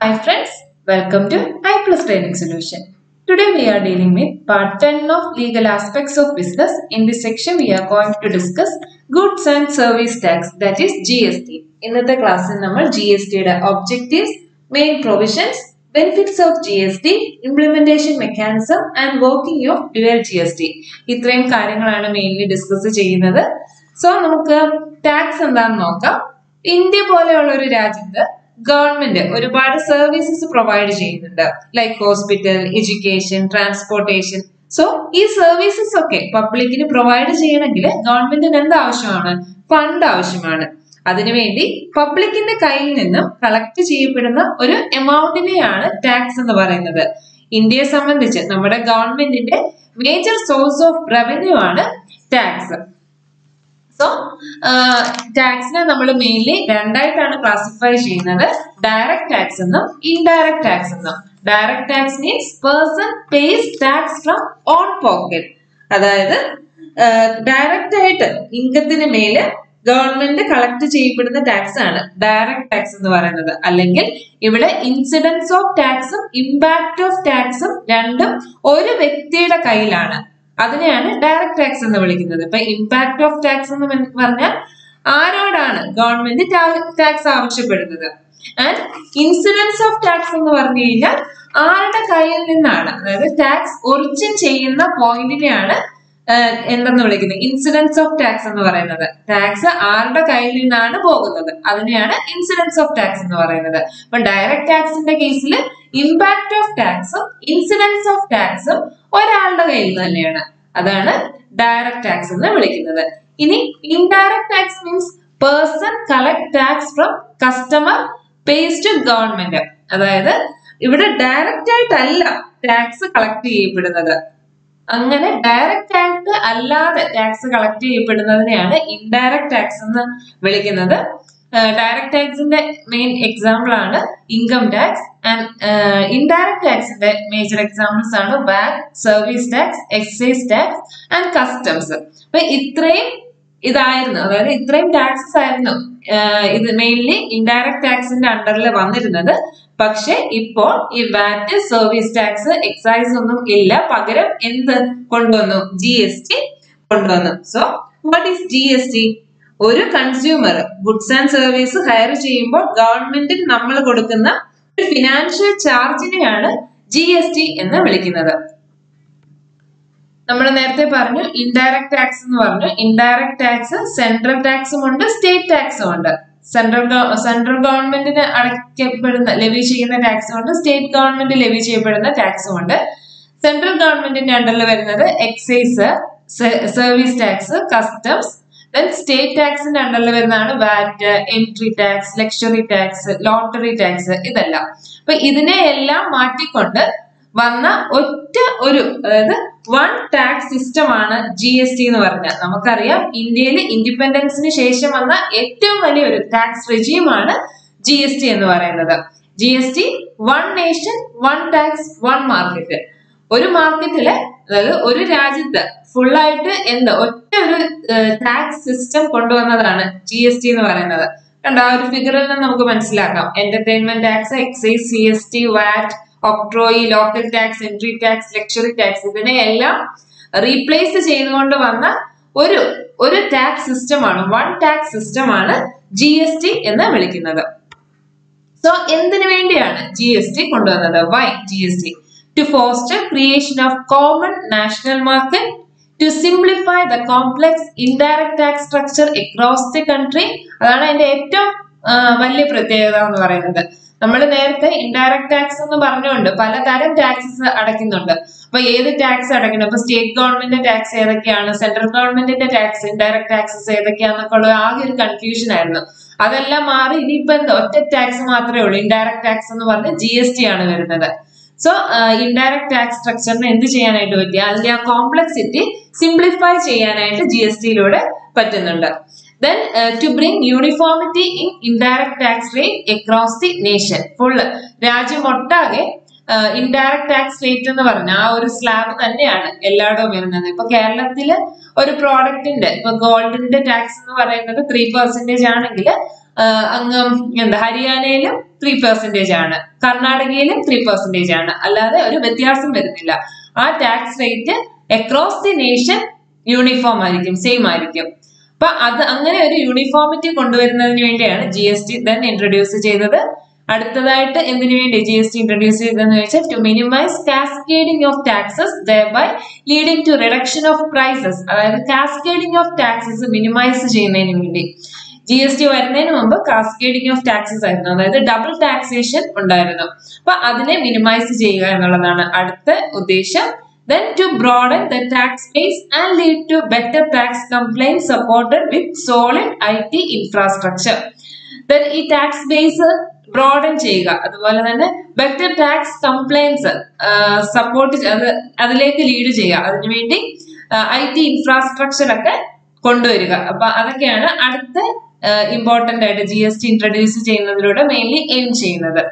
Hi friends, welcome to I Plus Training Solution. Today we are dealing with part 10 of legal aspects of business. In this section we are going to discuss goods and service tax that is GST. ഇന്നത്തെ ക്ലാസ്സിൽ നമ്മൾ G S ടിയുടെ objectives main provisions benefits of G S T implementation mechanism and working of dual G S T ഇത്രയും കാര്യങ്ങളാണ് mainly discuss ചെയ്യുന്നത് so നമുക്ക് tax എന്താണെന്ന് നോക്കാം ഇന്ത്യ പോലെയുള്ള ഒരു രാജ്യത്ത് ഗവൺമെന്റ് ഒരുപാട് സർവീസസ് പ്രൊവൈഡ് ചെയ്യുന്നുണ്ട് like hospital education transportation so ഈ സർവീസസ് ഒക്കെ പബ്ലിക്കിന് പ്രൊവൈഡ് ചെയ്യണമെങ്കിൽ ഗവൺമെന്റിന് എന്ത് ആവശ്യമാണ് ഫണ്ട് ആവശ്യമാണ് അതിനുവേണ്ടി പബ്ലിക്കിന്റെ കയ്യിൽ നിന്നും കളക്ട് ചെയ്യപ്പെടുന്ന ഒരു എമൗണ്ടിനെയാണ് ടാക്സ് എന്ന് പറയുന്നത് ഇന്ത്യയെ സംബന്ധിച്ച് നമ്മുടെ ഗവൺമെന്റിന്റെ മേജർ സോഴ്സ് ഓഫ് റവന്യൂ ആണ് ടാക്സ് സോ ടാക്സിനെ നമ്മൾ മെയിൻലി രണ്ടായിട്ടാണ് ക്ലാസിഫൈ ചെയ്യുന്നത് ഡയറക്ട് ടാക്സ് എന്നും ഇൻഡയറക്ട് ടാക്സ് എന്നും direct tax means person pays tax from own pocket അതായത് ഡയറക്റ്റ് ആയിട്ട് ഇൻകത്തിന് മേല് ഗവൺമെന്റ് കളക്ട് ചെയ്യപ്പെടുന്ന ടാക്സ് ആണ് ഡയറക്ട് ടാക്സ് എന്ന് പറയുന്നത് അല്ലെങ്കിൽ ഇവിടെ ഇൻസിഡൻസ് ഓഫ് ടാക്സും ഇമ്പാക്ട് ഓഫ് ടാക്സും രണ്ടും ഒരു വ്യക്തിയുടെ കയ്യിലാണ് അതിനെയാണ് ഡയറക്ട് ടാക്സ് എന്ന് വിളിക്കുന്നത് ഇപ്പൊ ഇമ്പാക്ട് ഓഫ് ടാക്സ് എന്ന് പറഞ്ഞാൽ ആരോടാണ് ഗവൺമെന്റ് ടാക്സ് ആവശ്യപ്പെടുന്നത് ആൻഡ് ഇൻസിഡൻസ് ഓഫ് ടാക്സ് എന്ന് പറഞ്ഞു കഴിഞ്ഞാൽ ആരുടെ കയ്യിൽ നിന്നാണ് അതായത് ടാക്സ് ഒറിജിൻ ചെയ്യുന്ന പോയിന്റിനെയാണ് എന്തെന്ന് വിളിക്കുന്നത് ഇൻസിഡൻസ് ഓഫ് ടാക്സ് എന്ന് പറയുന്നത് ടാക്സ് ആരുടെ കയ്യിൽ നിന്നാണ് പോകുന്നത് അതിനെയാണ് ഇൻസിഡൻസ് ഓഫ് ടാക്സ് എന്ന് പറയുന്നത് അപ്പൊ ഡയറക്ട് ടാക്സിന്റെ കേസിൽ ഇമ്പാക്ട് ഓഫ് ടാക്സും ഇൻസിഡൻസ് ഓഫ് ടാക്സും ഒരാളുടെ കയ്യിൽ തന്നെയാണ് അതാണ് ഡയറക്ട് ടാക്സ് എന്ന് വിളിക്കുന്നത് ഇനി indirect tax means person collect tax from customer pays to government അതായത് ഇവിടെ ഡയറക്റ്റ് ആയിട്ടല്ല ടാക്സ് കളക്ട് ചെയ്യപ്പെടുന്നത് അങ്ങനെ ഡയറക്റ്റ് ആയിട്ട് അല്ലാതെ ടാക്സ് കളക്ട് ചെയ്യപ്പെടുന്നതിനെയാണ് ഇൻഡയറക്ട് ടാക്സ് എന്ന് വിളിക്കുന്നത് ഡയറക്ട് ടാക്സിന്റെ മെയിൻ എക്സാമ്പിൾ ആണ് ഇൻകം ടാക്സ് ആൻഡ് ഇൻഡയറക്ട് ടാക്സിന്റെ മേജർ എക്സാമ്പിൾസ് ആണ് VAT service tax excise tax and customs അപ്പൊ ഇത്രയും ഇതായിരുന്നു അതായത് ഇത്രയും ടാക്സസ് ആയിരുന്നു ഇത് മെയിൻലി ഇൻഡയറക്ട് ടാക്സിന്റെ അണ്ടറിൽ വന്നിരുന്നത് പക്ഷെ ഇപ്പോൾ ഈ വാറ്റ് സർവീസ് ടാക്സ് എക്സൈസ് ഒന്നും ഇല്ല പകരം എന്ത് കൊണ്ടുവന്നു ജി എസ് ടി കൊണ്ടുവന്നു so what is G S T ഒരു consumer goods and service hire ചെയ്യുമ്പോൾ ഗവൺമെന്റിന് നമ്മൾ കൊടുക്കുന്ന ഒരു ഫിനാൻഷ്യൽ ചാർജിനെയാണ് ജി എസ് ടി എന്ന് വിളിക്കുന്നത് നമ്മൾ നേരത്തെ പറഞ്ഞു ഇൻഡയറക്ട് ടാക്സ് എന്ന് പറഞ്ഞു ഇൻഡയറക്ട് ടാക്സ് സെൻട്രൽ ടാക്സും ഉണ്ട് സ്റ്റേറ്റ് ടാക്സും ഉണ്ട് സെൻട്രൽ സെൻട്രൽ ഗവൺമെന്റിന് അടയ്ക്കപ്പെടുന്ന ലെവി ചെയ്യുന്ന ടാക്സും ഉണ്ട് സ്റ്റേറ്റ് ഗവൺമെന്റ് ലെവി ചെയ്യപ്പെടുന്ന ടാക്സും ഉണ്ട് സെൻട്രൽ ഗവൺമെന്റിന്റെ അണ്ടറിൽ വരുന്നത് excise service tax customs then state ടാക്സിന്റെ അണ്ടറിൽ വരുന്നതാണ് VAT entry tax luxury tax lottery tax ഇതെല്ലാം അപ്പൊ ഇതിനെ എല്ലാം മാറ്റിക്കൊണ്ട് വന്ന ഒറ്റ ഒരു അതായത് വൺ ടാക്സ് സിസ്റ്റം ആണ് ജി എസ് ടി എന്ന് പറഞ്ഞാൽ നമുക്കറിയാം ഇന്ത്യയിൽ ഇൻഡിപെൻഡൻസിന് ശേഷം വന്ന ഏറ്റവും വലിയ ഒരു ടാക്സ് റെജീമാണ് ജി എസ് ടി എന്ന് പറയുന്നത് G S T one nation one tax one market ഒരു മാർക്കറ്റില് അതായത് ഒരു രാജ്യത്ത് ഫുള്ളായിട്ട് എന്ത് ഒറ്റ ഒരു ടാക്സ് സിസ്റ്റം കൊണ്ടുവന്നതാണ് ജി എസ് ടി എന്ന് പറയുന്നത് കണ്ട ആ ഒരു ഫിഗറിൽ നിന്ന് നമുക്ക് മനസ്സിലാക്കാം entertainment tax excise C S T VAT octroi local tax entry tax luxury tax ഇതിനെ എല്ലാം റീപ്ലേസ് ചെയ്തുകൊണ്ട് വന്ന ഒരു ഒരു ടാക്സ് സിസ്റ്റമാണ് വൺ ടാക്സ് സിസ്റ്റമാണ് ജി എസ് ടി എന്ന് വിളിക്കുന്നത് സോ എന്തിനു വേണ്ടിയാണ് ജി എസ് ടി കൊണ്ടുവന്നത് why G S T to foster creation of common national market to simplify the complex indirect tax structure across the country അതാണ് അതിന്റെ ഏറ്റവും വലിയ പ്രത്യേകത എന്ന് പറയുന്നത് നമ്മൾ നേരത്തെ ഇൻഡയറക്ട് ടാക്സ് എന്ന് പറഞ്ഞുകൊണ്ട് പലതരം ടാക്സസ് അടയ്ക്കുന്നുണ്ട് അപ്പൊ ഏത് ടാക്സ് അടയ്ക്കണം ഇപ്പൊ സ്റ്റേറ്റ് ഗവൺമെന്റിന്റെ ടാക്സ് ഏതൊക്കെയാണ് സെൻട്രൽ ഗവൺമെന്റിന്റെ ടാക്സ് ഇൻഡയറക്ട് ടാക്സസ് ഏതൊക്കെയാന്നൊക്കെ ഉള്ള ആകെ ഒരു കൺഫ്യൂഷൻ ആയിരുന്നു അതെല്ലാം മാറി ഇനിയിപ്പോ എന്താ ഒറ്റ ടാക്സ് മാത്രമേ ഉള്ളൂ ഇൻഡയറക്ട് ടാക്സ് എന്ന് പറഞ്ഞ് ജി എസ് ടി ആണ് വരുന്നത് സോ ഇൻഡയറക്ട് ടാക്സ് സ്ട്രക്ചറിന് എന്ത് ചെയ്യാനായിട്ട് പറ്റി അതിന്റെ ആ കോംപ്ലക്സിറ്റി സിംപ്ലിഫൈ ചെയ്യാനായിട്ട് ജി എസ് ടിയിലൂടെ പറ്റുന്നുണ്ട് then uh, to bring uniformity in indirect tax rate across the nation full രാജ്യം ഒട്ടാകെ ഇൻഡയറക്ട് ടാക്സ് റേറ്റ് എന്ന് പറഞ്ഞ ആ ഒരു സ്ലാബ് തന്നെയാണ് എല്ലായിടവും വരുന്നത് ഇപ്പൊ കേരളത്തില് ഒരു പ്രോഡക്റ്റിന്റെ ഇപ്പൊ ഗോൾഡിന്റെ ടാക്സ് എന്ന് പറയുന്നത് ത്രീ പെർസെന്റേജ് ആണെങ്കിൽ അങ്ങ് എന്താ ഹരിയാനയിലും ത്രീ പെർസെന്റേജ് ആണ് കർണാടകയിലും ത്രീ പെർസെന്റേജ് ആണ് അല്ലാതെ ഒരു വ്യത്യാസം വരുന്നില്ല ആ tax rate across the nation uniform ആയിരിക്കും സെയിം ആയിരിക്കും അപ്പൊ അത് അങ്ങനെ ഒരു യൂണിഫോമിറ്റി കൊണ്ടുവരുന്നതിന് വേണ്ടിയാണ് G S T then introduce ചെയ്തത് അടുത്തതായിട്ട് എന്തിനു വേണ്ടി ജി എസ് ടി ഇൻട്രൊഡ്യൂസ് ചെയ്തതെന്ന് വെച്ചാൽ to minimize cascading of taxes by leading to reduction of prices അതായത് കാസ്കേഡിംഗ് ഓഫ് ടാക്സസ് മിനിമൈസ് ചെയ്യുന്നതിന് വേണ്ടി ജി എസ് ടി വരുന്നതിന് മുമ്പ് കാസ്കേഡിംഗ് ഓഫ് ടാക്സസ് ആയിരുന്നു അതായത് ഡബിൾ ടാക്സേഷൻ ഉണ്ടായിരുന്നു അപ്പൊ അതിനെ മിനിമൈസ് ചെയ്യുക എന്നുള്ളതാണ് അടുത്ത ഉദ്ദേശം then to broaden the tax base and lead to better tax complaints supported with solid IT infrastructure. then ഈ ടാക്സ് ബേസ് ബ്രോഡൻ ചെയ്യുക അതുപോലെ തന്നെ ബെറ്റർ ടാക്സ് കംപ്ലൈൻസ് സപ്പോർട്ട് അത് അതിലേക്ക് ലീഡ് ചെയ്യുക അതിനുവേണ്ടി ഐ ടി ഇൻഫ്രാസ്ട്രക്ചർ ഒക്കെ കൊണ്ടുവരിക അപ്പൊ അതൊക്കെയാണ് അടുത്ത ഇമ്പോർട്ടന്റ് ആയിട്ട് ജി എസ് ടി ഇൻട്രൊഡ്യൂസ് ചെയ്യുന്നതിലൂടെ മെയിൻലി എയിം ചെയ്യുന്നത്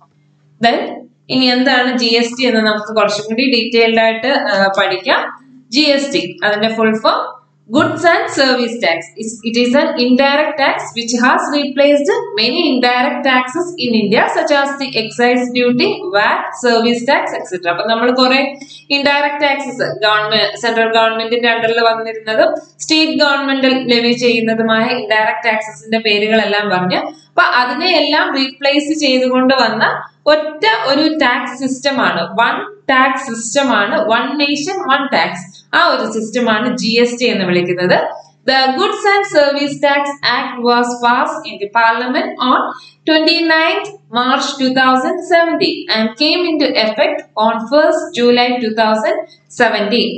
ദെൻ ഇനി എന്താണ് ജി എസ് ടി എന്ന് നമുക്ക് കുറച്ചും കൂടി ഡീറ്റെയിൽഡ് ആയിട്ട് പഠിക്കാം ജി എസ് ടി അതിന്റെ full form goods and service tax it is an indirect tax which has replaced many indirect taxes in India such as the excise duty VAT service tax etcetera അപ്പൊ നമ്മൾ കുറെ ഇൻഡയറക്ട് ടാക്സസ് government central ഗവൺമെന്റിന്റെ അണ്ടറിൽ വന്നിരുന്നതും state government levy ചെയ്യുന്നതുമായ indirect ടാക്സസിന്റെ പേരുകളെല്ലാം പറഞ്ഞു അപ്പൊ അതിനെ എല്ലാം റീപ്ലേസ് ചെയ്തുകൊണ്ട് വന്ന ഒറ്റ ഒരു ടാക്സ് സിസ്റ്റമാണ് വൺ ടാക്സ് സിസ്റ്റമാണ് വൺ നേഷൻ വൺ ടാക്സ് ആ ഒരു സിസ്റ്റമാണ് ജി എസ് ടി എന്ന് വിളിക്കുന്നത് the goods and service tax act was pass in the parliament on twenty ninth March two thousand seventeen and came into effect on first July two thousand seventeen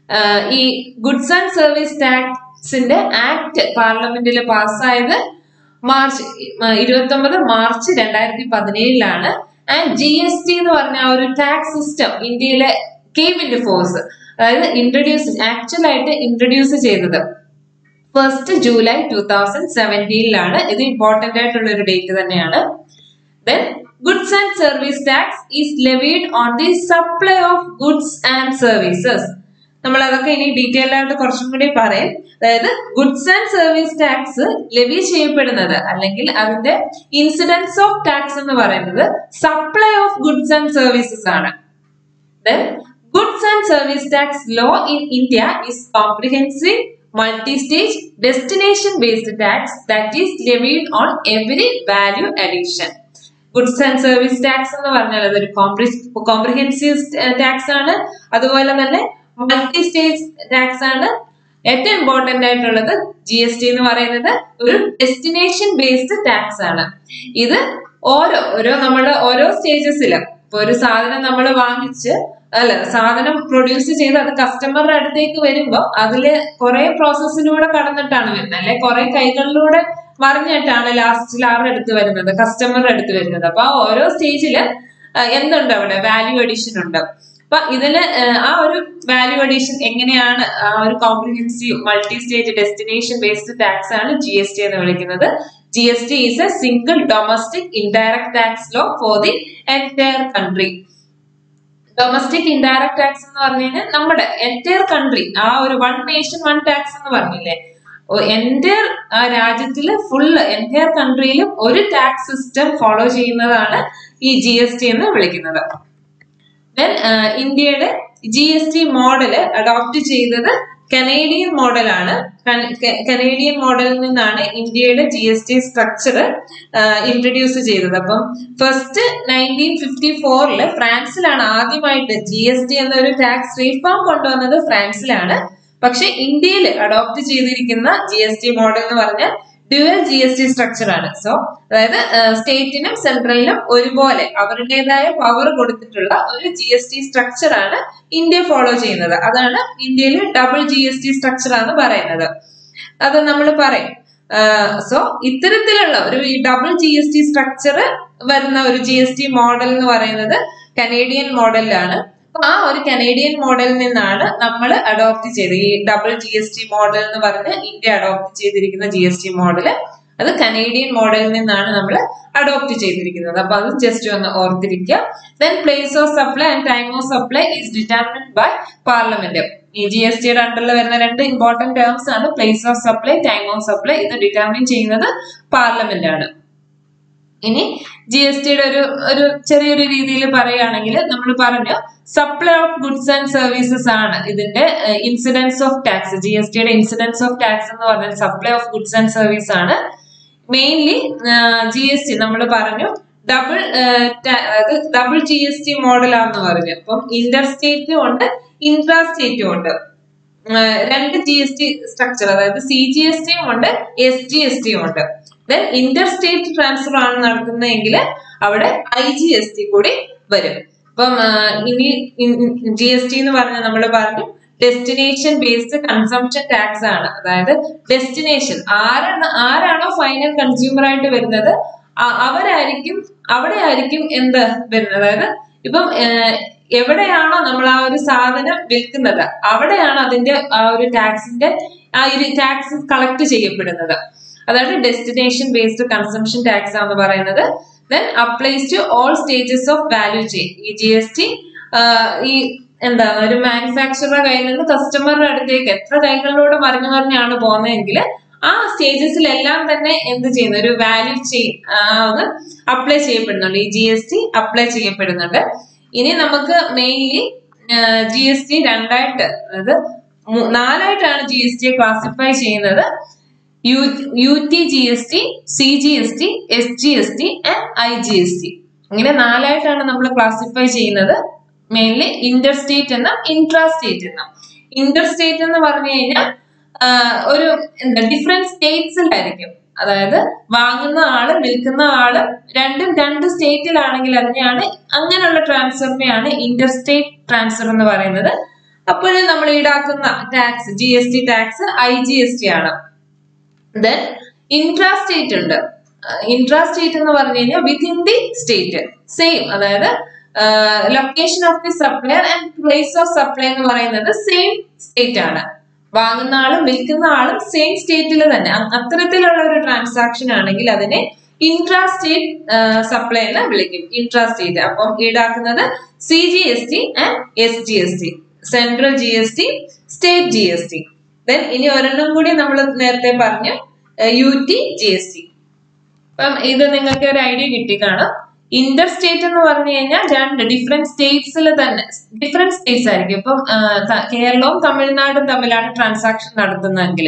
ഈ goods and service ടാക്സിന്റെ act പാർലമെന്റിൽ പാസ്സായത് March ഇരുപത്തി ഒമ്പത് March രണ്ടായിരത്തി പതിനേഴിലാണ് and G S T എന്ന് പറഞ്ഞ ഒരു ടാക്സ് സിസ്റ്റം ഇന്ത്യയിലെ കെയിം ഇൻ ഫോഴ്സ് അതായത് ഇൻട്രൊഡ്യൂസ് ആക്ച്വൽ ആയിട്ട് ഇൻട്രൊഡ്യൂസ് ചെയ്തത് ഫസ്റ്റ് ജൂലൈ ടൂ തൗസൻഡ് സെവൻറ്റീനിലാണ് ഇത് ഇമ്പോർട്ടന്റ് ആയിട്ടുള്ള ഒരു ഡേറ്റ് തന്നെയാണ് then goods and service tax is levied on the supply of goods and services നമ്മൾ അതൊക്കെ ഇനി ഡീറ്റെയിൽഡ് ആയിട്ട് കുറച്ചും കൂടി പറയും അതായത് goods and service tax levy ചെയ്യപ്പെടുന്നത് അല്ലെങ്കിൽ അതിന്റെ ഇൻസിഡൻസ് ഓഫ് ടാക്സ് എന്ന് പറയുന്നത് supply of goods and services ആണ് then goods and service tax law in India is comprehensive multi stage destination based tax that is levied on every value addition goods and service tax എന്ന് പറഞ്ഞാൽ അതൊരു comprehensive tax ആണ് അതുപോലെ തന്നെ multi stage tax ആണ് ഏറ്റവും important ആയിട്ടുള്ളത് G S T എന്ന് പറയുന്നത് ഒരു ഡെസ്റ്റിനേഷൻ ബേസ്ഡ് ടാക്സ് ആണ് ഇത് ഓരോ ഓരോ നമ്മുടെ ഓരോ സ്റ്റേജസിലും ഇപ്പൊ ഒരു സാധനം നമ്മൾ വാങ്ങിച്ച് അല്ല സാധനം പ്രൊഡ്യൂസ് ചെയ്ത് അത് കസ്റ്റമറുടെ അടുത്തേക്ക് വരുമ്പോൾ അതില് കുറെ പ്രോസസ്സിലൂടെ കടന്നിട്ടാണ് വരുന്നത് അല്ലെ കുറെ കൈകളിലൂടെ മറിഞ്ഞിട്ടാണ് ലാസ്റ്റിൽ ആരുടെ അടുത്ത് വരുന്നത് കസ്റ്റമറുടെ അടുത്ത് വരുന്നത് അപ്പൊ ആ ഓരോ സ്റ്റേജില് എന്തുണ്ട് അവിടെ വാല്യൂ അഡീഷൻ ഉണ്ട് അപ്പൊ ഇതിന് ആ ഒരു വാല്യൂ അഡീഷൻ എങ്ങനെയാണ് ആ ഒരു comprehensive multi stage destination based tax ആണ് ജി എസ് ടി എന്ന് വിളിക്കുന്നത് G S T is a single domestic indirect tax law for the entire country domestic indirect tax എന്ന് പറഞ്ഞു കഴിഞ്ഞാൽ നമ്മുടെ എൻറ്റയർ കൺട്രി ആ ഒരു വൺ നേഷൻ വൺ ടാക്സ് എന്ന് പറഞ്ഞില്ലേ എൻറ്റയർ ആ രാജ്യത്തില് ഫുള്ള് എൻറ്റയർ കൺട്രിയിലും ഒരു ടാക്സ് സിസ്റ്റം ഫോളോ ചെയ്യുന്നതാണ് ഈ ജി എസ് ടി എന്ന് വിളിക്കുന്നത് ദെൻ ഇന്ത്യയുടെ G S T model adopt ചെയ്തത് കനേഡിയൻ മോഡലാണ് കനേഡിയൻ മോഡലിൽ നിന്നാണ് ഇന്ത്യയുടെ G S T structure introduce ചെയ്തത് അപ്പം ഫസ്റ്റ് നയൻറ്റീൻ ഫിഫ്റ്റി ഫോറില് ഫ്രാൻസിലാണ് ആദ്യമായിട്ട് ജി എസ് ടി എന്നൊരു ടാക്സ് റീഫോം കൊണ്ടുവന്നത് ഫ്രാൻസിലാണ് പക്ഷെ ഇന്ത്യയിൽ അഡോപ്റ്റ് ചെയ്തിരിക്കുന്ന ജി എസ് ടി മോഡൽ എന്ന് പറഞ്ഞാൽ dual G S T structure ആണ് സോ അതായത് സ്റ്റേറ്റിനും സെൻട്രലിനും ഒരുപോലെ അവരുടേതായ പവർ കൊടുത്തിട്ടുള്ള ഒരു ജി എസ് ടി സ്ട്രക്ചർ ആണ് ഇന്ത്യ ഫോളോ ചെയ്യുന്നത് അതാണ് ഇന്ത്യയിൽ double G S T structure ആണ് പറയുന്നത് അത് നമ്മൾ പറയും സോ ഇത്തരത്തിലുള്ള ഒരു double G S T structure വരുന്ന ഒരു ജി എസ് ടി മോഡൽ എന്ന് പറയുന്നത് കനേഡിയൻ മോഡലിലാണ് അപ്പൊ ആ ഒരു കനേഡിയൻ മോഡലിൽ നിന്നാണ് നമ്മൾ അഡോപ്റ്റ് ചെയ്തത് ഈ double G S T model എന്ന് പറഞ്ഞ് ഇന്ത്യ അഡോപ്റ്റ് ചെയ്തിരിക്കുന്ന ജി എസ് ടി മോഡല് അത് കനേഡിയൻ മോഡലിൽ നിന്നാണ് നമ്മൾ അഡോപ്റ്റ് ചെയ്തിരിക്കുന്നത് അപ്പൊ അത് ജസ്റ്റ് ഒന്ന് ഓർത്തിരിക്കുക then place of supply and time of supply is determined by parliament ഈ ജി എസ് ടിയുടെ അണ്ടറിൽ വരുന്ന രണ്ട് ഇമ്പോർട്ടന്റ് ടേംസ് ആണ് place of supply time of supply ഇത് ഡിറ്റർമിൻ ചെയ്യുന്നത് പാർലമെന്റ് ആണ് ഇനി ജി എസ് ടിയുടെ ഒരു ഒരു ചെറിയൊരു രീതിയിൽ പറയുകയാണെങ്കിൽ നമ്മൾ പറഞ്ഞു supply of goods and services ആണ് ഇതിന്റെ incidence of tax G S ടിയുടെ ഇൻസിഡൻസ് ഓഫ് ടാക്സ് എന്ന് പറഞ്ഞാൽ supply of goods and service ആണ് മെയിൻലി ജി എസ് ടി നമ്മൾ പറഞ്ഞു ഡബിൾ അതായത് ഡബിൾ ജി എസ് ടി മോഡലാണെന്ന് പറഞ്ഞു അപ്പം ഇന്റർ സ്റ്റേറ്റും ഉണ്ട് ഇൻട്രാ സ്റ്റേറ്റും ഉണ്ട് രണ്ട് ജി എസ് ടി സ്ട്രക്ചർ അതായത് സി ജി എസ് ടിയും ഉണ്ട് എസ് ജി എസ് ടിയും ഉണ്ട് ദെൻ ഇന്റർ സ്റ്റേറ്റ് ട്രാൻസ്ഫർ ആണ് നടത്തുന്നതെങ്കിൽ അവിടെ ഐ ജി എസ് ടി കൂടി വരും അപ്പം ഇനി ജി എസ് ടി എന്ന് പറഞ്ഞാൽ നമ്മൾ പറഞ്ഞു ഡെസ്റ്റിനേഷൻ ബേസ്ഡ് കൺസംഷൻ ടാക്സ് ആണ് അതായത് ഡെസ്റ്റിനേഷൻ ആരാണ് ആരാണോ ഫൈനൽ കൺസ്യൂമർ ആയിട്ട് വരുന്നത് അവരായിരിക്കും അവിടെ ആയിരിക്കും എന്ത് വരുന്നത് അതായത് ഇപ്പം എവിടെയാണോ നമ്മൾ ആ ഒരു സാധനം വിൽക്കുന്നത് അവിടെയാണ് അതിന്റെ ആ ഒരു ടാക്സിന്റെ ആ ഒരു ടാക്സ് കളക്ട് ചെയ്യപ്പെടുന്നത് അതാണ് ഡെസ്റ്റിനേഷൻ ബേസ്ഡ് കൺസംഷൻ ടാക്സ് എന്ന് പറയുന്നത് then applies to all stages of value chain ഈ ജി എസ് ടി ഈ എന്താ ഒരു മാനുഫാക്ചറുടെ കയ്യിൽ നിന്ന് കസ്റ്റമറുടെ അടുത്തേക്ക് എത്ര കൈകളിലൂടെ മറിഞ്ഞു മറിഞ്ഞാണ് പോകുന്നതെങ്കിൽ ആ സ്റ്റേജസിലെല്ലാം തന്നെ എന്ത് ചെയ്യുന്നു ഒരു വാല്യൂ ചെയിൻ അത് അപ്ലൈ ചെയ്യപ്പെടുന്നുണ്ട് ഈ ജി എസ് ടി അപ്ലൈ ചെയ്യപ്പെടുന്നുണ്ട് ഇനി നമുക്ക് മെയിൻലി ജി എസ് ടി രണ്ടായിട്ട് അതായത് നാലായിട്ടാണ് ജി എസ് ടിയെ ക്ലാസിഫൈ ചെയ്യുന്നത് U U T G S T C G S T S G S T and I G S T ഇങ്ങനെ നാലായിട്ടാണ് നമ്മൾ ക്ലാസിഫൈ ചെയ്യുന്നത് മെയിൻലി ഇന്റർ സ്റ്റേറ്റ് എന്നും ഇൻട്രാ സ്റ്റേറ്റ് എന്നും ഇന്റർ സ്റ്റേറ്റ് എന്ന് പറഞ്ഞു കഴിഞ്ഞാൽ ഒരു എന്താ ഡിഫറെന്റ് സ്റ്റേറ്റ്സിലായിരിക്കും അതായത് വാങ്ങുന്ന ആളും വിൽക്കുന്ന ആളും രണ്ടും രണ്ട് സ്റ്റേറ്റിലാണെങ്കിൽ അതിനെയാണ് അങ്ങനെയുള്ള ട്രാൻസ്ഫറിനെയാണ് ഇന്റർ സ്റ്റേറ്റ് ട്രാൻസ്ഫർ എന്ന് പറയുന്നത് അപ്പോഴും നമ്മൾ ഈടാക്കുന്ന tax G S T tax I G S T ആണ് ദെൻ ഇൻട്രാ സ്റ്റേറ്റ് ഉണ്ട് ഇൻട്രാ സ്റ്റേറ്റ് എന്ന് പറഞ്ഞു കഴിഞ്ഞാൽ വിത്തിൻ ദി സ്റ്റേറ്റ് സെയിം അതായത് location of the supplier and place of supply എന്ന് പറയുന്നത് സെയിം സ്റ്റേറ്റ് ആണ് വാങ്ങുന്ന ആളും വിൽക്കുന്ന ആളും സെയിം സ്റ്റേറ്റിൽ തന്നെ അത്തരത്തിലുള്ള ഒരു ട്രാൻസാക്ഷൻ ആണെങ്കിൽ അതിനെ ഇൻട്രാ സ്റ്റേറ്റ് സപ്ലൈ എന്ന് വിളിക്കും ഇൻട്രാ സ്റ്റേറ്റ് അപ്പം ഈടാക്കുന്നത് C G S T and S G S T central G S T state G S T then ഇനി ഒരെണ്ണം കൂടി നമ്മൾ നേരത്തെ പറഞ്ഞു U T G S T അപ്പം ഇത് നിങ്ങൾക്ക് ഒരു ഐഡിയ കിട്ടി കാണും ഇന്റർ സ്റ്റേറ്റ് എന്ന് പറഞ്ഞു കഴിഞ്ഞാൽ രണ്ട് ഡിഫറെന്റ് സ്റ്റേറ്റ്സിൽ തന്നെ ഡിഫറെന്റ് സ്റ്റേറ്റ്സ് ആയിരിക്കും ഇപ്പം കേരളവും തമിഴ്നാടും തമ്മിലാണ് ട്രാൻസാക്ഷൻ നടത്തുന്നതെങ്കിൽ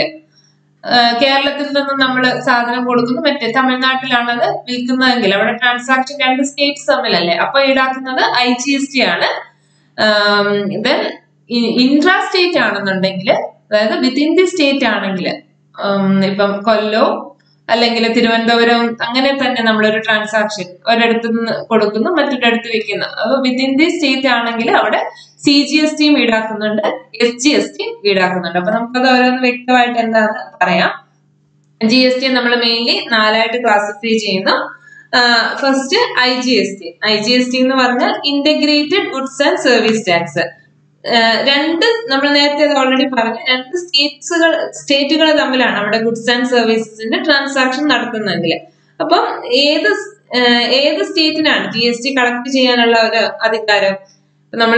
കേരളത്തിൽ നിന്ന് നമ്മൾ സാധനം കൊടുക്കുന്നു മറ്റേ തമിഴ്നാട്ടിലാണ് അത് വിൽക്കുന്നതെങ്കിൽ അവിടെ ട്രാൻസാക്ഷൻ രണ്ട് സ്റ്റേറ്റ്സ് തമ്മിലല്ലേ അപ്പൊ ഈടാക്കുന്നത് ഐ ജി എസ് ടി ആണ് ദെൻ ഇൻട്രാ സ്റ്റേറ്റ് ആണെന്നുണ്ടെങ്കിൽ അതായത് വിത്തിൻ ദി സ്റ്റേറ്റ് ആണെങ്കിൽ ഇപ്പം കൊല്ലോ അല്ലെങ്കിൽ തിരുവനന്തപുരം അങ്ങനെ തന്നെ നമ്മളൊരു ട്രാൻസാക്ഷൻ ഒരിടത്ത് നിന്ന് കൊടുക്കുന്നു മറ്റൊരിടത്ത് വെക്കുന്നു അപ്പൊ വിത്തിൻ ദി സ്റ്റേറ്റ് ആണെങ്കിൽ അവിടെ സി ജി എസ് ടിയും ഈടാക്കുന്നുണ്ട് എസ് ജി എസ് ടിയും ഈടാക്കുന്നുണ്ട് അപ്പൊ നമുക്കത് ഓരോന്ന് വ്യക്തമായിട്ട് എന്താന്ന് പറയാം ജി എസ് ടി നമ്മൾ മെയിൻലി നാലായിട്ട് ക്ലാസിഫൈ ചെയ്യുന്നു first I G S T I G S T എന്ന് പറഞ്ഞാൽ integrated goods and service tax രണ്ട് നമ്മൾ നേരത്തെ ഓൾറെഡി പറഞ്ഞു രണ്ട് സ്റ്റേറ്റ്സുകൾ സ്റ്റേറ്റുകൾ തമ്മിലാണ് അവിടെ ഗുഡ്സ് ആൻഡ് സർവീസസിന്റെ ട്രാൻസാക്ഷൻ നടത്തുന്നതെങ്കിൽ അപ്പം ഏത് ഏത് സ്റ്റേറ്റിനാണ് ജി എസ് ടി കളക്ട് ചെയ്യാനുള്ള ഒരു അധികാരം നമ്മൾ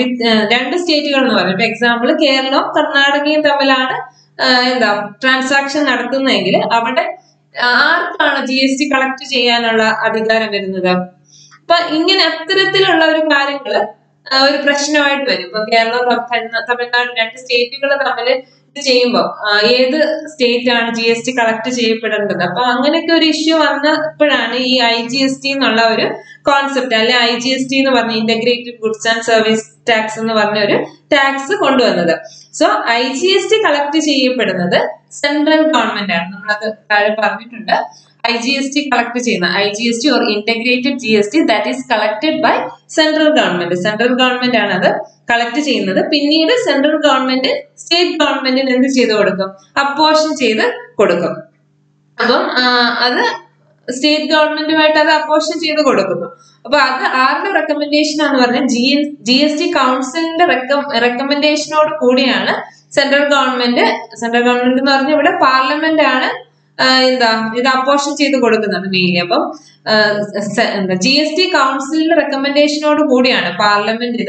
രണ്ട് സ്റ്റേറ്റുകൾ എന്ന് പറയും ഇപ്പൊ എക്സാമ്പിൾ കേരളവും കർണാടകയും തമ്മിലാണ് എന്താ ട്രാൻസാക്ഷൻ നടത്തുന്നതെങ്കിൽ അവിടെ ആർക്കാണ് ജി എസ് ടി കളക്ട് ചെയ്യാനുള്ള അധികാരം വരുന്നത് അപ്പൊ ഇങ്ങനെ അത്തരത്തിലുള്ള ഒരു കാര്യങ്ങള് ഒരു പ്രശ്നമായിട്ട് വരും ഇപ്പൊ കേരളം തമിഴ്നാട് രണ്ട് സ്റ്റേറ്റുകൾ തമ്മിൽ ഇത് ചെയ്യുമ്പോൾ ഏത് സ്റ്റേറ്റ് ആണ് ജി എസ് ടി കളക്ട് ചെയ്യപ്പെടേണ്ടത് അപ്പൊ അങ്ങനെയൊക്കെ ഒരു ഇഷ്യൂ വന്നപ്പോഴാണ് ഈ ഐ ജി എസ് ടി എന്നുള്ള ഒരു കോൺസെപ്റ്റ് അല്ലെ ഐ ജി എസ് ടി എന്ന് പറഞ്ഞ integrated goods and service tax എന്ന് പറഞ്ഞ ഒരു ടാക്സ് കൊണ്ടുവന്നത് so I G S T collect ചെയ്യപ്പെടുന്നത് സെൻട്രൽ ഗവൺമെന്റ് ആണ് നമ്മളത് താഴെ പറഞ്ഞിട്ടുണ്ട് I G S T collect ചെയ്യുന്ന I G S T or integrated G S T that is collected by central government central government ആണ് അത് collect ചെയ്യുന്നത് പിന്നീട് സെൻട്രൽ ഗവൺമെന്റ് സ്റ്റേറ്റ് ഗവൺമെന്റിന് എന്ത് ചെയ്ത് കൊടുക്കും അപ്പോഷൻ ചെയ്ത് കൊടുക്കും അപ്പം അത് സ്റ്റേറ്റ് ഗവൺമെന്റുമായിട്ട് അത് അപ്പോഷൻ ചെയ്ത് കൊടുക്കുന്നു അപ്പൊ അത് ആരുടെ റെക്കമെൻഡേഷൻ ആണെന്ന് പറഞ്ഞാൽ G N G S T കൗൺസിലിന്റെ റെക്കമെൻഡേഷനോട് കൂടിയാണ് സെൻട്രൽ ഗവൺമെന്റ് സെൻട്രൽ ഗവൺമെന്റ് എന്ന് പറഞ്ഞാൽ ഇവിടെ പാർലമെന്റ് ആണ് എന്താ ഇത് അപ്പോഷൻ ചെയ്ത് കൊടുക്കുന്നത് മെയിൻലി അപ്പം എന്താ ജി എസ് ടി കൗൺസിലിന്റെ റെക്കമെൻഡേഷനോട് കൂടിയാണ് പാർലമെന്റ് ഇത്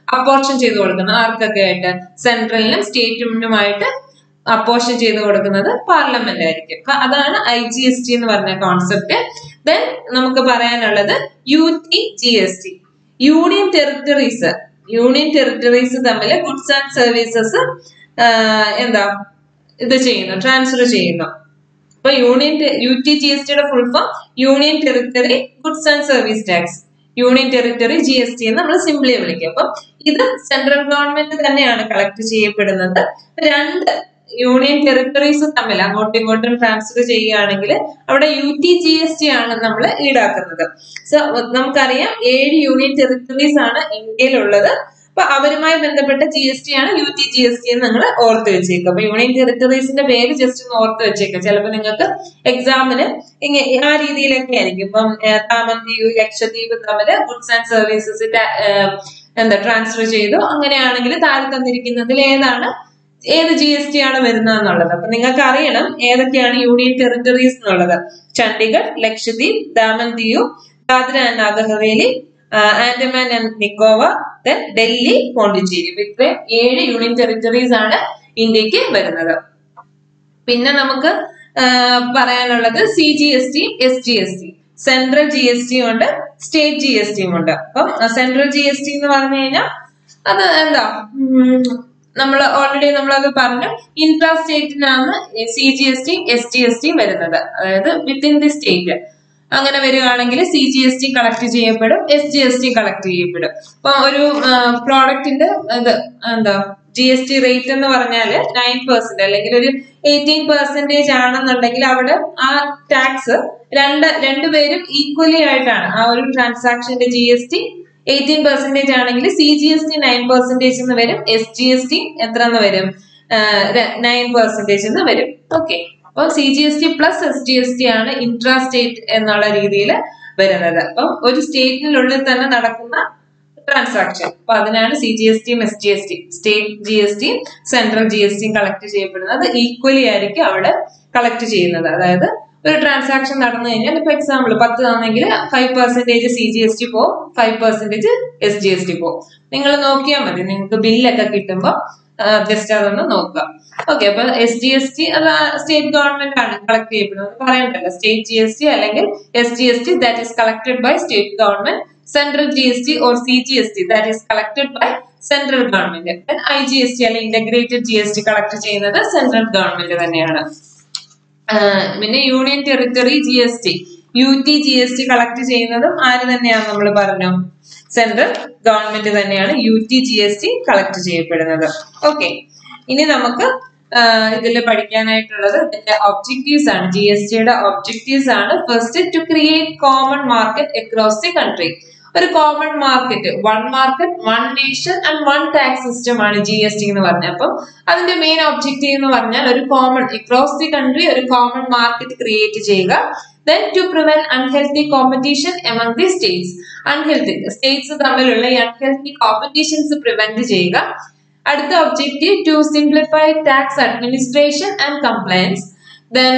അപ്പോർഷൻ ചെയ്ത് കൊടുക്കുന്നത് ആർക്കൊക്കെ ആയിട്ട് സെൻട്രലിനും സ്റ്റേറ്റിനുമായിട്ട് അപ്പോർഷൻ ചെയ്ത് കൊടുക്കുന്നത് പാർലമെന്റ് ആയിരിക്കും അപ്പൊ അതാണ് ഐ ജി എസ് ടി എന്ന് പറഞ്ഞ കോൺസെപ്റ്റ് ദെൻ നമുക്ക് പറയാനുള്ളത് U T G S T union territories union territories തമ്മിൽ ഗുഡ്സ് ആൻഡ് സർവീസസ് എന്താ ഇത് ചെയ്യുന്നു ട്രാൻസ്ഫർ ചെയ്യുന്നു അപ്പൊ union U T G S ടിയുടെ full form union territory goods and service tax union territory G S T എന്ന് നമ്മൾ simply വിളിക്കും അപ്പം ഇത് സെൻട്രൽ ഗവൺമെന്റ് തന്നെയാണ് കളക്ട് ചെയ്യപ്പെടുന്നത് രണ്ട് യൂണിയൻ ടെറിട്ടറീസ് തമ്മിൽ അങ്ങോട്ടും ഇങ്ങോട്ടും ട്രാൻസ്ഫർ ചെയ്യുകയാണെങ്കിൽ അവിടെ U T G S T ആണ് നമ്മൾ ഈടാക്കുന്നത് സോ നമുക്കറിയാം ഏഴ് യൂണിയൻ ടെറിട്ടറീസ് ആണ് ഇന്ത്യയിലുള്ളത് അപ്പൊ അവരുമായി ബന്ധപ്പെട്ട ജി എസ് ടി ആണ് U T G S T എന്ന് നിങ്ങൾ ഓർത്ത് വെച്ചേക്കുക അപ്പൊ യൂണിയൻ ടെറിട്ടറീസിന്റെ പേര് ജസ്റ്റ് ഒന്ന് ഓർത്ത് വെച്ചേക്കുക ചിലപ്പോൾ നിങ്ങൾക്ക് എക്സാമിന് ഇങ്ങനെ ആ രീതിയിലൊക്കെ ആയിരിക്കും ഇപ്പം ഏഹ്, താമന്തിയു ലക്ഷദ്വീപ് തമ്മിൽ ഗുഡ്സ് ആൻഡ് സർവീസസ് എന്താ ട്രാൻസ്ഫർ ചെയ്തു അങ്ങനെയാണെങ്കിൽ താഴെ തന്നിരിക്കുന്നതിൽ ഏതാണ് ഏത് ജി എസ് ടി ആണ് വരുന്നത് എന്നുള്ളത് അപ്പൊ നിങ്ങൾക്ക് അറിയണം ഏതൊക്കെയാണ് യൂണിയൻ ടെറിട്ടറീസ് എന്നുള്ളത് Chandigarh Lakshadweep Daman Diu Dadra and Nagar Haveli Andaman and Nicobar then Delhi Pondicherry ഇപ്പൊ ഇത്രയും ഏഴ് യൂണിയൻ ടെറിട്ടറീസ് ആണ് ഇന്ത്യക്ക് വരുന്നത് പിന്നെ നമുക്ക് ആ, പറയാനുള്ളത് C G S T S G S T central G S T ഉണ്ട് സ്റ്റേറ്റ് ജി എസ് ടിയും ഉണ്ട് അപ്പം സെൻട്രൽ ജി എസ് ടി എന്ന് പറഞ്ഞു കഴിഞ്ഞാൽ അത് എന്താ നമ്മൾ ഓൾറെഡി നമ്മളത് പറഞ്ഞു ഇൻട്രാ സ്റ്റേറ്റിനാണ് C G S T S G S T വരുന്നത് അതായത് വിത്തിൻ ദി സ്റ്റേറ്റ് അങ്ങനെ വരികയാണെങ്കിൽ C G S T collect ചെയ്യപ്പെടും S G S T collect ചെയ്യപ്പെടും അപ്പൊ ഒരു പ്രോഡക്റ്റിന്റെ ഇത് എന്താ ജി എസ് ടി റേറ്റ് എന്ന് പറഞ്ഞാൽ നയൻ പെർസെന്റ് അല്ലെങ്കിൽ ഒരു എയ്റ്റീൻ പെർസെന്റേജ് ആണെന്നുണ്ടെങ്കിൽ അവിടെ ആ ടാക്സ് രണ്ട് രണ്ടുപേരും ഈക്വലി ആയിട്ടാണ് ആ ഒരു ട്രാൻസാക്ഷന്റെ G S T eighteen percentage ആണെങ്കിൽ C G S T nine percentage എന്ന് വരും എസ് ജി എസ് ടി എത്ര എന്ന് വരും നയൻ പെർസെന്റേജ് എന്ന് വരും ഓക്കെ അപ്പോൾ C G S T plus S G S T ആണ് ഇൻട്രാ സ്റ്റേറ്റ് എന്നുള്ള രീതിയിൽ വരുന്നത് അപ്പം ഒരു സ്റ്റേറ്റിനുള്ളിൽ തന്നെ നടക്കുന്ന ട്രാൻസാക്ഷൻ അപ്പൊ അതിനാണ് സി ജി എസ് ടിയും S G S T state G S ടിയും സെൻട്രൽ ജി എസ് ടിയും കളക്ട് ചെയ്യപ്പെടുന്നത് ഈക്വലി ആയിരിക്കും അവിടെ കളക്ട് ചെയ്യുന്നത് അതായത് ഒരു ട്രാൻസാക്ഷൻ നടന്നു കഴിഞ്ഞാൽ ഇപ്പൊ എക്സാമ്പിൾ പത്ത് ആണെങ്കിൽ five percentage C G S T പോകും five percentage S G S T പോകും നിങ്ങൾ നോക്കിയാൽ മതി നിങ്ങൾക്ക് ബില്ലൊക്കെ കിട്ടുമ്പോൾ ജസ്റ്റ് അതൊന്ന് നോക്കുക ഓക്കെ അപ്പൊ എസ് ജി എസ് ടി അത് സ്റ്റേറ്റ് ഗവൺമെന്റ് ആണ് കളക്ട് ചെയ്യപ്പെടുന്നത് പറയണ്ടല്ലോ സ്റ്റേറ്റ് ജി എസ് ടി അല്ലെങ്കിൽ S G S T that is collected by state government central G S T or C G S T that is collected by central government I G S T അല്ലെങ്കിൽ integrated G S T collect ചെയ്യുന്നത് central government തന്നെയാണ് ആഹ് പിന്നെ union territory G S T U T G S T collect ചെയ്യുന്നതും ആര് തന്നെയാണ് നമ്മൾ പറഞ്ഞു സെൻട്രൽ ഗവൺമെന്റ് തന്നെയാണ് U T G S T collect ചെയ്യപ്പെടുന്നത് ഓക്കെ ഇനി നമുക്ക് ഇതിൽ പഠിക്കാനായിട്ടുള്ളത് ഇതിന്റെ ഒബ്ജക്റ്റീവ്സ് ആണ് ജി എസ് ടിയുടെ ഒബ്ജക്റ്റീവ്സ് ആണ് first to create common market across the country ഒരു common market one market one nation and one tax system ആണ് ജി എസ് ടി എന്ന് പറഞ്ഞത് അപ്പം അതിന്റെ മെയിൻ ഒബ്ജക്റ്റീവ് എന്ന് പറഞ്ഞാൽ ഒരു കോമൺ അക്രോസ് ദി കൺട്രി ഒരു കോമൺ മാർക്കറ്റ് ക്രിയേറ്റ് ചെയ്യുക then to prevent unhealthy competition among the states unhealthy states തമ്മിലുള്ള ഈ അൺഹെൽത്തി കോമ്പറ്റീഷൻസ് പ്രിവെന്റ് ചെയ്യുക അടുത്ത objective to simplify tax administration and compliance then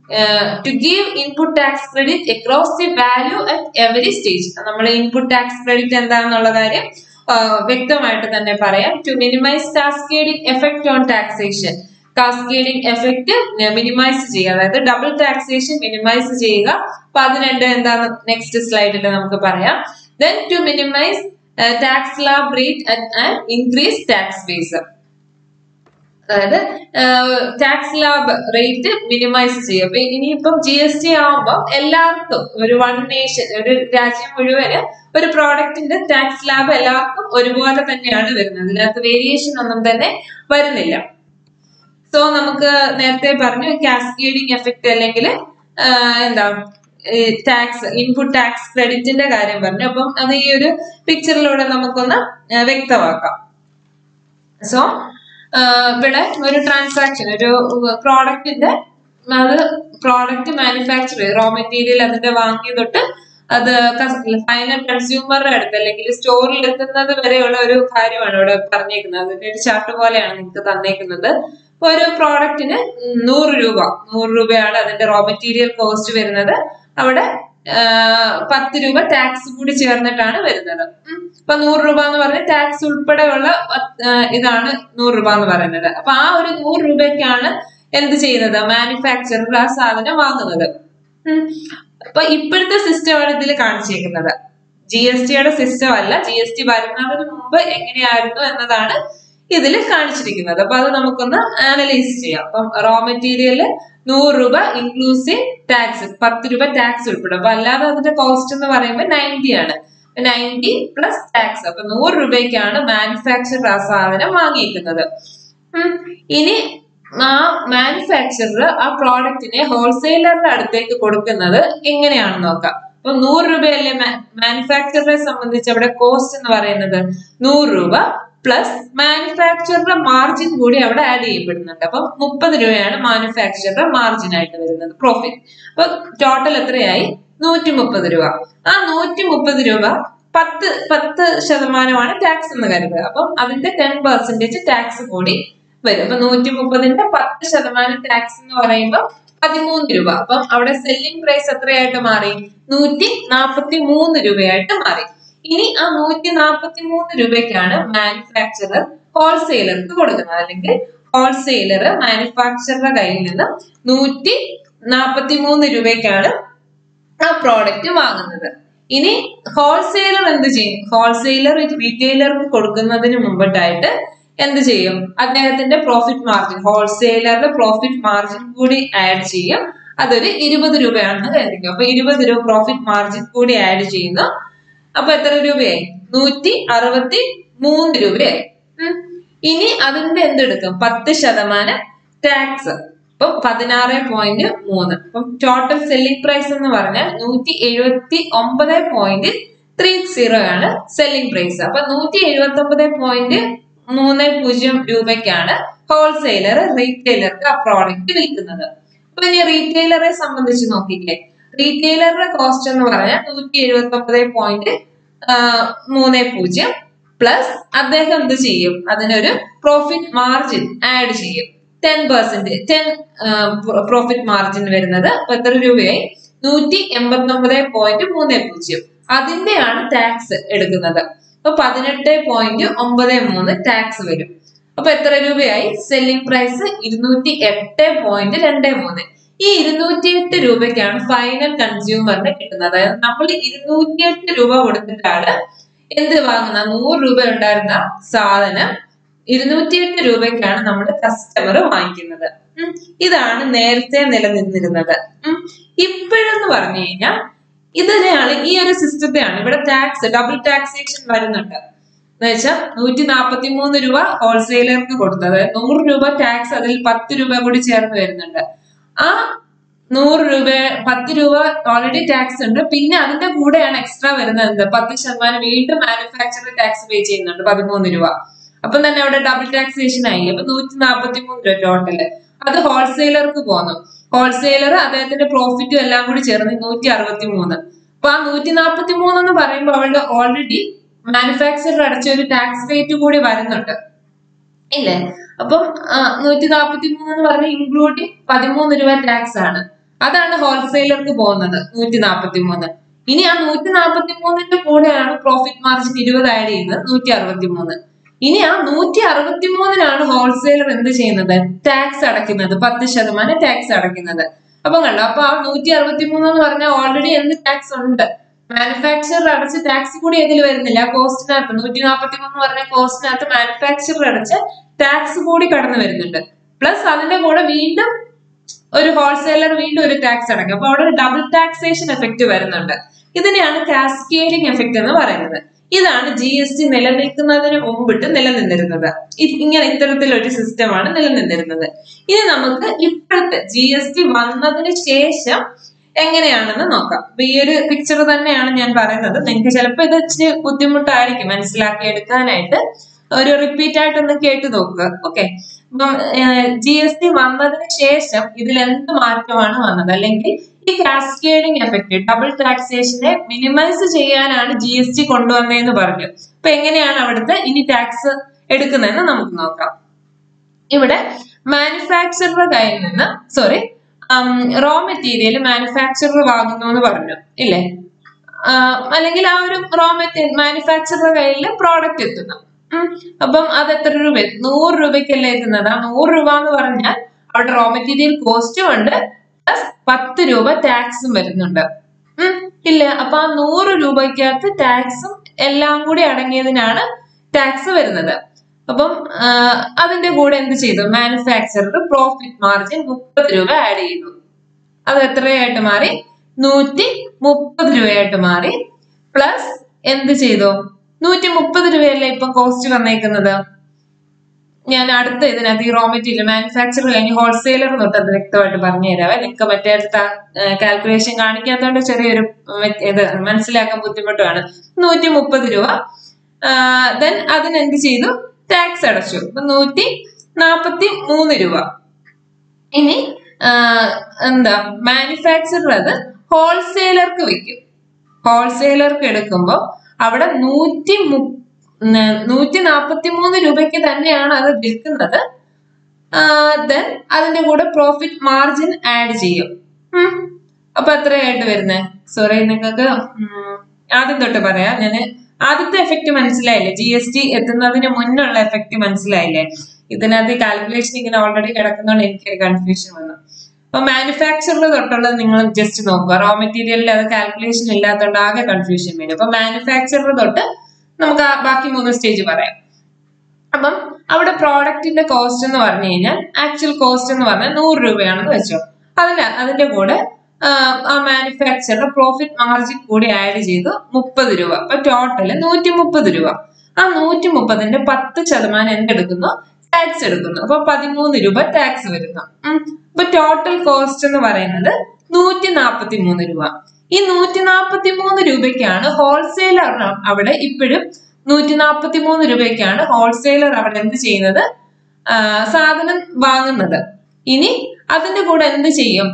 to give input tax credit across the value at every stage നമ്മൾ input tax credit എന്താണെന്നുള്ള കാര്യം വ്യക്തമായിട്ട് തന്നെ പറയാം to minimize cascading effect on taxation cascading effect minimize ചെയ്യുക അതായത് double taxation minimise ചെയ്യുക അപ്പൊ അത് രണ്ട് എന്താണ് നെക്സ്റ്റ് സ്ലൈഡിൽ നമുക്ക് പറയാം then to minimize tax slab rate and increase tax base അതായത് ടാക്സ് ലാബ് റേറ്റ് മിനിമൈസ് ചെയ്യും അപ്പൊ ഇനിയിപ്പം ജി എസ് ടി ആവുമ്പോൾ എല്ലാവർക്കും ഒരു വൺ നേഷൻ ഒരു രാജ്യം മുഴുവന് ഒരു പ്രോഡക്റ്റിന്റെ ടാക്സ് ലാബ് എല്ലാവർക്കും ഒരുപോലെ തന്നെയാണ് വരുന്നത് അതിനകത്ത് വേരിയേഷൻ ഒന്നും തന്നെ വരുന്നില്ല സോ നമുക്ക് നേരത്തെ പറഞ്ഞു കാസ്കേഡിംഗ് എഫക്ട് അല്ലെങ്കിൽ എന്താ ടാക്സ് ഇൻപുട്ട് ടാക്സ് ക്രെഡിറ്റിന്റെ കാര്യം പറഞ്ഞു അപ്പം അത് ഈ ഒരു പിക്ചറിലൂടെ നമുക്കൊന്ന് വ്യക്തമാക്കാം സോ ഇവിടെ ഒരു ട്രാൻസാക്ഷൻ ഒരു പ്രോഡക്റ്റിന്റെ അത് പ്രോഡക്റ്റ് മാനുഫാക്ചർ റോ മെറ്റീരിയൽ അതിന്റെ വാങ്ങിയ തൊട്ട് അത് ഫൈനൽ കൺസ്യൂമറുടെ അടുത്ത് അല്ലെങ്കിൽ സ്റ്റോറിൽ എത്തുന്നത് വരെയുള്ള ഒരു കാര്യമാണ് ഇവിടെ പറഞ്ഞേക്കുന്നത് അതിന്റെ ഒരു ചാർട്ട് പോലെയാണ് നിങ്ങൾക്ക് തന്നേക്കുന്നത് ഇപ്പൊ ഒരു പ്രോഡക്റ്റിന് നൂറ് രൂപ നൂറ് രൂപയാണ് അതിന്റെ റോ മെറ്റീരിയൽ കോസ്റ്റ് വരുന്നത് അവിടെ പത്ത് രൂപ ടാക്സ് കൂടി ചേർന്നിട്ടാണ് വരുന്നത് ഉം. ഇപ്പൊ നൂറ് രൂപ എന്ന് പറഞ്ഞ ടാക്സ് ഉൾപ്പെടെയുള്ള പത്ത്- ആ, ഇതാണ് നൂറ് രൂപ എന്ന് പറയുന്നത് അപ്പൊ ആ ഒരു നൂറ് രൂപയ്ക്കാണ് എന്ത് ചെയ്യുന്നത് മാനുഫാക്ചറർ ആ സാധനം വാങ്ങുന്നത് ഉം. അപ്പൊ ഇപ്പോഴത്തെ സിസ്റ്റമാണ് ഇതിൽ കാണിച്ചേക്കുന്നത് ജി എസ് ടിയുടെ സിസ്റ്റം അല്ല ജി എസ് ടി വരുന്നതിന് മുമ്പ് എങ്ങനെയായിരുന്നു എന്നതാണ് ഇതിൽ കാണിച്ചിരിക്കുന്നത് അപ്പൊ അത് നമുക്കൊന്ന് അനലൈസ് ചെയ്യാം അപ്പം റോ മെറ്റീരിയൽ നൂറ് രൂപ ഇൻക്ലൂസീവ് ടാക്സ് പത്ത് രൂപ ടാക്സ് ഉൾപ്പെടും അപ്പൊ അല്ലാതെ അതിന്റെ കോസ്റ്റ് എന്ന് പറയുമ്പോൾ നയൻറ്റി ആണ് നയൻറ്റി പ്ലസ് ടാക്സ് അപ്പൊ നൂറ് രൂപയ്ക്കാണ് മാനുഫാക്ചർ ആ സാധനം വാങ്ങിയിരിക്കുന്നത് ഉം. ഇനി ആ മാനുഫാക്ചറർ ആ പ്രോഡക്റ്റിനെ ഹോൾസെയിലറുടെ അടുത്തേക്ക് കൊടുക്കുന്നത് എങ്ങനെയാണെന്ന് നോക്കാം അപ്പൊ നൂറ് രൂപയല്ലേ മാനുഫാക്ചററെ സംബന്ധിച്ച് അവിടെ കോസ്റ്റ് എന്ന് പറയുന്നത് നൂറ് രൂപ പ്ലസ് മാനുഫാക്ചറുടെ മാർജിൻ കൂടി അവിടെ ആഡ് ചെയ്യപ്പെടുന്നുണ്ട് അപ്പം മുപ്പത് രൂപയാണ് മാനുഫാക്ചറുടെ മാർജിൻ ആയിട്ട് വരുന്നത് പ്രോഫിറ്റ് അപ്പൊ ടോട്ടൽ എത്രയായി നൂറ്റി മുപ്പത് രൂപ ആ നൂറ്റി മുപ്പത് രൂപ പത്ത് പത്ത് ശതമാനമാണ് ടാക്സ് എന്ന് കരുതുക അപ്പം അതിന്റെ ടെൻ പെർസെന്റേജ് ടാക്സ് കൂടി വരും അപ്പൊ നൂറ്റി മുപ്പതിന്റെ പത്ത് ശതമാനം ടാക്സ് എന്ന് പറയുമ്പോൾ പതിമൂന്ന് രൂപ അപ്പം അവിടെ സെല്ലിംഗ് പ്രൈസ് എത്രയായിട്ട് മാറി നൂറ്റി നാൽപ്പത്തി മൂന്ന് രൂപയായിട്ട് മാറി ഇനി ആ നൂറ്റി നാൽപ്പത്തി മൂന്ന് രൂപയ്ക്കാണ് മാനുഫാക്ചറർ ഹോൾസെയിലർക്ക് കൊടുക്കുന്നത് അല്ലെങ്കിൽ ഹോൾസെയിലർ മാനുഫാക്ചറുടെ കയ്യിൽ നിന്ന് നൂറ്റി നാൽപ്പത്തി മൂന്ന് രൂപയ്ക്കാണ് ആ പ്രോഡക്റ്റ് വാങ്ങുന്നത് ഇനി ഹോൾസെയിലർ എന്ത് ചെയ്യും ഹോൾസെയിലർ റീറ്റെയിലർക്ക് കൊടുക്കുന്നതിന് മുമ്പിട്ടായിട്ട് എന്ത് ചെയ്യും അദ്ദേഹത്തിന്റെ പ്രോഫിറ്റ് മാർജിൻ ഹോൾസെയിലറുടെ പ്രോഫിറ്റ് മാർജിൻ കൂടി ആഡ് ചെയ്യും അതൊരു ഇരുപത് രൂപയാണെന്ന് കരുതിക്കും അപ്പൊ ഇരുപത് രൂപ പ്രോഫിറ്റ് മാർജിൻ കൂടി ആഡ് ചെയ്യുന്നു അപ്പൊ എത്ര രൂപയായി നൂറ്റി അറുപത്തി മൂന്ന് രൂപയായി ഉം. ഇനി അതിന്റെ എന്തെടുക്കും പത്ത് ശതമാനം ടാക്സ് ഇപ്പം പതിനാറ് പോയിന്റ് മൂന്ന് അപ്പം ടോട്ടൽ സെല്ലിംഗ് പ്രൈസ് എന്ന് പറഞ്ഞാൽ നൂറ്റി എഴുപത്തി ഒമ്പത് പോയിന്റ് ത്രീ സീറോ ആണ് സെല്ലിംഗ് പ്രൈസ് അപ്പൊ നൂറ്റി എഴുപത്തി ഒമ്പത് പോയിന്റ് മൂന്ന് പൂജ്യം രൂപയ്ക്കാണ് ഹോൾസെയിലർ റീറ്റെയിലർക്ക് ആ പ്രോഡക്റ്റ് വിൽക്കുന്നത് അപ്പൊ ഇനി റീറ്റെയിലറെ സംബന്ധിച്ച് നോക്കിക്കേ റീറ്റെയിലറുടെ കോസ്റ്റ് എന്ന് പറഞ്ഞാൽ നൂറ്റി എഴുപത്തി ഒമ്പത് പോയിന്റ് മൂന്ന് പൂജ്യം പ്ലസ് അദ്ദേഹം എന്ത് ചെയ്യും അതിനൊരു പ്രോഫിറ്റ് മാർജിൻ ആഡ് ചെയ്യും ten percent ten profit margin വരുന്നത് അപ്പൊ എത്ര രൂപയായി നൂറ്റി എൺപത്തി ഒമ്പത് പോയിന്റ് മൂന്ന് പൂജ്യം അതിന്റെയാണ് ടാക്സ് എടുക്കുന്നത് അപ്പൊ പതിനെട്ട് പോയിന്റ് ഒമ്പത് മൂന്ന് ടാക്സ് വരും അപ്പൊ എത്ര രൂപയായി സെല്ലിംഗ് പ്രൈസ് ഇരുന്നൂറ്റി എട്ട് പോയിന്റ് രണ്ട് മൂന്ന് ഈ ഇരുന്നൂറ്റി എട്ട് രൂപയ്ക്കാണ് ഫൈനൽ കൺസ്യൂമറിന് കിട്ടുന്നത് അതായത് നമ്മൾ ഇരുന്നൂറ്റി എട്ട് രൂപ കൊടുത്തിട്ടാണ് എന്ത് വാങ്ങുന്ന നൂറ് രൂപ ഉണ്ടായിരുന്ന സാധനം ഇരുന്നൂറ്റിയെട്ട് രൂപയ്ക്കാണ് നമ്മൾ കസ്റ്റമർ വാങ്ങിക്കുന്നത് ഉം. ഇതാണ് നേരത്തെ നിലനിന്നിരുന്നത് ഉം. ഇപ്പോഴെന്ന് പറഞ്ഞു കഴിഞ്ഞാൽ ഇതിനെയാണ് ഈ ഒരു സിസ്റ്റത്തെയാണ് ഇവിടെ ടാക്സ് ഡബിൾ ടാക്സേഷൻ വരുന്നുണ്ട് എന്ന് വെച്ചാൽ നൂറ്റി നാൽപ്പത്തി മൂന്ന് രൂപ ഹോൾസെയിലർക്ക് കൊടുത്തത് നൂറ് രൂപ ടാക്സ് അതിൽ പത്ത് രൂപ കൂടി ചേർന്ന് വരുന്നുണ്ട് ആ നൂറ് രൂപ പത്ത് രൂപ ഓൾറെഡി ടാക്സ് ഉണ്ട് പിന്നെ അതിന്റെ കൂടെയാണ് എക്സ്ട്രാ വരുന്നത് എന്ത് പത്ത് ശതമാനം വീണ്ടും മാനുഫാക്ചറിംഗ് ടാക്സ് പേ ചെയ്യുന്നുണ്ട് പതിമൂന്ന് രൂപ അപ്പം തന്നെ അവിടെ ഡബിൾ ടാക്സേഷൻ ആയി അപ്പൊ നൂറ്റി നാൽപ്പത്തി മൂന്ന് രൂപ ടോട്ടല് അത് ഹോൾസെയിലർക്ക് പോന്നു ഹോൾസെയിലർ അദ്ദേഹത്തിന്റെ പ്രോഫിറ്റും എല്ലാം കൂടി ചേർന്ന് നൂറ്റി അറുപത്തി മൂന്ന് അപ്പൊ ആ നൂറ്റി നാൽപ്പത്തി മൂന്ന് എന്ന് പറയുമ്പോൾ അവളുടെ ഓൾറെഡി മാനുഫാക്ചറർ അടച്ച ഒരു ടാക്സ് റേറ്റ് കൂടി വരുന്നുണ്ട് ഇല്ലേ അപ്പം നൂറ്റി നാൽപ്പത്തി മൂന്ന് എന്ന് പറഞ്ഞ ഇൻക്ലൂഡിങ് പതിമൂന്ന് രൂപ ടാക്സ് ആണ് അതാണ് ഹോൾസെയിലർക്ക് പോകുന്നത് നൂറ്റി നാൽപ്പത്തി മൂന്ന് ഇനി ആ നൂറ്റി നാൽപ്പത്തി മൂന്നിന്റെ കൂടെയാണ് പ്രോഫിറ്റ് മാർജിൻ ഇരുപത് ആഡ് ചെയ്യുന്നത് നൂറ്റി അറുപത്തി മൂന്ന് ഇനി ആ നൂറ്റി അറുപത്തി മൂന്നിനാണ് ഹോൾസെയിലർ എന്ത് ചെയ്യുന്നത് ടാക്സ് അടയ്ക്കുന്നത് പത്ത് ശതമാനം ടാക്സ് അടയ്ക്കുന്നത് അപ്പൊ കണ്ടോ അപ്പൊ ആ നൂറ്റി അറുപത്തി മൂന്ന് എന്ന് പറഞ്ഞാൽ ഓൾറെഡി എന്ത് ടാക്സ് ഉണ്ട് മാനുഫാക്ചറർ അടച്ച ടാക്സ് കൂടി ഇതിൽ വരുന്നില്ല കോസ്റ്റിനകത്ത് നൂറ്റി നാൽപ്പത്തി മൂന്ന് പറഞ്ഞ കോസ്റ്റിനകത്ത് മാനുഫാക്ചറർ അടച്ച ടാക്സ് കൂടി കടന്നു വരുന്നുണ്ട് പ്ലസ് അതിന്റെ കൂടെ വീണ്ടും ഒരു ഹോൾസെയിലർ വീണ്ടും ഒരു ടാക്സ് അടക്കും അപ്പൊ അവിടെ ഒരു ഡബിൾ ടാക്സേഷൻ എഫക്റ്റ് വരുന്നുണ്ട് ഇതിനെയാണ് കാസ്കേഡിംഗ് എഫക്റ്റ് എന്ന് പറയുന്നത് ഇതാണ് ജി എസ് ടി നിലനിൽക്കുന്നതിന് മുമ്പിട്ട് നിലനിന്നിരുന്നത് ഇ- ഇങ്ങനെ ഇത്തരത്തിലൊരു സിസ്റ്റമാണ് നിലനിന്നിരുന്നത് ഇനി നമുക്ക് ഇപ്പോഴത്തെ ജി എസ് ടി വന്നതിന് ശേഷം എങ്ങനെയാണെന്ന് നോക്കാം അപ്പൊ ഈ ഒരു പിക്ചർ തന്നെയാണ് ഞാൻ പറയുന്നത് നിങ്ങൾക്ക് ചിലപ്പോൾ ഇത് ഇച്ചിരി ബുദ്ധിമുട്ടായിരിക്കും മനസ്സിലാക്കി എടുക്കാനായിട്ട് ഒരു റിപ്പീറ്റ് ആയിട്ടൊന്ന് കേട്ട് നോക്കുക ഓക്കെ അപ്പം ജി എസ് ടി വന്നതിന് ശേഷം ഇതിൽ എന്ത് മാറ്റമാണ് വന്നത് അല്ലെങ്കിൽ ഈ കാസ്കേഡിംഗ് എഫക്ട് ഡബിൾ ടാക്സേഷനെ മിനിമൈസ് ചെയ്യാനാണ് ജി എസ് ടി കൊണ്ടുവന്നതെന്ന് പറഞ്ഞു അപ്പൊ എങ്ങനെയാണ് അവിടുത്തെ ഇനി ടാക്സ് എടുക്കുന്നതെന്ന് നമുക്ക് നോക്കാം ഇവിടെ മാനുഫാക്ചറുടെ കയ്യിൽ നിന്ന് സോറി റോ മെറ്റീരിയൽ മാനുഫാക്ചറർ വാങ്ങുന്നു എന്ന് പറഞ്ഞു ഇല്ലേ ആ, അല്ലെങ്കിൽ ആ ഒരു റോ മെറ്റീരിയൽ മാനുഫാക്ചറുടെ കയ്യിൽ പ്രോഡക്റ്റ് എത്തുന്നു ഉം. അപ്പം അത് എത്ര രൂപ നൂറ് രൂപയ്ക്കല്ലേ എത്തുന്നത് ആ നൂറ് രൂപ എന്ന് പറഞ്ഞാൽ അവിടെ റോ മെറ്റീരിയൽ കോസ്റ്റും ഉണ്ട് പ്ലസ് പത്ത് രൂപ ടാക്സും വരുന്നുണ്ട് ഉം. ഇല്ല അപ്പൊ ആ നൂറ് രൂപയ്ക്കകത്ത് ടാക്സും എല്ലാം കൂടി അടങ്ങിയതിനാണ് ടാക്സ് വരുന്നത് അപ്പം ആ, അതിന്റെ കൂടെ എന്ത് ചെയ്തു മാനുഫാക്ചറർ പ്രോഫിറ്റ് മാർജിൻ മുപ്പത് രൂപ ആഡ് ചെയ്തു അത് എത്രയായിട്ട് മാറി നൂറ്റി മുപ്പത് രൂപയായിട്ട് മാറി പ്ലസ് എന്ത് ചെയ്തു നൂറ്റി മുപ്പത് രൂപയല്ലേ ഇപ്പം കോസ്റ്റ് വന്നേക്കുന്നത് ഞാൻ അടുത്ത ഇതിനകത്ത് ഈ റോ മെറ്റീരിയൽ മാനുഫാക്ചർ കഴിഞ്ഞ് ഹോൾസെയിലർ തൊട്ട് അത് വ്യക്തമായിട്ട് പറഞ്ഞു തരാം നിങ്ങൾക്ക് മറ്റേ കാൽക്കുലേഷൻ കാണിക്കാത്തതുകൊണ്ട് ചെറിയൊരു ഉം, ഇത് മനസ്സിലാക്കാൻ ബുദ്ധിമുട്ടാണ് നൂറ്റി മുപ്പത് രൂപ ദെൻ അതിനെന്ത് ചെയ്തു ടാക്സ് അടച്ചു അപ്പൊ നൂറ്റി നാപ്പത്തി മൂന്ന് രൂപ ഇനി ആ, എന്താ മാനുഫാക്ചറർ അത് ഹോൾസെയിലർക്ക് വിൽക്കും ഹോൾസെയിലർക്ക് എടുക്കുമ്പോൾ അവിടെ നൂറ്റി മു നൂറ്റി നാപ്പത്തി മൂന്ന് രൂപയ്ക്ക് തന്നെയാണ് അത് വിൽക്കുന്നത് ദെൻ അതിന്റെ കൂടെ പ്രോഫിറ്റ് മാർജിൻ ആഡ് ചെയ്യും ഉം. അപ്പൊ എത്രയായിട്ട് വരുന്നത് സോറി നിങ്ങൾക്ക് ഉം, ആദ്യം തൊട്ട് പറയാം ഞാൻ ആദ്യത്തെ എഫക്റ്റ് മനസ്സിലായില്ലേ ജി എസ് ടി എത്തുന്നതിന് മുന്നുള്ള എഫക്റ്റ് മനസ്സിലായില്ലേ ഇതിനകത്ത് കാൽക്കുലേഷൻ ഇങ്ങനെ ഓൾറെഡി കിടക്കുന്നതുകൊണ്ട് എനിക്കൊരു കൺഫ്യൂഷൻ വന്നു അപ്പൊ മാനുഫാക്ചറിൽ തൊട്ടുള്ളത് നിങ്ങൾ ജസ്റ്റ് നോക്കുക റോ മെറ്റീരിയലിൽ അത് കാൽക്കുലേഷൻ ഇല്ലാത്തതുകൊണ്ട് ആകെ കൺഫ്യൂഷൻ വരും അപ്പൊ മാനുഫാക്ചറിൽ തൊട്ട് നമുക്ക് ആ ബാക്കി മൂന്ന് സ്റ്റേജ് പറയാം അപ്പം അവിടെ പ്രോഡക്റ്റിന്റെ കോസ്റ്റ് എന്ന് പറഞ്ഞു കഴിഞ്ഞാൽ ആക്ച്വൽ കോസ്റ്റ് എന്ന് പറഞ്ഞാൽ നൂറ് രൂപയാണെന്ന് വെച്ചോ അതിന് അതിന്റെ കൂടെ ആ, ആ മാനുഫാക്ചറിന്റെ പ്രോഫിറ്റ് മാർജിൻ കൂടി ആഡ് ചെയ്തു മുപ്പത് രൂപ അപ്പൊ ടോട്ടൽ നൂറ്റി മുപ്പത് രൂപ ആ നൂറ്റി മുപ്പതിന്റെ പത്ത് ശതമാനം എന്തെടുക്കുന്നു ടാക്സ് എടുക്കുന്നു അപ്പൊ പതിമൂന്ന് രൂപ ടാക്സ് വരുന്നു ഉം. അപ്പൊ ടോട്ടൽ കോസ്റ്റ് എന്ന് പറയുന്നത് നൂറ്റി നാപ്പത്തി മൂന്ന് രൂപ ഈ നൂറ്റി നാപ്പത്തി മൂന്ന് രൂപയ്ക്കാണ് ഹോൾസെയിലർ അവിടെ ഇപ്പോഴും നൂറ്റി നാപ്പത്തി മൂന്ന് രൂപയ്ക്കാണ് ഹോൾസെയിലർ അവിടെ എന്ത് ചെയ്യുന്നത് ആ, സാധനം വാങ്ങുന്നത് ഇനി അതിന്റെ കൂടെ എന്ത് ചെയ്യും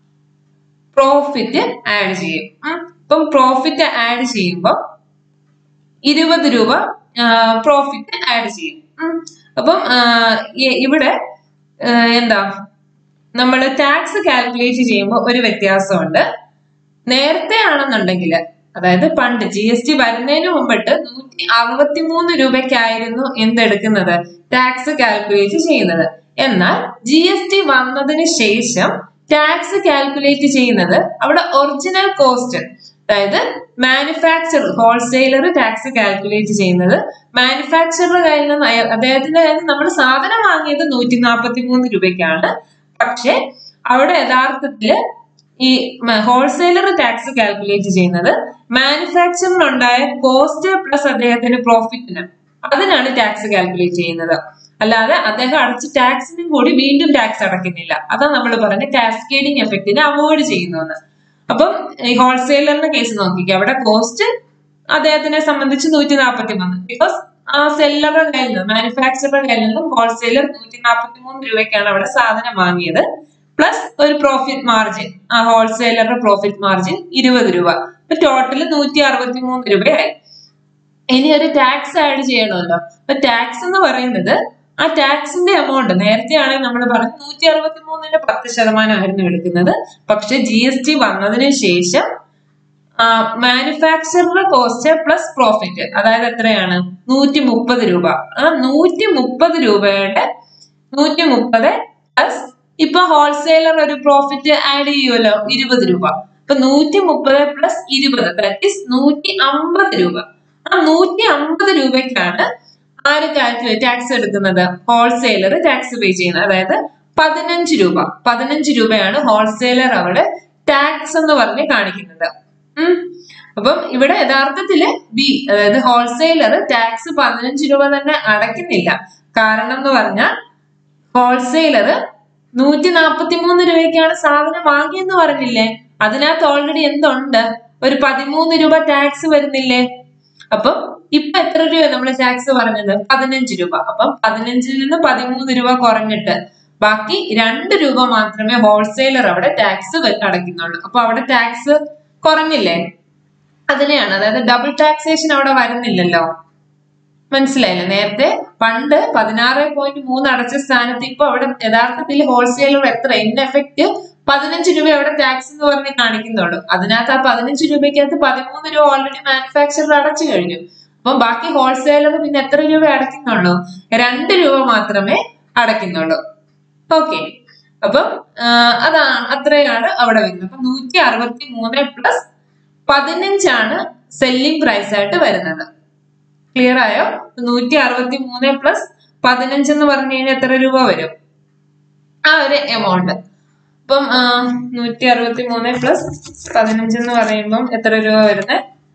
പ്രോഫിറ്റ് ആഡ് ചെയ്യും ഉം. ഇപ്പം പ്രോഫിറ്റ് ആഡ് ചെയ്യുമ്പോൾ ഇരുപത് രൂപ പ്രോഫിറ്റ് ആഡ് ചെയ്യും ഉം. അപ്പം ആ, ഇ- ഇവിടെ ആ, എന്താ നമ്മൾ ടാക്സ് കാൽക്കുലേറ്റ് ചെയ്യുമ്പോൾ ഒരു വ്യത്യാസമുണ്ട് നേരത്തെ ആണെന്നുണ്ടെങ്കിൽ അതായത് പണ്ട് ജി എസ് ടി വരുന്നതിന് മുമ്പിട്ട് നൂറ്റി അറുപത്തി മൂന്ന് രൂപയ്ക്കായിരുന്നു എന്തെടുക്കുന്നത് ടാക്സ് കാൽക്കുലേറ്റ് ചെയ്യുന്നത് എന്നാൽ ജി എസ് ടി വന്നതിന് ശേഷം ടാക്സ് കാൽക്കുലേറ്റ് ചെയ്യുന്നത് അവിടെ ഒറിജിനൽ കോസ്റ്റ് അതായത് മാനുഫാക്ചർ ഹോൾസെയിലർ ടാക്സ് കാൽക്കുലേറ്റ് ചെയ്യുന്നത് മാനുഫാക്ചറുടെ കയ്യിൽ നിന്ന് അയ- അദ്ദേഹത്തിന്റെ കയ്യിൽ നിന്ന് നമ്മൾ സാധനം വാങ്ങിയത് നൂറ്റി നാൽപ്പത്തി മൂന്ന് രൂപയ്ക്കാണ് പക്ഷെ അവിടെ യഥാർത്ഥത്തില് ഈ ഹോൾസെയിലർ ടാക്സ് കാൽക്കുലേറ്റ് ചെയ്യുന്നത് മാനുഫാക്ചറിനുണ്ടായ കോസ്റ്റ് പ്ലസ് അദ്ദേഹത്തിന് പ്രോഫിറ്റിന് അതിനാണ് ടാക്സ് കാൽക്കുലേറ്റ് ചെയ്യുന്നത് അല്ലാതെ അദ്ദേഹം അടച്ച ടാക്സിനും കൂടി വീണ്ടും ടാക്സ് അടയ്ക്കുന്നില്ല അതാണ് നമ്മൾ പറഞ്ഞ കാസ്കേഡിങ് എഫക്റ്റിനെ അവോയ്ഡ് ചെയ്യുന്നതെന്ന് അപ്പം ഈ ഹോൾസെയിലറിന്റെ കേസ് നോക്കിക്കുക അവിടെ കോസ്റ്റ് അദ്ദേഹത്തിനെ സംബന്ധിച്ച് നൂറ്റി നാൽപ്പത്തി മൂന്ന് ബിക്കോസ് ആ സെല്ലറുടെ കയ്യിൽ നിന്ന് മാനുഫാക്ചറുടെ കയ്യിൽ നിന്നും ഹോൾസെയിലർ നൂറ്റി നാൽപ്പത്തി മൂന്ന് രൂപയ്ക്കാണ് അവിടെ സാധനം വാങ്ങിയത് പ്ലസ് ഒരു പ്രോഫിറ്റ് മാർജിൻ ആ ഹോൾസെയിലറുടെ പ്രോഫിറ്റ് മാർജിൻ ഇരുപത് രൂപ അപ്പൊ ടോട്ടൽ നൂറ്റി അറുപത്തി മൂന്ന് രൂപയായി ഇനി ഒരു ടാക്സ് ആഡ് ചെയ്യണമല്ലോ അപ്പൊ ടാക്സ് എന്ന് പറയുന്നത് ആ ടാക്സിന്റെ എമൗണ്ട് നേരത്തെ ആണെങ്കിൽ നമ്മൾ പറഞ്ഞു നൂറ്റി അറുപത്തി മൂന്നിന്റെ പത്ത് ശതമാനമായിരുന്നു എടുക്കുന്നത് പക്ഷെ ജി എസ് ടി വന്നതിന് ശേഷം മാനുഫാക്ചറുടെ കോസ്റ്റ് പ്ലസ് പ്രോഫിറ്റ് അതായത് എത്രയാണ് നൂറ്റി മുപ്പത് രൂപ ആ നൂറ്റി മുപ്പത് രൂപയുടെ നൂറ്റി മുപ്പത് പ്ലസ് ഇപ്പൊ ഹോൾസെയിലർ ഒരു പ്രോഫിറ്റ് ആഡ് ചെയ്യുമല്ലോ ഇരുപത് രൂപ അപ്പൊ നൂറ്റി മുപ്പത് പ്ലസ് ഇരുപത് ദാറ്റ് ഇസ് നൂറ്റി അമ്പത് രൂപ ആ നൂറ്റി അമ്പത് രൂപയ്ക്കാണ് ആര് കാൽക്കുലേറ്റ് ടാക്സ് എടുക്കുന്നത് ഹോൾസെയിലർ ടാക്സ് പേ ചെയ്യുന്നത് അതായത് പതിനഞ്ച് രൂപ പതിനഞ്ച് രൂപയാണ് ഹോൾസെയിലർ അവിടെ ടാക്സ് എന്ന് പറഞ്ഞ് കാണിക്കുന്നത് ഉം. അപ്പം ഇവിടെ യഥാർത്ഥത്തില് ബി അതായത് ഹോൾസെയിലർ ടാക്സ് പതിനഞ്ച് രൂപ തന്നെ അടയ്ക്കുന്നില്ല കാരണം എന്ന് പറഞ്ഞാൽ ഹോൾസെയിലർ നൂറ്റി നാപ്പത്തി മൂന്ന് രൂപയ്ക്കാണ് സാധനം വാങ്ങിയെന്ന് പറഞ്ഞില്ലേ അതിനകത്ത് ഓൾറെഡി എന്തുണ്ട് ഒരു പതിമൂന്ന് രൂപ ടാക്സ് വരുന്നില്ലേ അപ്പം ഇപ്പൊ എത്ര രൂപ നമ്മൾ ടാക്സ് പറഞ്ഞത് പതിനഞ്ച് രൂപ അപ്പം പതിനഞ്ചിൽ നിന്ന് പതിമൂന്ന് രൂപ കുറഞ്ഞിട്ട് ബാക്കി രണ്ട് രൂപ മാത്രമേ ഹോൾസെയിലർ അവിടെ ടാക്സ് അടയ്ക്കുന്നുള്ളൂ അപ്പൊ അവിടെ ടാക്സ് കുറഞ്ഞില്ലേ അതിനെയാണ് അതായത് ഡബിൾ ടാക്സേഷൻ അവിടെ വരുന്നില്ലല്ലോ മനസ്സിലായില്ലേ നേരത്തെ പണ്ട് പതിനാറ് പോയിന്റ് മൂന്ന് അടച്ച സ്ഥാനത്ത് ഇപ്പൊ അവിടെ യഥാർത്ഥത്തിൽ ഹോൾസെയിലർ എത്ര ഇൻ എഫക്റ്റ് പതിനഞ്ച് രൂപ അവിടെ ടാക്സ് എന്ന് പറഞ്ഞ് കാണിക്കുന്നുള്ളൂ അതിനകത്ത് ആ പതിനഞ്ച് രൂപയ്ക്കകത്ത് പതിമൂന്ന് രൂപ ഓൾറെഡി മാനുഫാക്ചറർ അടച്ചു കഴിഞ്ഞു അപ്പം ബാക്കി ഹോൾസെയിലർ പിന്നെ എത്ര രൂപ അടയ്ക്കുന്നുള്ളൂ രണ്ട് രൂപ മാത്രമേ അടയ്ക്കുന്നുള്ളൂ ഓക്കെ അപ്പം ആ, അതാണ് അത്രയാണ് അവിടെ വരുന്നത് അപ്പൊ നൂറ്റി അറുപത്തി മൂന്ന് പ്ലസ് പതിനഞ്ചാണ് സെല്ലിംഗ് പ്രൈസ് ആയിട്ട് വരുന്നത് ക്ലിയർ ആയോ നൂറ്റി അറുപത്തി മൂന്ന് പ്ലസ് പതിനഞ്ച് എന്ന് പറഞ്ഞു കഴിഞ്ഞാൽ എത്ര രൂപ വരും ആ ഒരു എമൗണ്ട് അപ്പം നൂറ്റി അറുപത്തി മൂന്ന് പ്ലസ് പതിനഞ്ച് എന്ന് പറയുമ്പം എത്ര രൂപ വരുന്നത്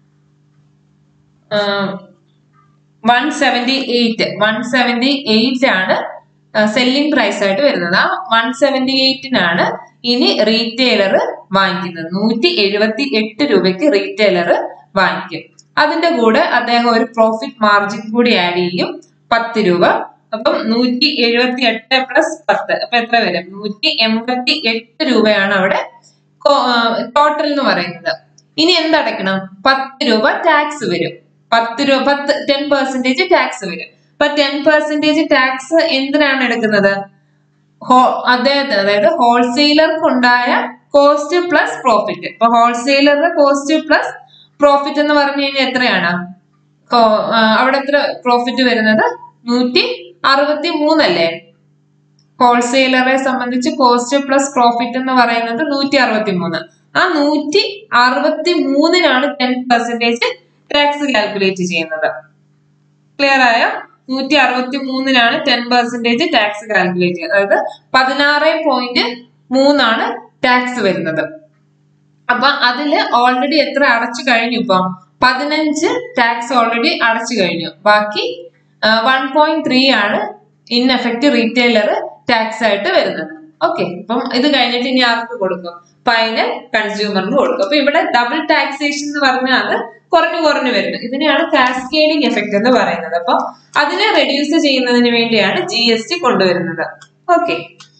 one seventy eight one seventy eight ആണ് സെല്ലിംഗ് പ്രൈസ് ആയിട്ട് വരുന്നത് ആ വൺ സെവന്റി എയ്റ്റിനാണ് ഇനി റീറ്റെയിലർ വാങ്ങിക്കുന്നത് നൂറ്റി എഴുപത്തി എട്ട് രൂപയ്ക്ക് റീറ്റെയിലർ വാങ്ങിക്കും അതിന്റെ കൂടെ അദ്ദേഹം ഒരു പ്രോഫിറ്റ് മാർജിൻ കൂടി ആഡ് ചെയ്യും പത്ത് രൂപ അപ്പം നൂറ്റി എഴുപത്തി എട്ട് പ്ലസ് പത്ത് അപ്പൊ എത്ര വരും നൂറ്റി എൺപത്തി എട്ട് രൂപയാണ് അവിടെ ടോട്ടൽ എന്ന് പറയുന്നത് ഇനി എന്തടയ്ക്കണം പത്ത് രൂപ ടാക്സ് വരും പത്ത് രൂപ പത്ത് ടെൻ പെർസെന്റേജ് ടാക്സ് വരും അപ്പൊ ടെൻ പെർസെന്റേജ് ടാക്സ് എന്തിനാണ് എടുക്കുന്നത് ഹോ- അദ്ദേഹത്തിന് അതായത് ഹോൾസെയിലർക്ക് ഉണ്ടായ കോസ്റ്റ് പ്ലസ് പ്രോഫിറ്റ് ഇപ്പൊ ഹോൾസെയിലറുടെ കോസ്റ്റ് പ്ലസ് പ്രോഫിറ്റ് എന്ന് പറഞ്ഞു കഴിഞ്ഞാൽ എത്രയാണ് ഹോ- ആ, അവിടെ എത്ര പ്രോഫിറ്റ് വരുന്നത് നൂറ്റി അറുപത്തി മൂന്നല്ലേ ഹോൾസെയിലറെ സംബന്ധിച്ച് കോസ്റ്റ് പ്ലസ് പ്രോഫിറ്റ് എന്ന് പറയുന്നത് നൂറ്റി അറുപത്തി മൂന്ന് ആ നൂറ്റി അറുപത്തി മൂന്നിനാണ് ടെൻ പെർസെന്റേജ് ടാക്സ് കാൽക്കുലേറ്റ് ചെയ്യുന്നത് ക്ലിയർ ആയോ നൂറ്റി അറുപത്തി മൂന്നിനാണ് ടെൻ പെർസെന്റേജ് ടാക്സ് കാൽക്കുലേറ്റ് ചെയ്യുന്നത് അതായത് പതിനാറ് പോയിന്റ് മൂന്നാണ് ടാക്സ് വരുന്നത് അപ്പൊ അതില് ഓൾറെഡി എത്ര അടച്ചു കഴിഞ്ഞു ഇപ്പം പതിനഞ്ച് ടാക്സ് ഓൾറെഡി അടച്ചു കഴിഞ്ഞു ബാക്കി വൺ പോയിന്റ് ത്രീ ആണ് ഇൻ എഫക്ട് റീറ്റെയിലർ ടാക്സ് ആയിട്ട് വരുന്നത് ഓക്കെ അപ്പം ഇത് കഴിഞ്ഞിട്ട് ഇനി ആർക്ക് കൊടുക്കും ഫൈനൽ കൺസ്യൂമറിന് കൊടുക്കും അപ്പൊ ഇവിടെ ഡബിൾ ടാക്സേഷൻ എന്ന് പറഞ്ഞാൽ അത് കുറഞ്ഞു കുറഞ്ഞു വരുന്നു ഇതിനെയാണ് കാസ്കേഡിംഗ് എഫക്ട് എന്ന് പറയുന്നത് അപ്പൊ അതിനെ റെഡ്യൂസ് ചെയ്യുന്നതിന് വേണ്ടിയാണ് ജി എസ് ടി കൊണ്ടുവരുന്നത് ഓക്കെ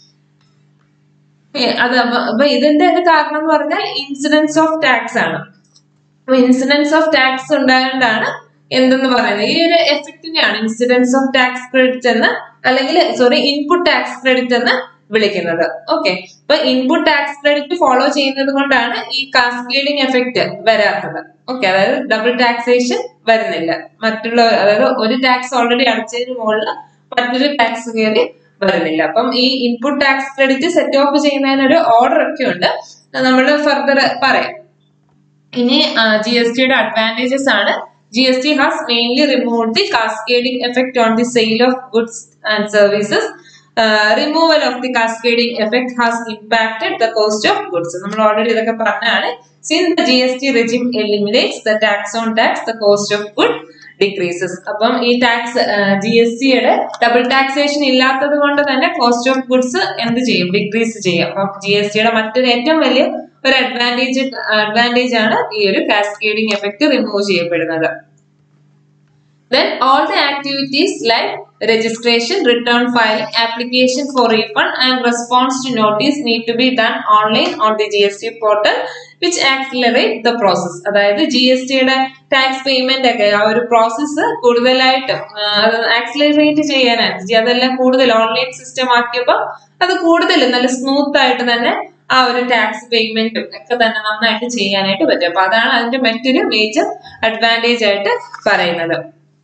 അത് അപ്പൊ അപ്പൊ ഇതിന്റെ ഒരു കാരണം എന്ന് പറഞ്ഞാൽ ഇൻസിഡൻസ് ഓഫ് ടാക്സ് ആണ് അപ്പൊ ഇൻസിഡൻസ് ഓഫ് ടാക്സ് ഉണ്ടായതുകൊണ്ടാണ് എന്തെന്ന് പറയുന്നത് ഈ ഒരു എഫക്റ്റിനെയാണ് ഇൻസിഡൻസ് ഓഫ് ടാക്സ് ക്രെഡിറ്റ് എന്ന് അല്ലെങ്കിൽ സോറി ഇൻപുട്ട് ടാക്സ് ക്രെഡിറ്റ് എന്ന് വിളിക്കുന്നത് ഓക്കെ അപ്പൊ ഇൻപുട്ട് ടാക്സ് ക്രെഡിറ്റ് ഫോളോ ചെയ്യുന്നത് കൊണ്ടാണ് ഈ കാസ്കേഡിംഗ് എഫക്റ്റ് വരാത്തത് ഓക്കെ അതായത് ഡബിൾ ടാക്സേഷൻ വരുന്നില്ല മറ്റുള്ള അതായത് ഒരു ടാക്സ് ഓൾറെഡി അടച്ചതിന് മുകളിൽ മറ്റൊരു ടാക്സ് കയറി വരുന്നില്ല അപ്പം ഈ input tax credit set off ചെയ്യുന്നതിന് ഒരു ഓർഡർ ഒക്കെ ഉണ്ട് നമ്മൾ ഫർദർ പറയാം ഇനി ജി എസ് ടിയുടെ അഡ്വാൻറ്റേജസ് ആണ് G S T has mainly remove the cascading effect on the sale of goods and services removal of the cascading effect has impacted the cost of goods നമ്മൾ already ഇതൊക്കെ പറഞ്ഞാണ് since the G S T regime eliminates the tax on tax the cost of good decreases അപ്പം ഈ tax G S ടിയുടെ double taxation ഇല്ലാത്തത് കൊണ്ട് തന്നെ cost of goods എന്ത് ചെയ്യും ഡിക്രീസ് ചെയ്യും അപ്പം ജി എസ് ടിയുടെ മറ്റൊരു ഏറ്റവും വലിയ ഒരു അഡ്വാൻറ്റേജ് അഡ്വാൻറ്റേജ് ആണ് ഈ ഒരു കാസ്കേഡിംഗ് എഫക്ട് റിമൂവ് ചെയ്യപ്പെടുന്നത് Then all the activities like registration, return filing, application for refund and response to notice need to be done online on the GST portal which accelerate the process. അതായത് G S ടിയുടെ tax payment ഒക്കെ ആ ഒരു process കൂടുതലായിട്ട് അത് accelerate ചെയ്യാനായിട്ട് അതെല്ലാം കൂടുതൽ ഓൺലൈൻ സിസ്റ്റം ആക്കിയപ്പോൾ അത് കൂടുതൽ നല്ല സ്മൂത്ത് ആയിട്ട് തന്നെ ആ ഒരു ടാക്സ് പേയ്മെന്റും ഒക്കെ തന്നെ നന്നായിട്ട് ചെയ്യാനായിട്ട് പറ്റും അപ്പൊ അതാണ് അതിന്റെ മറ്റൊരു മേജർ അഡ്വാൻറ്റേജ് ആയിട്ട് പറയുന്നത്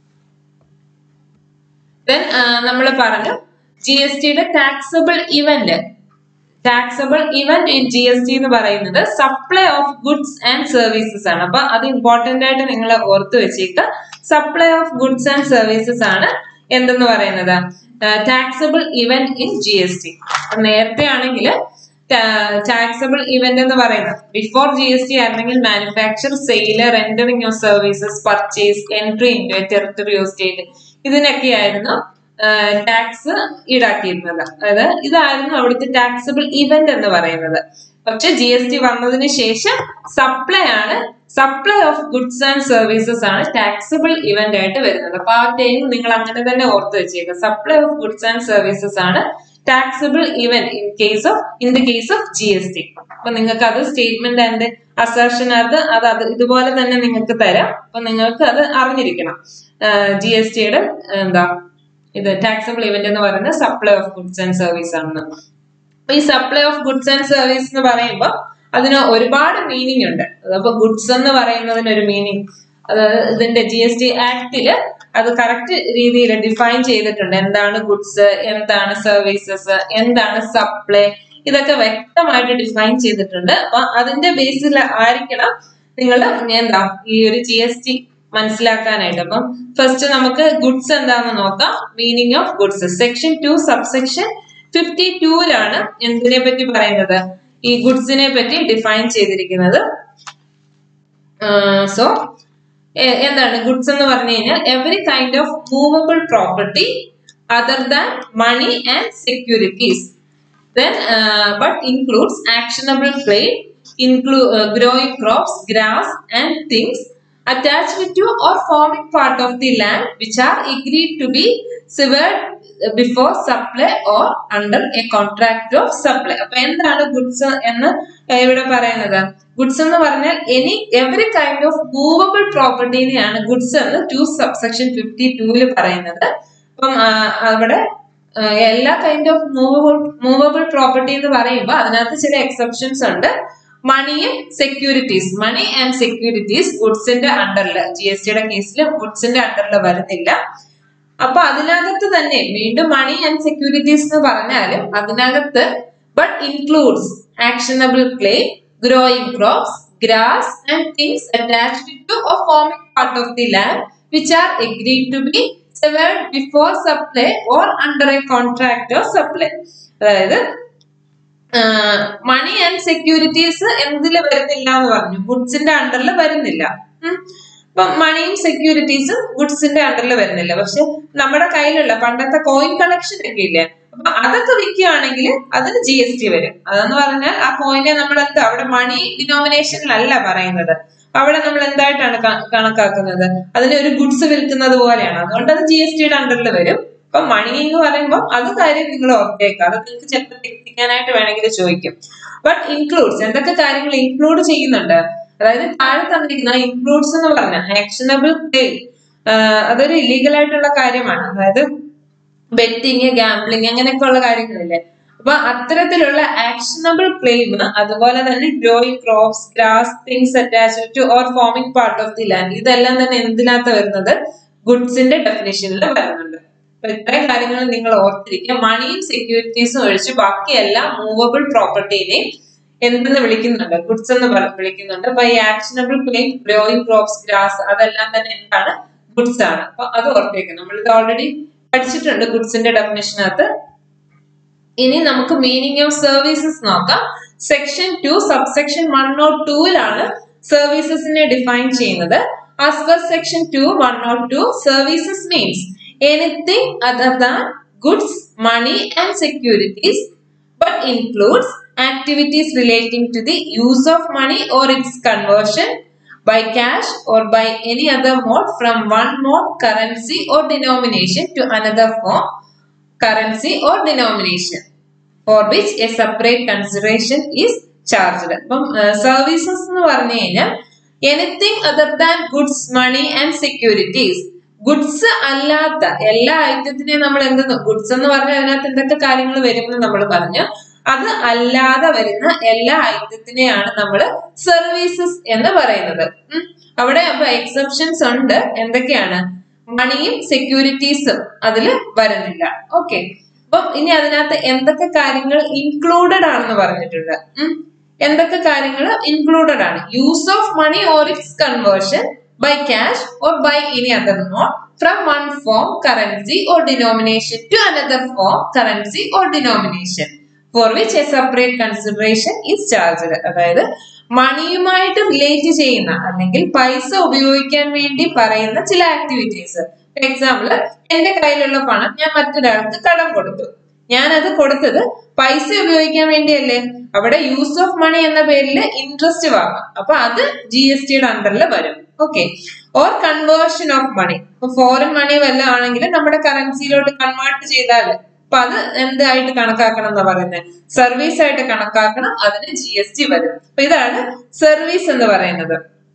ദെൻ നമ്മൾ പറഞ്ഞു ജി എസ് ടിയുടെ taxable event taxable event in G S T എന്ന് പറയുന്നത് supply of goods and services ആണ് അപ്പൊ അത് ഇമ്പോർട്ടന്റ് ആയിട്ട് നിങ്ങൾ ഓർത്ത് വെച്ചേക്കുക supply of goods and services ആണ് എന്തെന്ന് പറയുന്നത് taxable event in G S T നേരത്തെ ആണെങ്കിൽ ടാക്സബിൾ ഇവന്റ് എന്ന് പറയുന്നത് ബിഫോർ ജി എസ് ടി ആയിരുന്നെങ്കിൽ manufacture sale rendering of services purchase entry in territory of state ഇതിനൊക്കെയായിരുന്നു ടാക്സ് ഈടാക്കിയിരുന്നത് അതായത് ഇതായിരുന്നു അവിടുത്തെ ടാക്സബിൾ ഇവന്റ് എന്ന് പറയുന്നത് പക്ഷെ ജി എസ് ടി വന്നതിന് ശേഷം സപ്ലൈ ആണ് supply of goods and services ആണ് ടാക്സബിൾ ഇവന്റ് ആയിട്ട് വരുന്നത് അപ്പൊ ആ ടൈം നിങ്ങൾ അങ്ങനെ തന്നെ ഓർത്ത് വെച്ചേക്കുക supply of goods and services ആണ് taxable event in case of in the case of G S T അപ്പൊ നിങ്ങൾക്ക് അത് സ്റ്റേറ്റ്മെന്റ് ആൻഡ് അസർഷനകത്ത് അത് അത് ഇതുപോലെ തന്നെ നിങ്ങൾക്ക് തരാം അപ്പൊ നിങ്ങൾക്ക് അത് അറിഞ്ഞിരിക്കണം ജി എസ് ടിയുടെ എന്താ ഇത് ടാക്സബിൾ ഇവന്റ് എന്ന് പറയുന്നത് supply of goods and service ആണ് ഈ supply of goods and service എന്ന് പറയുമ്പോൾ അതിന് ഒരുപാട് മീനിങ് ഉണ്ട് അപ്പൊ ഗുഡ്സ് എന്ന് പറയുന്നതിന് ഒരു മീനിങ് അതായത് ഇതിന്റെ ജി എസ് ടി ആക്ടില് അത് കറക്റ്റ് രീതിയിൽ ഡിഫൈൻ ചെയ്തിട്ടുണ്ട് എന്താണ് ഗുഡ്സ് എന്താണ് സർവീസസ് എന്താണ് സപ്ലൈ ഇതൊക്കെ വ്യക്തമായിട്ട് ഡിഫൈൻ ചെയ്തിട്ടുണ്ട് അപ്പൊ അതിന്റെ ബേസിൽ ആയിരിക്കണം നിങ്ങൾ എന്താ ഈ ഒരു ജി എസ് ടി മനസ്സിലാക്കാനായിട്ട് അപ്പം ഫസ്റ്റ് നമുക്ക് ഗുഡ്സ് എന്താണെന്ന് നോക്കാം meaning of goods section two subsection fifty ടൂവിലാണ് എന്തിനെ പറ്റി പറയുന്നത് ഈ ഗുഡ്സിനെ പറ്റി ഡിഫൈൻ ചെയ്തിരിക്കുന്നത് സോ എന്താണ് ഗുഡ്സ് എന്ന് പറഞ്ഞു കഴിഞ്ഞാൽ every kind of movable property other than money and securities then uh, but includes actionable claim include uh, growing crops grass and things attached to or forming part of the land which are agreed to be severed before supply or under a contract of supply അപ്പൊ എന്താണ് goods എന്ന് ഇവിടെ പറയുന്നത് goods എന്ന് പറഞ്ഞാൽ any every kind of movable പ്രോപ്പർട്ടീനെയാണ് goods എന്ന് two subsection fifty ടൂവിൽ പറയുന്നത് അപ്പം അവിടെ എല്ലാ kind of movable movable property എന്ന് പറയുമ്പോൾ അതിനകത്ത് ചില എക്സെപ്ഷൻസ് ഉണ്ട് മണിയും സെക്യൂരിറ്റീസ് മണി ആൻഡ് സെക്യൂരിറ്റീസ് ഗുഡ്സിന്റെ അണ്ടറിൽ ജി എസ് ടിയുടെ കേസിൽ ഗുഡ്സിന്റെ അണ്ടറിൽ വരുന്നില്ല അപ്പൊ അതിനകത്ത് തന്നെ വീണ്ടും മണി ആൻഡ് സെക്യൂരിറ്റീസ് എന്ന് പറഞ്ഞാലും അതിനകത്ത് but includes actionable claim growing crops grass and things attached to or forming part of the land which are agreed to be severed before supply or under a contract of supply അതായത് മണി and securities എന്തിൽ വരുന്നില്ല എന്ന് പറഞ്ഞു ഗുഡ്സിന്റെ അണ്ടറിൽ വരുന്നില്ല അപ്പൊ മണിയും സെക്യൂരിറ്റീസും ഗുഡ്സിന്റെ അണ്ടറിൽ വരുന്നില്ല പക്ഷെ നമ്മുടെ കയ്യിലുള്ള പണ്ടത്തെ കോയിൻ കളക്ഷൻ ഒക്കെ ഇല്ലേ അപ്പൊ അതൊക്കെ വിൽക്കുകയാണെങ്കിൽ അതിന് ജി എസ് ടി വരും അതെന്ന് പറഞ്ഞാൽ ആ കോയിനെ നമ്മൾ എന്താ അവിടെ മണി ഡിനോമിനേഷനിലല്ല പറയുന്നത് അവിടെ നമ്മൾ എന്തായിട്ടാണ് കണക്കാക്കുന്നത് അതിന് ഒരു ഗുഡ്സ് വിൽക്കുന്നത് പോലെയാണ് അതുകൊണ്ട് അത് ജി എസ് ടിയുടെ അണ്ടറിൽ വരും അപ്പൊ മണി എന്ന് പറയുമ്പോൾ അത് കാര്യം നിങ്ങൾ ഓർത്തേക്കുക അത് നിങ്ങൾക്ക് ചിലപ്പോൾ തെറ്റിക്കാനായിട്ട് വേണമെങ്കിൽ ചോദിക്കും ബട്ട് ഇൻക്ലൂഡ്സ് എന്തൊക്കെ കാര്യങ്ങൾ ഇൻക്ലൂഡ് ചെയ്യുന്നുണ്ട് അതായത് താഴെ തന്നിരിക്കുന്ന ഇൻക്ലൂഡ്സ് എന്ന് പറഞ്ഞ ആക്ഷനബിൾ ക്ലെയിം അതൊരു ഇല്ലീഗൽ ആയിട്ടുള്ള കാര്യമാണ് അതായത് ബെറ്റിങ് ഗാംബ്ലിങ് അങ്ങനെയൊക്കെയുള്ള കാര്യങ്ങളില്ലേ അപ്പൊ അത്തരത്തിലുള്ള ആക്ഷനബിൾ ക്ലെയിം അതുപോലെ തന്നെ growing crops grass things attached to or forming part of the land ഇതെല്ലാം തന്നെ എന്തിനകത്ത് വരുന്നത് ഗുഡ്സിന്റെ ഡെഫിനേഷനിൽ വരുന്നുണ്ട് അപ്പൊ ഇത്രയും കാര്യങ്ങൾ നിങ്ങൾ ഓർത്തിരിക്കുക മണിയും സെക്യൂരിറ്റീസും ഒഴിച്ച് ബാക്കി എല്ലാ മൂവബിൾ പ്രോപ്പർട്ടീനെയും എന്തെന്ന് വിളിക്കുന്നുണ്ട് ഗുഡ്സ് എന്ന് വിളിക്കുന്നുണ്ട് അപ്പൊ ഈ actionable claim growing crops grass അതെല്ലാം തന്നെ എന്താണ് ഗുഡ്സ് ആണ് അപ്പൊ അത് ഓർത്തേക്ക് നമ്മൾ ഇത് ഓൾറെഡി പഠിച്ചിട്ടുണ്ട് ഗുഡ്സിന്റെ ഡെഫിനേഷനകത്ത് ഇനി നമുക്ക് മീനിങ് ഓഫ് സർവീസസ് നോക്കാം section two subsection one nought ടൂവിലാണ് സർവീസസിനെ ഡിഫൈൻ ചെയ്യുന്നത് as per section two one nought two services means anything other than goods money and securities but includes activities relating to the use of money or its conversion by cash or by any other mode from one mode currency or denomination to another form currency or denomination for which a separate consideration is charged അപ്പം services എന്ന് പറഞ്ഞു കഴിഞ്ഞാൽ anything other than goods money and securities goods അല്ലാത്ത എല്ലാ ഐറ്റത്തിനെയും നമ്മൾ എന്തെന്ന് goods എന്ന് പറഞ്ഞാൽ അതിനകത്ത് എന്തൊക്കെ കാര്യങ്ങൾ വരുമെന്ന് നമ്മൾ പറഞ്ഞു അത് അല്ലാതെ വരുന്ന എല്ലാ ഐറ്റത്തിനെയാണ് നമ്മൾ സർവീസസ് എന്ന് പറയുന്നത് അവിടെ അപ്പൊ എക്സെപ്ഷൻസ് ഉണ്ട് എന്തൊക്കെയാണ് മണിയും സെക്യൂരിറ്റീസും അതിൽ വരുന്നില്ല ഓക്കെ അപ്പം ഇനി അതിനകത്ത് എന്തൊക്കെ കാര്യങ്ങൾ ഇൻക്ലൂഡഡ് ആണെന്ന് പറഞ്ഞിട്ടുണ്ട് എന്തൊക്കെ കാര്യങ്ങൾ ഇൻക്ലൂഡഡ് ആണ് use of money or its conversion by cash or by any other mode from one form currency or denomination to another form currency or denomination for which a separate consideration is charged അതായത് മണിയുമായിട്ട് relate ചെയ്യുന്ന അല്ലെങ്കിൽ പൈസ ഉപയോഗിക്കാൻ വേണ്ടി പറയുന്ന ചില activities for example എന്റെ കയ്യിലുള്ള പണം ഞാൻ മറ്റൊരാൾക്ക് കടം കൊടുത്തു ഞാൻ അത് കൊടുത്തത് പൈസ ഉപയോഗിക്കാൻ വേണ്ടിയല്ലേ അവിടെ യൂസ് ഓഫ് മണി എന്ന പേരിൽ ഇൻട്രസ്റ്റ് വാങ്ങാം അപ്പൊ അത് ജി എസ് ടിയുടെ അണ്ടറിൽ വരും okay or conversion of money ഇപ്പൊ ഫോറിൻ മണി വല്ല ആണെങ്കിൽ നമ്മുടെ കറൻസിയിലോട്ട് കൺവേർട്ട് ചെയ്താൽ അപ്പൊ അത് എന്തായിട്ട് കണക്കാക്കണം എന്നാ പറയുന്നത് സർവീസ് ആയിട്ട് കണക്കാക്കണം അതിന് ജി എസ് ടി വരും അപ്പൊ ഇതാണ് സർവീസ് എന്ന് പറയുന്നത്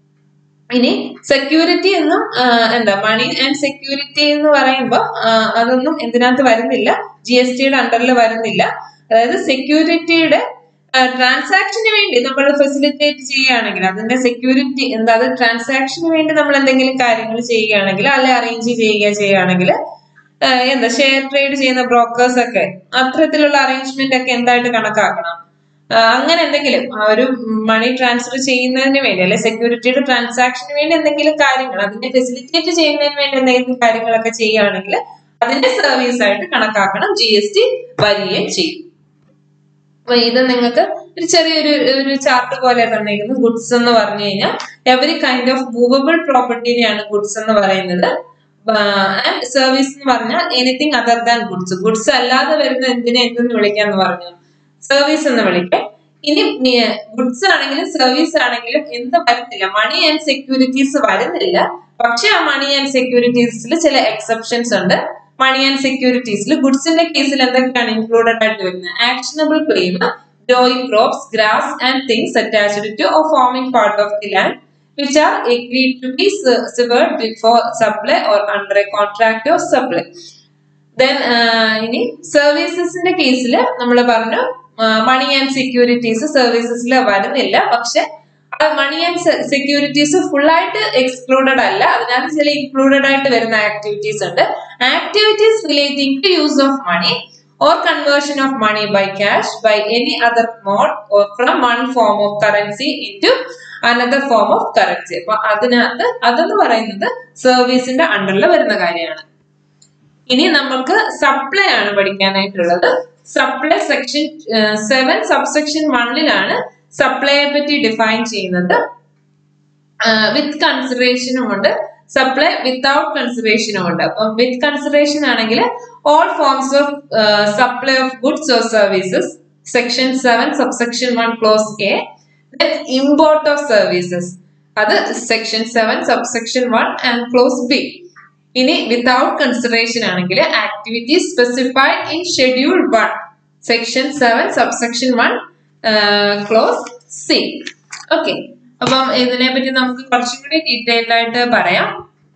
ഇനി സെക്യൂരിറ്റി എന്നും എന്താ മണി ആൻഡ് സെക്യൂരിറ്റി എന്ന് പറയുമ്പോൾ അതൊന്നും എന്തിനകത്ത് വരുന്നില്ല ജി എസ് ടിയുടെ അണ്ടറിൽ വരുന്നില്ല അതായത് സെക്യൂരിറ്റിയുടെ ട്രാൻസാക്ഷന് വേണ്ടി നമ്മൾ ഫെസിലിറ്റേറ്റ് ചെയ്യുകയാണെങ്കിൽ അതിന്റെ സെക്യൂരിറ്റി എന്താ അത് ട്രാൻസാക്ഷന് വേണ്ടി നമ്മൾ എന്തെങ്കിലും കാര്യങ്ങൾ ചെയ്യുകയാണെങ്കിൽ അല്ലെ അറേഞ്ച് ചെയ്യുക ചെയ്യുകയാണെങ്കിൽ ആഹ് എന്താ ഷെയർ ട്രേഡ് ചെയ്യുന്ന ബ്രോക്കേഴ്സ് ഒക്കെ അത്തരത്തിലുള്ള അറേഞ്ച്മെന്റ് ഒക്കെ എന്തായിട്ട് കണക്കാക്കണം ആഹ് അങ്ങനെ എന്തെങ്കിലും ആ ഒരു മണി ട്രാൻസ്ഫർ ചെയ്യുന്നതിന് വേണ്ടി അല്ലെ സെക്യൂരിറ്റിയുടെ ട്രാൻസാക്ഷന് വേണ്ടി എന്തെങ്കിലും കാര്യങ്ങൾ അതിനെ ഫെസിലിറ്റേറ്റ് ചെയ്യുന്നതിന് വേണ്ടി എന്തെങ്കിലും കാര്യങ്ങളൊക്കെ ചെയ്യുകയാണെങ്കിൽ അതിന്റെ സർവീസ് ആയിട്ട് കണക്കാക്കണം ജി എസ് ടി വരികയും ചെയ്യും അപ്പൊ ഇത് നിങ്ങൾക്ക് ഒരു ചെറിയൊരു ഒരു ചാർട്ട് പോലെ തന്നിരിക്കുന്നു ഗുഡ്സ് എന്ന് പറഞ്ഞു കഴിഞ്ഞാൽ എവറി കൈൻഡ് ഓഫ് മൂവബിൾ പ്രോപ്പർട്ടിനെയാണ് ഗുഡ്സ് എന്ന് പറയുന്നത് ആൻഡ് സർവീസ് എന്ന് പറഞ്ഞാൽ anything other than goods goods അല്ലാതെ വരുന്ന എന്തിനെ എന്തെന്ന് വിളിക്കാന്ന് പറഞ്ഞു സർവീസ് എന്ന് വിളിക്കാം ഇനി ഗുഡ്സ് ആണെങ്കിലും സർവീസ് ആണെങ്കിലും എന്ത് വരുന്നില്ല മണി ആൻഡ് സെക്യൂരിറ്റീസ് വരുന്നില്ല പക്ഷെ ആ മണി ആൻഡ് സെക്യൂരിറ്റീസിൽ ചില എക്സെപ്ഷൻസ് ഉണ്ട് മണി ആൻഡ് സെക്യൂരിറ്റീസിൽ ഗുഡ്സിന്റെ കേസിൽ എന്തൊക്കെയാണ് ഇൻക്ലൂഡഡ് ആയിട്ട് വരുന്നത് ആക്ഷനബിൾ ക്ലെയിം ഡോയിങ് crops grass and things attached to or forming part of the land which are agreed to be se- severed before supply or under a contract of supply. Then ഇനി സർവീസസിന്റെ കേസിൽ നമ്മൾ പറഞ്ഞു മണി and securities സർവീസസിൽ വരുന്നില്ല പക്ഷെ money and securities full ആയിട്ട് excluded അല്ല അതിനകത്ത് ചില ഇൻക്ലൂഡഡ് ആയിട്ട് വരുന്ന ആക്ടിവിറ്റീസ് ഉണ്ട് activities relating to use of money or conversion of money by cash by any other mode or from one form of currency into another form of currency അപ്പൊ അതിനകത്ത് അതെന്ന് പറയുന്നത് സർവീസിന്റെ അണ്ടറിൽ വരുന്ന കാര്യമാണ് ഇനി നമുക്ക് സപ്ലൈ ആണ് പഠിക്കാനായിട്ടുള്ളത് സപ്ലൈ സെക്ഷൻ സെവൻ സബ്സെക്ഷൻ വണ്ണിലാണ് സപ്ലൈയെ പറ്റി ഡിഫൈൻ ചെയ്യുന്നത് വിത്ത് കൺസിഡറേഷനും ഉണ്ട് സപ്ലൈ വിത്തൗട്ട് കൺസിഡറേഷനും ഉണ്ട് അപ്പം വിത്ത് കൺസിഡറേഷൻ ആണെങ്കിൽ all forms of supply of goods or services section seven subsection one clause A import of services അത് section seven subsection one and clause B ഇനി വിത്തൗട്ട് കൺസിഡറേഷൻ ആണെങ്കിൽ activity specified in schedule one section seven subsection one clause C okay അപ്പം ഇതിനെ പറ്റി നമുക്ക് കുറച്ചും കൂടി detailed ആയിട്ട് പറയാം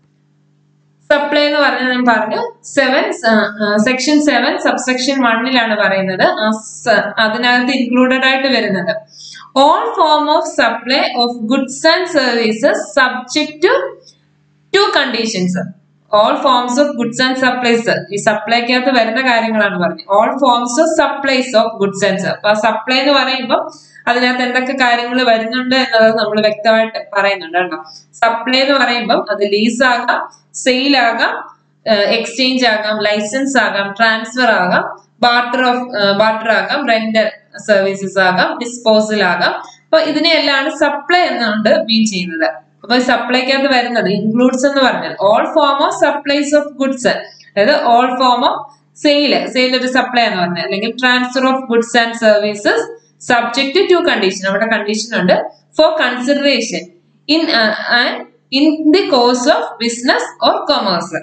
സപ്ലൈ എന്ന് പറഞ്ഞാൽ ഞാൻ പറഞ്ഞു സെവൻ സെക്ഷൻ സെവൻ സബ്സെക്ഷൻ വണ്ണിലാണ് പറയുന്നത് ആ സ- അതിനകത്ത് ഇൻക്ലൂഡഡ് ആയിട്ട് വരുന്നത് all form of supply of goods and services subject to to conditions all forms of goods and supplies ഈ സപ്ലൈക്കകത്ത് വരുന്ന കാര്യങ്ങളാണ് പറഞ്ഞത് all forms of supplies of goods and അപ്പൊ സപ്ലൈ എന്ന് പറയുമ്പോൾ അതിനകത്ത് എന്തൊക്കെ കാര്യങ്ങൾ വരുന്നുണ്ട് എന്നത് നമ്മൾ വ്യക്തമായിട്ട് പറയുന്നുണ്ട് കേട്ടോ സപ്ലൈ എന്ന് പറയുമ്പോൾ അത് ലീസ് ആകാം സെയിൽ ആകാം എക്സ്ചേഞ്ച് ആകാം ലൈസൻസ് ആകാം ട്രാൻസ്ഫർ ആകാം ബാർട്ടർ ഓഫ് ബാർട്ടർ ആകാം റെന്റൽ സർവീസസ് ആകാം ഡിസ്പോസൽ ആകാം അപ്പൊ ഇതിനെയെല്ലാം സപ്ലൈ എന്നുകൊണ്ട് മീൻ ചെയ്യുന്നത് അപ്പൊ സപ്ലൈക്കകത്ത് വരുന്നത് ഇൻക്ലൂഡ്സ് എന്ന് പറഞ്ഞാൽ all form of supplies of goods അതായത് all form of sale sale ഒരു സപ്ലൈ എന്ന് പറഞ്ഞാൽ അല്ലെങ്കിൽ transfer of goods and services subject to condition അവിടെ കണ്ടീഷൻ ഉണ്ട് for consideration in in the course of business or commerce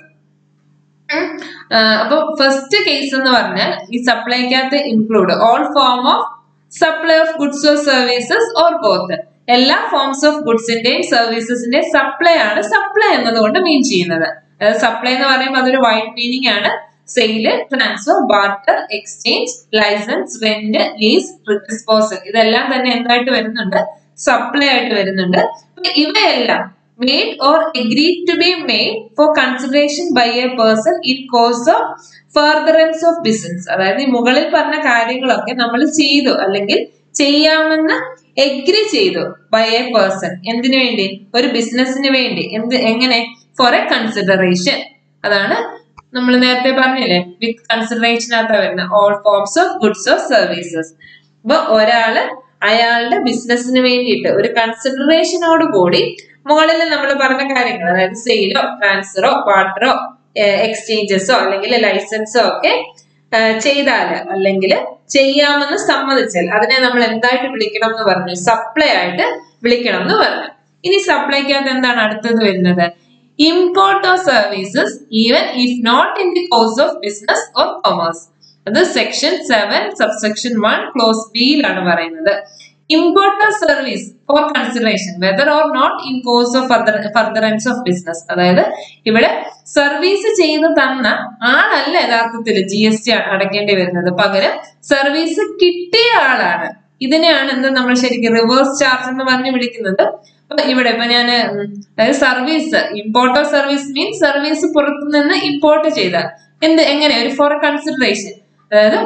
അപ്പൊ first case എന്ന് പറഞ്ഞാൽ ഈ സപ്ലൈക്കകത്ത് include all form of supply of goods or services or both എല്ലാ forms of ഗുഡ്സിന്റെയും സർവീസസിന്റെയും സപ്ലൈ ആണ് സപ്ലൈ എന്നതുകൊണ്ട് മീൻ ചെയ്യുന്നത് അതായത് സപ്ലൈ എന്ന് പറയുമ്പോൾ അതൊരു വൈഡ് മീനിങ് ആണ് sale transfer barter exchange licence rent lease disposal ഇതെല്ലാം തന്നെ എന്തായിട്ട് വരുന്നുണ്ട് സപ്ലൈ ആയിട്ട് വരുന്നുണ്ട് അപ്പൊ ഇവയെല്ലാം made or agreed to be made for consideration by a person in course of furtherance of business അതായത് ഈ മുകളിൽ പറഞ്ഞ കാര്യങ്ങളൊക്കെ നമ്മൾ ചെയ്തു അല്ലെങ്കിൽ ചെയ്യാമെന്ന് എഗ്രി ചെയ്തു ബൈ എ പേഴ്സൺ എന്തിനു വേണ്ടി ഒരു ബിസിനസ്സിന് വേണ്ടി എന്ത് എങ്ങനെ ഫോർ എ കൺസിഡറേഷൻ അതാണ് നമ്മൾ നേരത്തെ പറഞ്ഞില്ലേ വിത്ത് കൺസിഡറേഷനകത്ത വരുന്ന all forms of goods of services അപ്പൊ ഒരാള് അയാളുടെ ബിസിനസ്സിന് വേണ്ടിയിട്ട് ഒരു കൺസിഡറേഷനോട് കൂടി മുകളിൽ നമ്മൾ പറഞ്ഞ കാര്യങ്ങൾ അതായത് സെയിലോ ട്രാൻസ്ഫറോ ബാർട്ടറോ എക്സ്ചേഞ്ചസോ അല്ലെങ്കിൽ ലൈസൻസോ ഒക്കെ ചെയ്താൽ അല്ലെങ്കിൽ ചെയ്യാമെന്ന് സമ്മതിച്ചാൽ അതിനെ നമ്മൾ എന്തായിട്ട് വിളിക്കണം എന്ന് പറഞ്ഞു സപ്ലൈ ആയിട്ട് വിളിക്കണം എന്ന് പറഞ്ഞു ഇനി സപ്ലൈക്കകത്ത് എന്താണ് അടുത്തത് വരുന്നത് import of services even if not in the course of business or commerce അത് section seven subsection one clause ബിയിലാണ് പറയുന്നത് importer service for consideration whether or not in course of furtherance of business അതായത് ഇവിടെ service ചെയ്ത് തന്ന ആളല്ല യഥാർത്ഥത്തിൽ G S T അടയ്ക്കേണ്ടി വരുന്നത് പകരം സർവീസ് കിട്ടിയ ആളാണ് ഇതിനെയാണ് എന്ത് നമ്മൾ ശരിക്കും റിവേഴ്സ് ചാർജ് എന്ന് പറഞ്ഞ് വിളിക്കുന്നത് അപ്പൊ ഇവിടെ ഇപ്പൊ ഞാൻ അതായത് service importer service means service പുറത്തു നിന്ന് ഇമ്പോർട്ട് ചെയ്ത എന്ത് എങ്ങനെ ഒരു ഫോർ കൺസിഡറേഷൻ അതായത്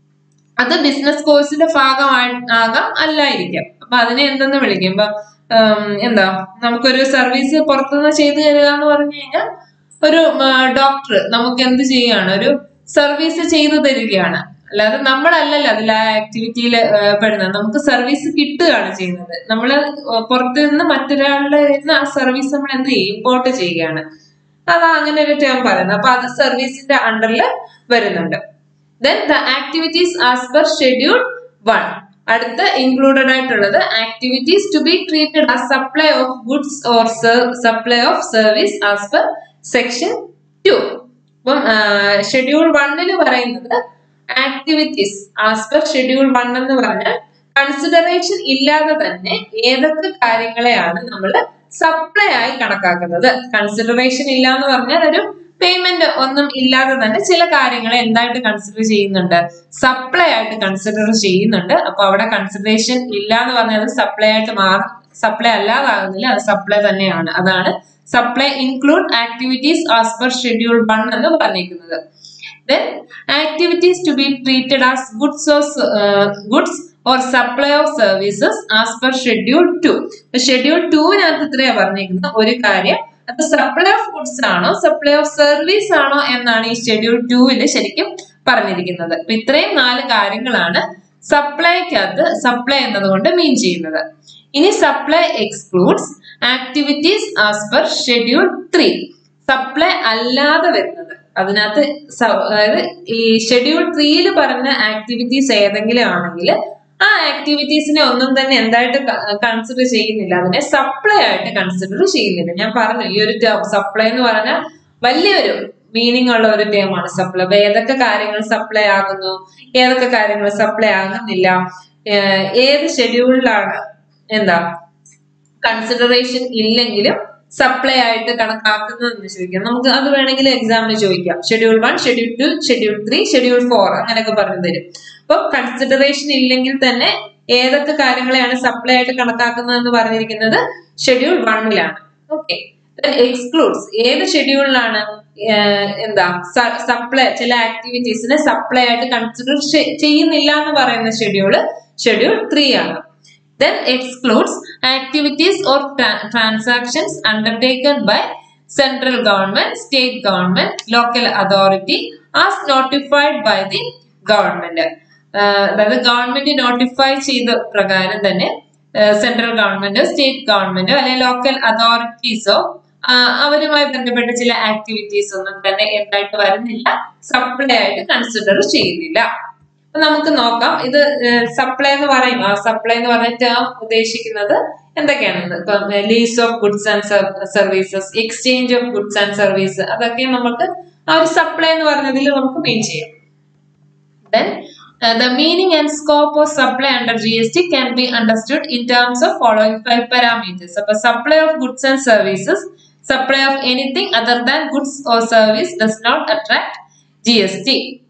അത് ബിസിനസ് കോഴ്സിന്റെ ഭാഗമായി ആകാം അല്ലായിരിക്കാം അപ്പൊ അതിനെ എന്തെന്ന് വിളിക്കും ഇപ്പൊ ഉം, എന്താ നമുക്കൊരു സർവീസ് പുറത്തുനിന്ന് ചെയ്തു തരിക എന്ന് പറഞ്ഞു കഴിഞ്ഞാൽ ഒരു ഡോക്ടർ നമുക്ക് എന്ത് ചെയ്യുകയാണ് ഒരു സർവീസ് ചെയ്തു തരികയാണ് അല്ലാതെ നമ്മളല്ലല്ലോ അതിൽ ആ ആക്ടിവിറ്റിയിൽ പെടുന്നത് നമുക്ക് സർവീസ് കിട്ടുകയാണ് ചെയ്യുന്നത് നമ്മൾ പുറത്തു നിന്ന് മറ്റൊരാളുടെ നിന്ന് ആ സർവീസ് നമ്മൾ എന്ത് ചെയ്യും ഇമ്പോർട്ട് ചെയ്യുകയാണ് അതാ അങ്ങനെ ഒരു ടേം പറയുന്നത് അപ്പൊ അത് സർവീസിന്റെ അണ്ടറിൽ വരുന്നുണ്ട് then the activities as per schedule one അടുത്ത ഇൻക്ലൂഡഡ് ആയിട്ടുള്ളത് activities to be treated as supply of goods or supply of service as per section two അപ്പം ഷെഡ്യൂൾ വണ്ണിൽ പറയുന്നത് activities as per schedule one എന്ന് പറഞ്ഞാൽ കൺസിഡറേഷൻ ഇല്ലാതെ തന്നെ ഏതൊക്കെ കാര്യങ്ങളെയാണ് നമ്മൾ സപ്ലൈ ആയി കണക്കാക്കുന്നത് കൺസിഡറേഷൻ ഇല്ല എന്ന് പറഞ്ഞാൽ ഒരു പേയ്മെന്റ് ഒന്നും ഇല്ലാതെ തന്നെ ചില കാര്യങ്ങളെ എന്തായിട്ട് കൺസിഡർ ചെയ്യുന്നുണ്ട് സപ്ലൈ ആയിട്ട് കൺസിഡർ ചെയ്യുന്നുണ്ട് അപ്പൊ അവിടെ കൺസിഡറേഷൻ ഇല്ല എന്ന് പറഞ്ഞാൽ സപ്ലൈ ആയിട്ട് മാറും സപ്ലൈ അല്ലാതാകുന്നില്ല അത് സപ്ലൈ തന്നെയാണ് അതാണ് supply include activities as per schedule one എന്ന് പറഞ്ഞിരിക്കുന്നത് then activities to be treated as goods or uh, goods or supply of services as per schedule 2 schedule ടുവിനകത്ത് ഇത്രയാ പറഞ്ഞിരിക്കുന്നത് ഒരു കാര്യം അത് സപ്ലൈ ഓഫ് ഗുഡ്സ് ആണോ സപ്ലൈ ഓഫ് സർവീസ് ആണോ എന്നാണ് ഈ ഷെഡ്യൂൾ ടുവിൽ ശരിക്കും പറഞ്ഞിരിക്കുന്നത് അപ്പൊ ഇത്രയും നാല് കാര്യങ്ങളാണ് സപ്ലൈക്കകത്ത് സപ്ലൈ എന്നതുകൊണ്ട് മീൻ ചെയ്യുന്നത് ഇനി supply excludes activities as per schedule three supply അല്ലാതെ വരുന്നത് അതിനകത്ത് സ- അതായത് ഈ ഷെഡ്യൂൾ ത്രീയിൽ പറഞ്ഞ ആക്ടിവിറ്റീസ് ഏതെങ്കിലും ആണെങ്കിൽ ആ ആക്ടിവിറ്റീസിനെ ഒന്നും തന്നെ എന്തായിട്ട് കൺസിഡർ ചെയ്യുന്നില്ല അതിനെ സപ്ലൈ ആയിട്ട് കൺസിഡർ ചെയ്യുന്നില്ല ഞാൻ പറഞ്ഞു ഈ ഒരു ടേം സപ്ലൈ എന്ന് പറഞ്ഞാൽ വലിയൊരു മീനിങ് ഉള്ള ഒരു ടേമാണ് സപ്ലൈ അപ്പൊ ഏതൊക്കെ കാര്യങ്ങൾ സപ്ലൈ ആകുന്നു ഏതൊക്കെ കാര്യങ്ങൾ സപ്ലൈ ആകുന്നില്ല ഏഹ് ഏത് ഷെഡ്യൂളിലാണ് എന്താ കൺസിഡറേഷൻ ഇല്ലെങ്കിലും സപ്ലൈ ആയിട്ട് കണക്കാക്കുന്നതെന്ന് ചോദിക്കാം നമുക്ക് അത് വേണമെങ്കിൽ എക്സാമിന് ചോദിക്കാം schedule one schedule two schedule three schedule four അങ്ങനെയൊക്കെ പറഞ്ഞു തരും അപ്പൊ കൺസിഡറേഷൻ ഇല്ലെങ്കിൽ തന്നെ ഏതൊക്കെ കാര്യങ്ങളെയാണ് സപ്ലൈ ആയിട്ട് കണക്കാക്കുന്നതെന്ന് പറഞ്ഞിരിക്കുന്നത് ഷെഡ്യൂൾ വണ്ണിലാണ് ഓക്കെ എക്സ്ക്ലൂഡ്സ് ഏത് ഷെഡ്യൂളിലാണ് എന്താ സപ്ലൈ ചില ആക്ടിവിറ്റീസിനെ സപ്ലൈ ആയിട്ട് കൺസിഡർ ചെയ്യുന്നില്ല എന്ന് പറയുന്ന ഷെഡ്യൂള് ഷെഡ്യൂൾ ത്രീ ആണ് then excludes activities or tra- transactions undertaken by central government, state government, local authority as notified by the government. ആഹ് അതായത് ഗവൺമെന്റ് നോട്ടിഫൈ ചെയ്ത പ്രകാരം തന്നെ സെൻട്രൽ ഗവൺമെന്റോ സ്റ്റേറ്റ് ഗവൺമെന്റോ അല്ലെങ്കിൽ ലോക്കൽ അതോറിറ്റീസോ അവരുമായി ബന്ധപ്പെട്ട ചില ആക്ടിവിറ്റീസ് ഒന്നും തന്നെ എന്തായിട്ട് വരുന്നില്ല സപ്ലൈ ആയിട്ട് കൺസിഡർ ചെയ്യുന്നില്ല അപ്പൊ നമുക്ക് നോക്കാം ഇത് സപ്ലൈ എന്ന് പറയും ആ സപ്ലൈ എന്ന് പറഞ്ഞ ടേം ഉദ്ദേശിക്കുന്നത് എന്തൊക്കെയാണെന്ന് ഇപ്പം lease of goods and services exchange of goods and service അതൊക്കെ നമുക്ക് ആ ഒരു സപ്ലൈ എന്ന് പറഞ്ഞതിൽ നമുക്ക് മീൻ ചെയ്യാം then uh, the meaning and scope of supply under GST can be understood in terms of following five parameters. So, supply of goods and services, supply of anything other than goods or service does not attract GST.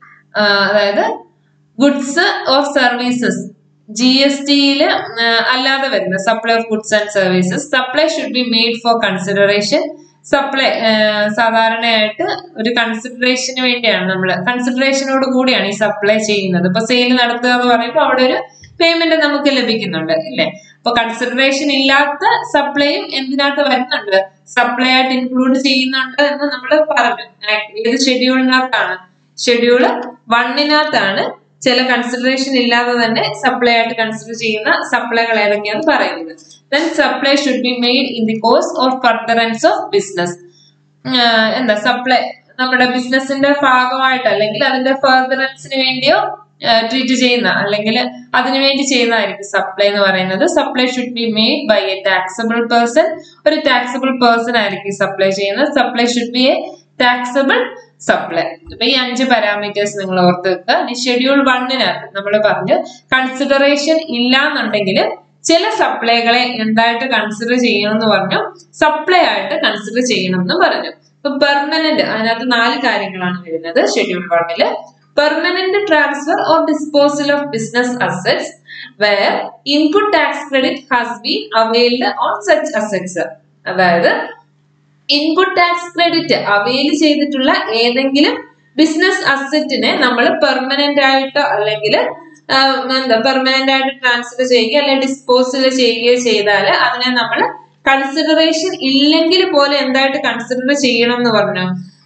Uh, അതായത് goods or services ജി S ടിയിൽ അല്ലാതെ വരുന്ന supply of goods and services supply should be made for consideration supply സാധാരണയായിട്ട് ഒരു കൺസിഡറേഷന് വേണ്ടിയാണ് നമ്മൾ കൺസിഡറേഷനോട് കൂടിയാണ് ഈ സപ്ലൈ ചെയ്യുന്നത് ഇപ്പൊ സെയിൽ നടത്തുക എന്ന് പറയുമ്പോൾ അവിടെ ഒരു പേയ്മെന്റ് നമുക്ക് ലഭിക്കുന്നുണ്ട് ഇല്ലേ അപ്പൊ കൺസിഡറേഷൻ ഇല്ലാത്ത സപ്ലൈയും എന്തിനകത്ത് വരുന്നുണ്ട് സപ്ലൈ ആയിട്ട് ഇൻക്ലൂഡ് ചെയ്യുന്നുണ്ട് എന്ന് നമ്മൾ പറഞ്ഞു ഏത് ഷെഡ്യൂളിനകത്താണ് ഷെഡ്യൂള് വണ്ണിനകത്താണ് ചില കൺസിഡറേഷൻ ഇല്ലാതെ തന്നെ സപ്ലൈ ആയിട്ട് കൺസിഡർ ചെയ്യുന്ന സപ്ലൈകൾ ഏതൊക്കെയാന്ന് പറയുന്നത് then supply should be made in the course or furtherance of business എന്താ സപ്ലൈ നമ്മുടെ ബിസിനസിന്റെ ഭാഗമായിട്ട് അല്ലെങ്കിൽ അതിന്റെ ഫർദറൻസിന് വേണ്ടിയോ ട്രീറ്റ് ചെയ്യുന്ന അല്ലെങ്കിൽ അതിനുവേണ്ടി ചെയ്യുന്നതായിരിക്കും സപ്ലൈ എന്ന് പറയുന്നത് supply should be made by a taxable person ഒരു ടാക്സബിൾ പേഴ്സൺ ആയിരിക്കും സപ്ലൈ ചെയ്യുന്നത് supply should be a taxable supply അപ്പൊ ഈ അഞ്ച് പാരാമീറ്റേഴ്സ് നിങ്ങൾ ഓർത്ത് വെക്കുക ഇനി ഷെഡ്യൂൾ വണ്ണിനകത്ത് നമ്മൾ പറഞ്ഞു കൺസിഡറേഷൻ ഇല്ല എന്നുണ്ടെങ്കിൽ ചില സപ്ലൈകളെ എന്തായിട്ട് കൺസിഡർ ചെയ്യണം എന്ന് പറഞ്ഞു സപ്ലൈ ആയിട്ട് കൺസിഡർ ചെയ്യണം എന്ന് പറഞ്ഞു ഇപ്പൊ പെർമനന്റ് അതിനകത്ത് നാല് കാര്യങ്ങളാണ് വരുന്നത് ഷെഡ്യൂൾ വണ്ണില് permanent transfer or disposal of business assets where input tax credit has been availed on such assets അതായത് ഇൻപുട്ട് ടാക്സ് ക്രെഡിറ്റ് അവൈൽ ചെയ്തിട്ടുള്ള ഏതെങ്കിലും ബിസിനസ് അസറ്റിനെ നമ്മൾ പെർമനന്റ് ആയിട്ടോ അല്ലെങ്കിൽ എന്താ പെർമനന്റ് ആയിട്ട് ട്രാൻസ്ഫർ ചെയ്യുക അല്ലെങ്കിൽ ഡിസ്പോസൽ ചെയ്യുകയോ ചെയ്താൽ അതിനെ നമ്മൾ കൺസിഡറേഷൻ ഇല്ലെങ്കിൽ പോലെ എന്തായിട്ട് കൺസിഡർ ചെയ്യണം എന്ന് പറഞ്ഞു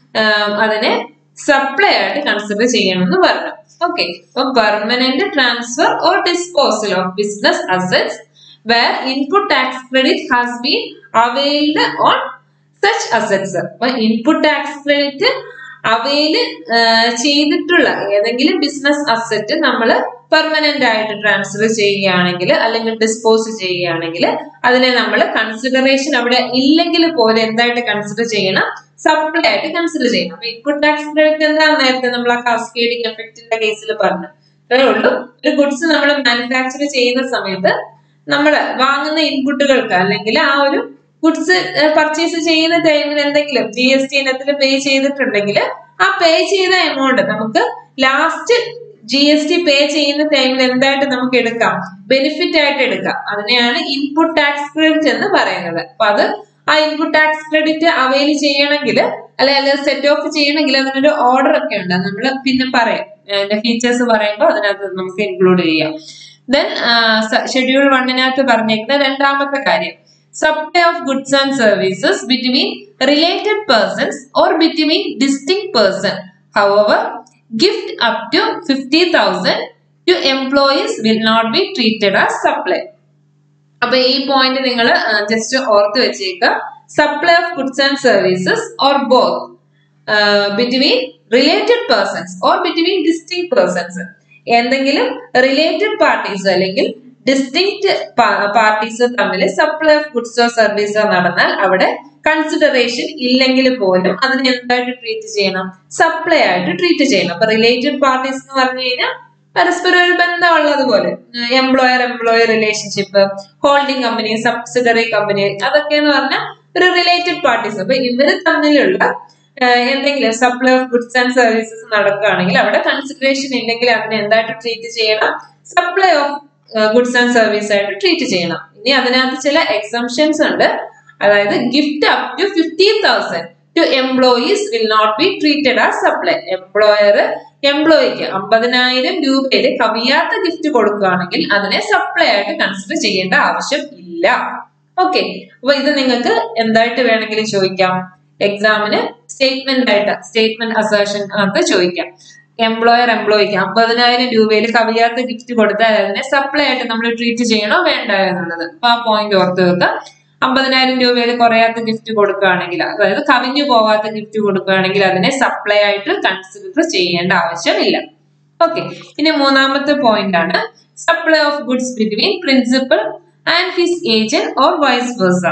അതിനെ സപ്ലൈ ആയിട്ട് കൺസിഡർ ചെയ്യണം എന്ന് പറഞ്ഞു ഓക്കെ അപ്പൊ permanent transfer or disposal of business assets where input tax credit has been availed on such assets അപ്പൊ ഇൻപുട്ട് ടാക്സ് ക്രെഡിറ്റ് അവയിൽ ചെയ്തിട്ടുള്ള ഏതെങ്കിലും ബിസിനസ് അസറ്റ് നമ്മൾ പെർമനന്റ് ആയിട്ട് ട്രാൻസ്ഫർ ചെയ്യുകയാണെങ്കിൽ അല്ലെങ്കിൽ ഡിസ്പോസ് ചെയ്യുകയാണെങ്കിൽ അതിനെ നമ്മൾ കൺസിഡറേഷൻ അവിടെ ഇല്ലെങ്കിൽ പോലെ എന്തായിട്ട് കൺസിഡർ ചെയ്യണം സപ്ലൈ ആയിട്ട് കൺസിഡർ ചെയ്യണം അപ്പൊ ഇൻപുട്ട് ടാക്സ് ക്രെഡിറ്റ് എന്താ നേരത്തെ നമ്മൾ ആ കാസ്കേഡിംഗ് എഫക്റ്റിന്റെ കേസിൽ പറഞ്ഞു അത്രേ ഉള്ളൂ ഒരു ഗുഡ്സ് നമ്മൾ മാനുഫാക്ചർ ചെയ്യുന്ന സമയത്ത് നമ്മൾ വാങ്ങുന്ന ഇൻപുട്ടുകൾക്ക് അല്ലെങ്കിൽ ആ ഒരു ഗുഡ്സ് പർച്ചേസ് ചെയ്യുന്ന ടൈമിൽ എന്തെങ്കിലും ജി എസ് ടി ഇനത്തിൽ പേ ചെയ്തിട്ടുണ്ടെങ്കിൽ ആ പേ ചെയ്ത എമൗണ്ട് നമുക്ക് last G S T pay ചെയ്യുന്ന ടൈമിൽ എന്തായിട്ട് നമുക്ക് എടുക്കാം ബെനിഫിറ്റ് ആയിട്ട് എടുക്കാം അതിനെയാണ് ഇൻപുട്ട് ടാക്സ് ക്രെഡിറ്റ് എന്ന് പറയുന്നത് അപ്പൊ അത് ആ ഇൻപുട്ട് ടാക്സ് ക്രെഡിറ്റ് അവൈൽ ചെയ്യണമെങ്കിൽ അല്ലെ അല്ലെ സെറ്റ് ഓഫ് ചെയ്യണമെങ്കിൽ അതിനൊരു ഓർഡർ ഒക്കെ ഉണ്ട് നമ്മൾ പിന്നെ പറയാം അതിന്റെ ഫീച്ചേഴ്സ് പറയുമ്പോൾ അതിനകത്ത് നമുക്ക് ഇൻക്ലൂഡ് ചെയ്യാം ദെൻ ഷെഡ്യൂൾ വണ്ണിനകത്ത് പറഞ്ഞേക്കുന്ന രണ്ടാമത്തെ കാര്യം supply of goods and services between related persons or between distinct person. However, gift up to 50,000 to employees will not be treated as supply. അപ്പൊ ഈ പോയിന്റ് നിങ്ങൾ ജസ്റ്റ് ഓർത്ത് വെച്ചേക്കുക supply of goods and services or both between related persons or between distinct persons എന്തെങ്കിലും related parties അല്ലെങ്കിൽ distinct parties തമ്മിൽ supply of ഗുഡ്സോ സർവീസോ നടന്നാൽ അവിടെ കൺസിഡറേഷൻ ഇല്ലെങ്കിൽ പോലും അതിനെ എന്തായിട്ട് ട്രീറ്റ് ചെയ്യണം സപ്ലൈ ആയിട്ട് ട്രീറ്റ് ചെയ്യണം അപ്പൊ റിലേറ്റഡ് പാർട്ടീസ് എന്ന് പറഞ്ഞു കഴിഞ്ഞാൽ പരസ്പരം ഒരു ബന്ധമുള്ളതുപോലെ employer employer relationship holding company subsidiary company അതൊക്കെ എന്ന് പറഞ്ഞാൽ ഒരു റിലേറ്റഡ് പാർട്ടീസ് അപ്പൊ ഇവര് തമ്മിലുള്ള എന്തെങ്കിലും supply of goods and services നടക്കുകയാണെങ്കിൽ അവിടെ കൺസിഡറേഷൻ ഇല്ലെങ്കിൽ അതിനെ എന്തായിട്ട് ട്രീറ്റ് ചെയ്യണം supply of goods and service ആയിട്ട് ട്രീറ്റ് ചെയ്യണം ഇനി അതിനകത്ത് ചില എക്സംഷൻസ് ഉണ്ട് അതായത് gift up to fifteen thousand to employees will not be treated as supply employer എംപ്ലോയിക്ക് അമ്പതിനായിരം രൂപയിൽ കവിയാത്ത ഗിഫ്റ്റ് കൊടുക്കുകയാണെങ്കിൽ അതിനെ സപ്ലൈ ആയിട്ട് കൺസിഡർ ചെയ്യേണ്ട ആവശ്യം ഇല്ല ഓക്കെ അപ്പൊ ഇത് നിങ്ങൾക്ക് എന്തായിട്ട് വേണമെങ്കിലും ചോദിക്കാം എക്സാമിന് സ്റ്റേറ്റ്മെന്റ് ആയിട്ട് സ്റ്റേറ്റ്മെന്റ് അസേഷൻ ആയിട്ട് ചോദിക്കാം എംപ്ലോയർ എംപ്ലോയിക്ക് അമ്പതിനായിരം രൂപയിൽ കവിയാത്ത ഗിഫ്റ്റ് കൊടുത്താൽ അതിനെ സപ്ലൈ ആയിട്ട് നമ്മൾ ട്രീറ്റ് ചെയ്യണോ വേണ്ട എന്നുള്ളത് അപ്പൊ ആ പോയിന്റ് ഓർത്ത് വെക്കാം അമ്പതിനായിരം രൂപയിൽ കുറയാത്ത ഗിഫ്റ്റ് കൊടുക്കുകയാണെങ്കിൽ അതായത് കവിഞ്ഞു പോവാത്ത ഗിഫ്റ്റ് കൊടുക്കുകയാണെങ്കിൽ അതിനെ സപ്ലൈ ആയിട്ട് കൺസിഡർ ചെയ്യേണ്ട ആവശ്യമില്ല ഓക്കെ ഇനി മൂന്നാമത്തെ പോയിന്റ് ആണ് supply of goods between principal and his agent or vice versa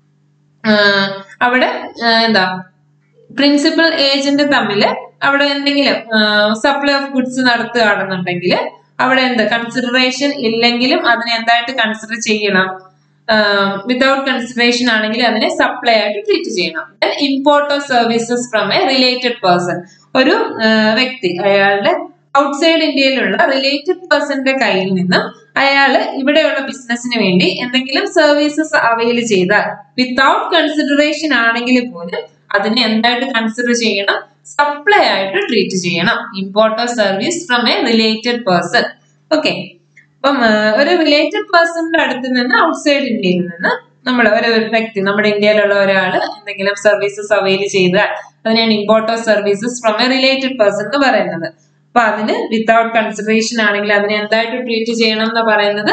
അവിടെ എന്താ പ്രിൻസിപ്പൽ ഏജന്റ് തമ്മിൽ അവിടെ എന്തെങ്കിലും സപ്ലൈ ഓഫ് ഗുഡ്സ് നടത്തുകയാണെന്നുണ്ടെങ്കിൽ അവിടെ എന്ത് കൺസിഡറേഷൻ ഇല്ലെങ്കിലും അതിനെ എന്തായിട്ട് കൺസിഡർ ചെയ്യണം വിതൗട്ട് കൺസിഡറേഷൻ ആണെങ്കിൽ അതിനെ സപ്ലൈ ആയിട്ട് ട്രീറ്റ് ചെയ്യണം import of services from a related person ഒരു വ്യക്തി അയാളുടെ ഔട്ട്സൈഡ് ഇന്ത്യയിലുള്ള റിലേറ്റഡ് പേഴ്സന്റെ കയ്യിൽ നിന്നും അയാള് ഇവിടെയുള്ള ബിസിനസ്സിന് വേണ്ടി എന്തെങ്കിലും സർവീസസ് അവൈൽ ചെയ്താൽ വിത്തൗട്ട് കൺസിഡറേഷൻ ആണെങ്കിൽ പോലും അതിനെ എന്തായിട്ട് കൺസിഡർ ചെയ്യണം സപ്ലൈ ആയിട്ട് ട്രീറ്റ് ചെയ്യണം import of service from a related person okay അപ്പം ഒരു റിലേറ്റഡ് പേഴ്സണിന്റെ അടുത്ത് നിന്ന് ഔട്ട്സൈഡ് ഇന്ത്യയിൽ നിന്ന് നമ്മൾ ഒരു വ്യക്തി നമ്മുടെ ഇന്ത്യയിലുള്ള ഒരാൾ എന്തെങ്കിലും സർവീസസ് അവൈൽ ചെയ്താൽ അതിനെയാണ് import of services from a related person എന്ന് പറയുന്നത് അപ്പൊ അതിന് വിത്തൗട്ട് കൺസിഡറേഷൻ ആണെങ്കിൽ അതിനെ എന്തായിട്ട് ട്രീറ്റ് ചെയ്യണം എന്ന് പറയുന്നത്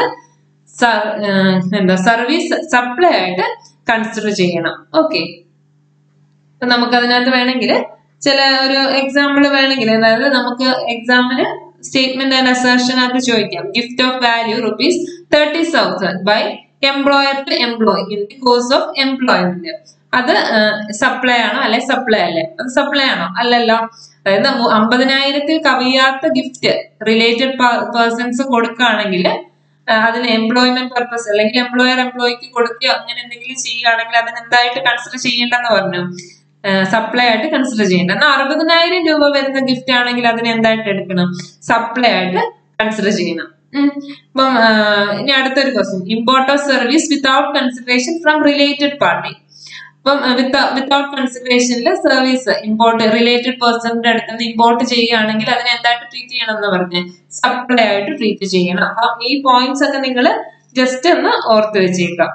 എന്താ സർവീസ് സപ്ലൈ ആയിട്ട് കൺസിഡർ ചെയ്യണം ഓക്കെ അപ്പൊ നമുക്ക് അതിനകത്ത് വേണമെങ്കിൽ ചില ഒരു എക്സാമ്പിൾ വേണമെങ്കിൽ അതായത് നമുക്ക് എക്സാമിന് സ്റ്റേറ്റ്മെന്റ് ആൻഡ് അസേഷനകത്ത് ചോദിക്കാം gift of value rupees thirty thousand by employer to employee in the course of employment അത് സപ്ലൈ ആണോ അല്ലെ സപ്ലൈ അല്ലേ അത് സപ്ലൈ ആണോ അല്ലല്ലോ അതായത് മു- അമ്പതിനായിരത്തിൽ കവിയാത്ത ഗിഫ്റ്റ് റിലേറ്റഡ് പേഴ്സൺസ് കൊടുക്കുകയാണെങ്കിൽ അതിന് എംപ്ലോയ്മെന്റ് പർപ്പസ് അല്ലെങ്കിൽ എംപ്ലോയർ എംപ്ലോയിക്ക് കൊടുക്കുക അങ്ങനെ എന്തെങ്കിലും ചെയ്യുകയാണെങ്കിൽ അതിന് എന്തായിട്ട് കൺസിഡർ ചെയ്യേണ്ടെന്ന് പറഞ്ഞു സപ്ലൈ ആയിട്ട് കൺസിഡർ ചെയ്യേണ്ട എന്നാൽ അറുപതിനായിരം രൂപ വരുന്ന ഗിഫ്റ്റ് ആണെങ്കിൽ അതിന് എന്തായിട്ട് എടുക്കണം സപ്ലൈ ആയിട്ട് കൺസിഡർ ചെയ്യണം ഉം. അപ്പം ആ, ഇനി അടുത്തൊരു question import of service without consideration from related party അപ്പം വിത്തൗട്ട് കൺസിഡറേഷനിൽ സർവീസ് ഇമ്പോർട്ട് റിലേറ്റഡ് പേഴ്സണിന്റെ അടുത്ത് നിന്ന് ഇമ്പോർട്ട് ചെയ്യുകയാണെങ്കിൽ അതിനെ എന്തായിട്ട് ട്രീറ്റ് ചെയ്യണം എന്ന് പറഞ്ഞ് സപ്ലൈ ആയിട്ട് ട്രീറ്റ് ചെയ്യണം അപ്പം ഈ പോയിന്റ്സ് ഒക്കെ നിങ്ങൾ ജസ്റ്റ് ഒന്ന് ഓർത്ത് വെച്ചേക്കാം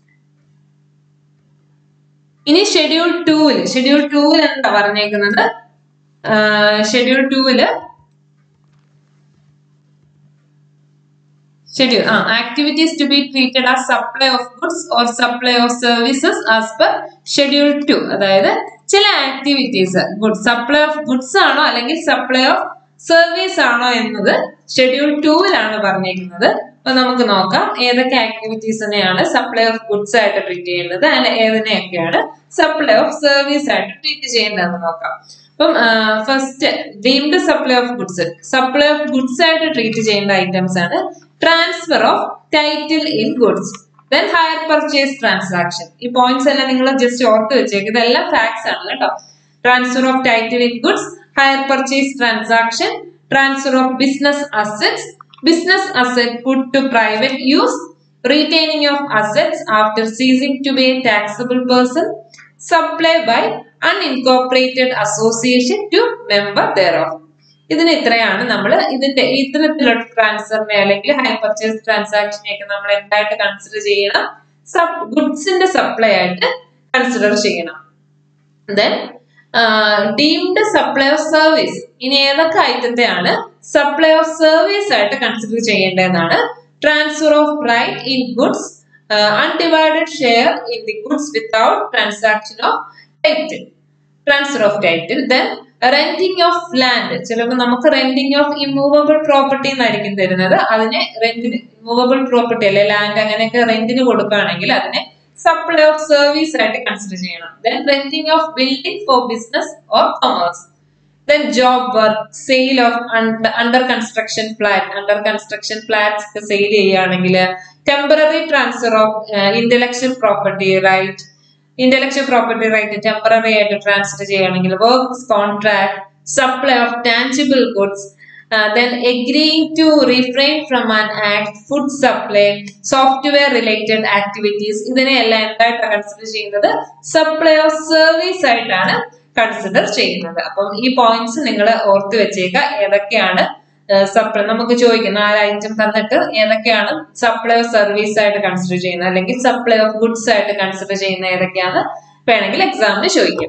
ഇനി ഷെഡ്യൂൾ ടൂവിൽ ഷെഡ്യൂൾ ടൂവിൽ എന്താ പറഞ്ഞേക്കുന്നത് ഷെഡ്യൂൾ ടൂവില് ഷെഡ്യൂൾ ആ activities to be treated as supply of goods or supply of services as per schedule two അതായത് ചില ആക്ടിവിറ്റീസ് ഗുഡ് സപ്ലൈ ഓഫ് ഗുഡ്സ് ആണോ അല്ലെങ്കിൽ സപ്ലൈ ഓഫ് സർവീസ് ആണോ എന്നത് ഷെഡ്യൂൾ ടൂവിലാണ് പറഞ്ഞേക്കുന്നത് അപ്പൊ നമുക്ക് നോക്കാം ഏതൊക്കെ ആക്ടിവിറ്റീസിനെയാണ് സപ്ലൈ ഓഫ് ഗുഡ്സ് ആയിട്ട് ട്രീറ്റ് ചെയ്യേണ്ടത് അല്ല ഏതിനെയൊക്കെയാണ് സപ്ലൈ ഓഫ് സർവീസ് ആയിട്ട് ട്രീറ്റ് ചെയ്യേണ്ടതെന്ന് നോക്കാം അപ്പം first deemed supply of goods supply of goods ആയിട്ട് ട്രീറ്റ് ചെയ്യേണ്ട ഐറ്റംസ് ആണ് transfer of title in goods then hire purchase transaction ഈ പോയിന്റ്സ് എല്ലാം നിങ്ങൾ ജസ്റ്റ് ഓർത്ത് വെച്ചേക്ക് ഇതെല്ലാം ഫാക്ട്സ് ആണ് കേട്ടോ transfer of title in goods hire purchase transaction transfer of business assets business asset put to private use retaining of assets after ceasing to be a taxable person supply by unincorporated association to member thereof ഇതിന് ഇത്രയാണ് നമ്മൾ ഇതിന്റെ ഇത്തരത്തിലുള്ള ട്രാൻസ്ഫറിനെ അല്ലെങ്കിൽ high purchase ട്രാൻസാക്ഷനെ ഒക്കെ നമ്മൾ എന്തായിട്ട് consider ചെയ്യണം സബ് ഗുഡ്സിന്റെ സപ്ലൈ ആയിട്ട് കൺസിഡർ ചെയ്യണം then deemed supply of service ഇനി ഏതൊക്കെ ഐറ്റത്തെയാണ് സപ്ലൈ ഓഫ് സർവീസ് ആയിട്ട് കൺസിഡർ ചെയ്യേണ്ടതെന്നാണ് transfer of right in goods undivided share in the goods without transaction of title transfer of title then renting of land ചിലപ്പോൾ നമുക്ക് renting of immovable property എന്നായിരിക്കും തരുന്നത് അതിനെ റെന്റിന് ഇമ്മൂവബിൾ പ്രോപ്പർട്ടി അല്ലെ land അങ്ങനെയൊക്കെ റെന്റിന് കൊടുക്കുകയാണെങ്കിൽ അതിനെ സപ്ലൈ ഓഫ് സർവീസ് ആയിട്ട് കൺസിഡർ ചെയ്യണം then renting of building for business or commerce then job work sale of under construction flat under construction flats ഒക്കെ സെയിൽ ചെയ്യുകയാണെങ്കിൽ temporary transfer of intellectual property right intellectual property right temporary ആയിട്ട് transfer ചെയ്യുകയാണെങ്കിൽ works contract supply of tangible goods then agreeing to refrain from an act food supply software related activities ഇതിനെയെല്ലാം എന്തായിട്ടാണ് consider ചെയ്യുന്നത് supply of service ആയിട്ടാണ് consider ചെയ്യുന്നത് അപ്പം ഈ points നിങ്ങൾ ഓർത്ത് വെച്ചേക്ക ഏതൊക്കെയാണ് സപ്ലൈ നമുക്ക് ചോദിക്കും നാല് ഐറ്റം തന്നിട്ട് ഏതൊക്കെയാണ് സപ്ലൈ ഓഫ് സർവീസ് ആയിട്ട് കൺസിഡർ ചെയ്യുന്നത് അല്ലെങ്കിൽ സപ്ലൈ ഓഫ് ഗുഡ്സ് ആയിട്ട് കൺസിഡർ ചെയ്യുന്ന ഏതൊക്കെയാണ് വേണമെങ്കിൽ എക്സാമിന് ചോദിക്കും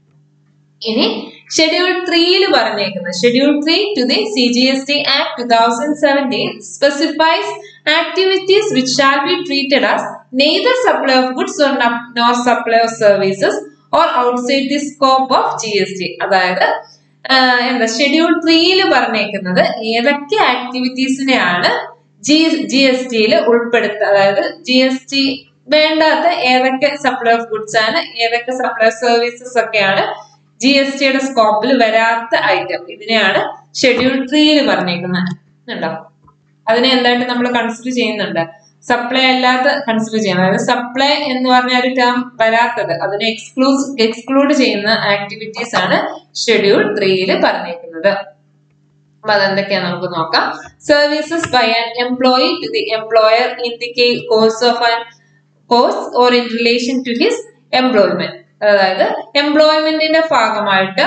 ഇനി ഷെഡ്യൂൾ ത്രീയിൽ പറഞ്ഞേക്കുന്നത് schedule three to the C G S T act two thousand seventeen specifies activities which shall be treated as neither supply of goods or nor supply of services or outside the scope of G S T അതായത് എന്താ schedule ത്രീയിൽ പറഞ്ഞേക്കുന്നത് ഏതൊക്കെ ആക്ടിവിറ്റീസിനെയാണ് G G S ടിയിൽ ഉൾപ്പെടുത്തുക അതായത് G S T വേണ്ടാത്ത ഏതൊക്കെ സപ്ലൈ ഓഫ് ഗുഡ്സ് ആണ് ഏതൊക്കെ സപ്ലൈ ഓഫ് സർവീസസ് ഒക്കെയാണ് ജി എസ് ടിയുടെ സ്കോപ്പിൽ വരാത്ത ഐറ്റം ഇതിനെയാണ് ഷെഡ്യൂൾ ത്രീയിൽ പറഞ്ഞേക്കുന്നത് ഉണ്ടോ അതിനെ എന്തായിട്ട് നമ്മൾ കൺസിഡർ ചെയ്യുന്നുണ്ട് സപ്ലൈ അല്ലാത്ത കൺസിഡർ ചെയ്യണം അതായത് സപ്ലൈ എന്ന് പറഞ്ഞ ഒരു ടേം വരാത്തത് അതിനെ എക്സ്ക്ലൂസ് എക്സ്ക്ലൂഡ് ചെയ്യുന്ന ആക്ടിവിറ്റീസ് ആണ് ഷെഡ്യൂൾ ത്രീയിൽ പറഞ്ഞേക്കുന്നത് അപ്പൊ അതെന്തൊക്കെയാ നമുക്ക് നോക്കാം services by an employee to the employer in the course of an course or in relation to his employment അതായത് എംപ്ലോയ്മെന്റിന്റെ ഭാഗമായിട്ട്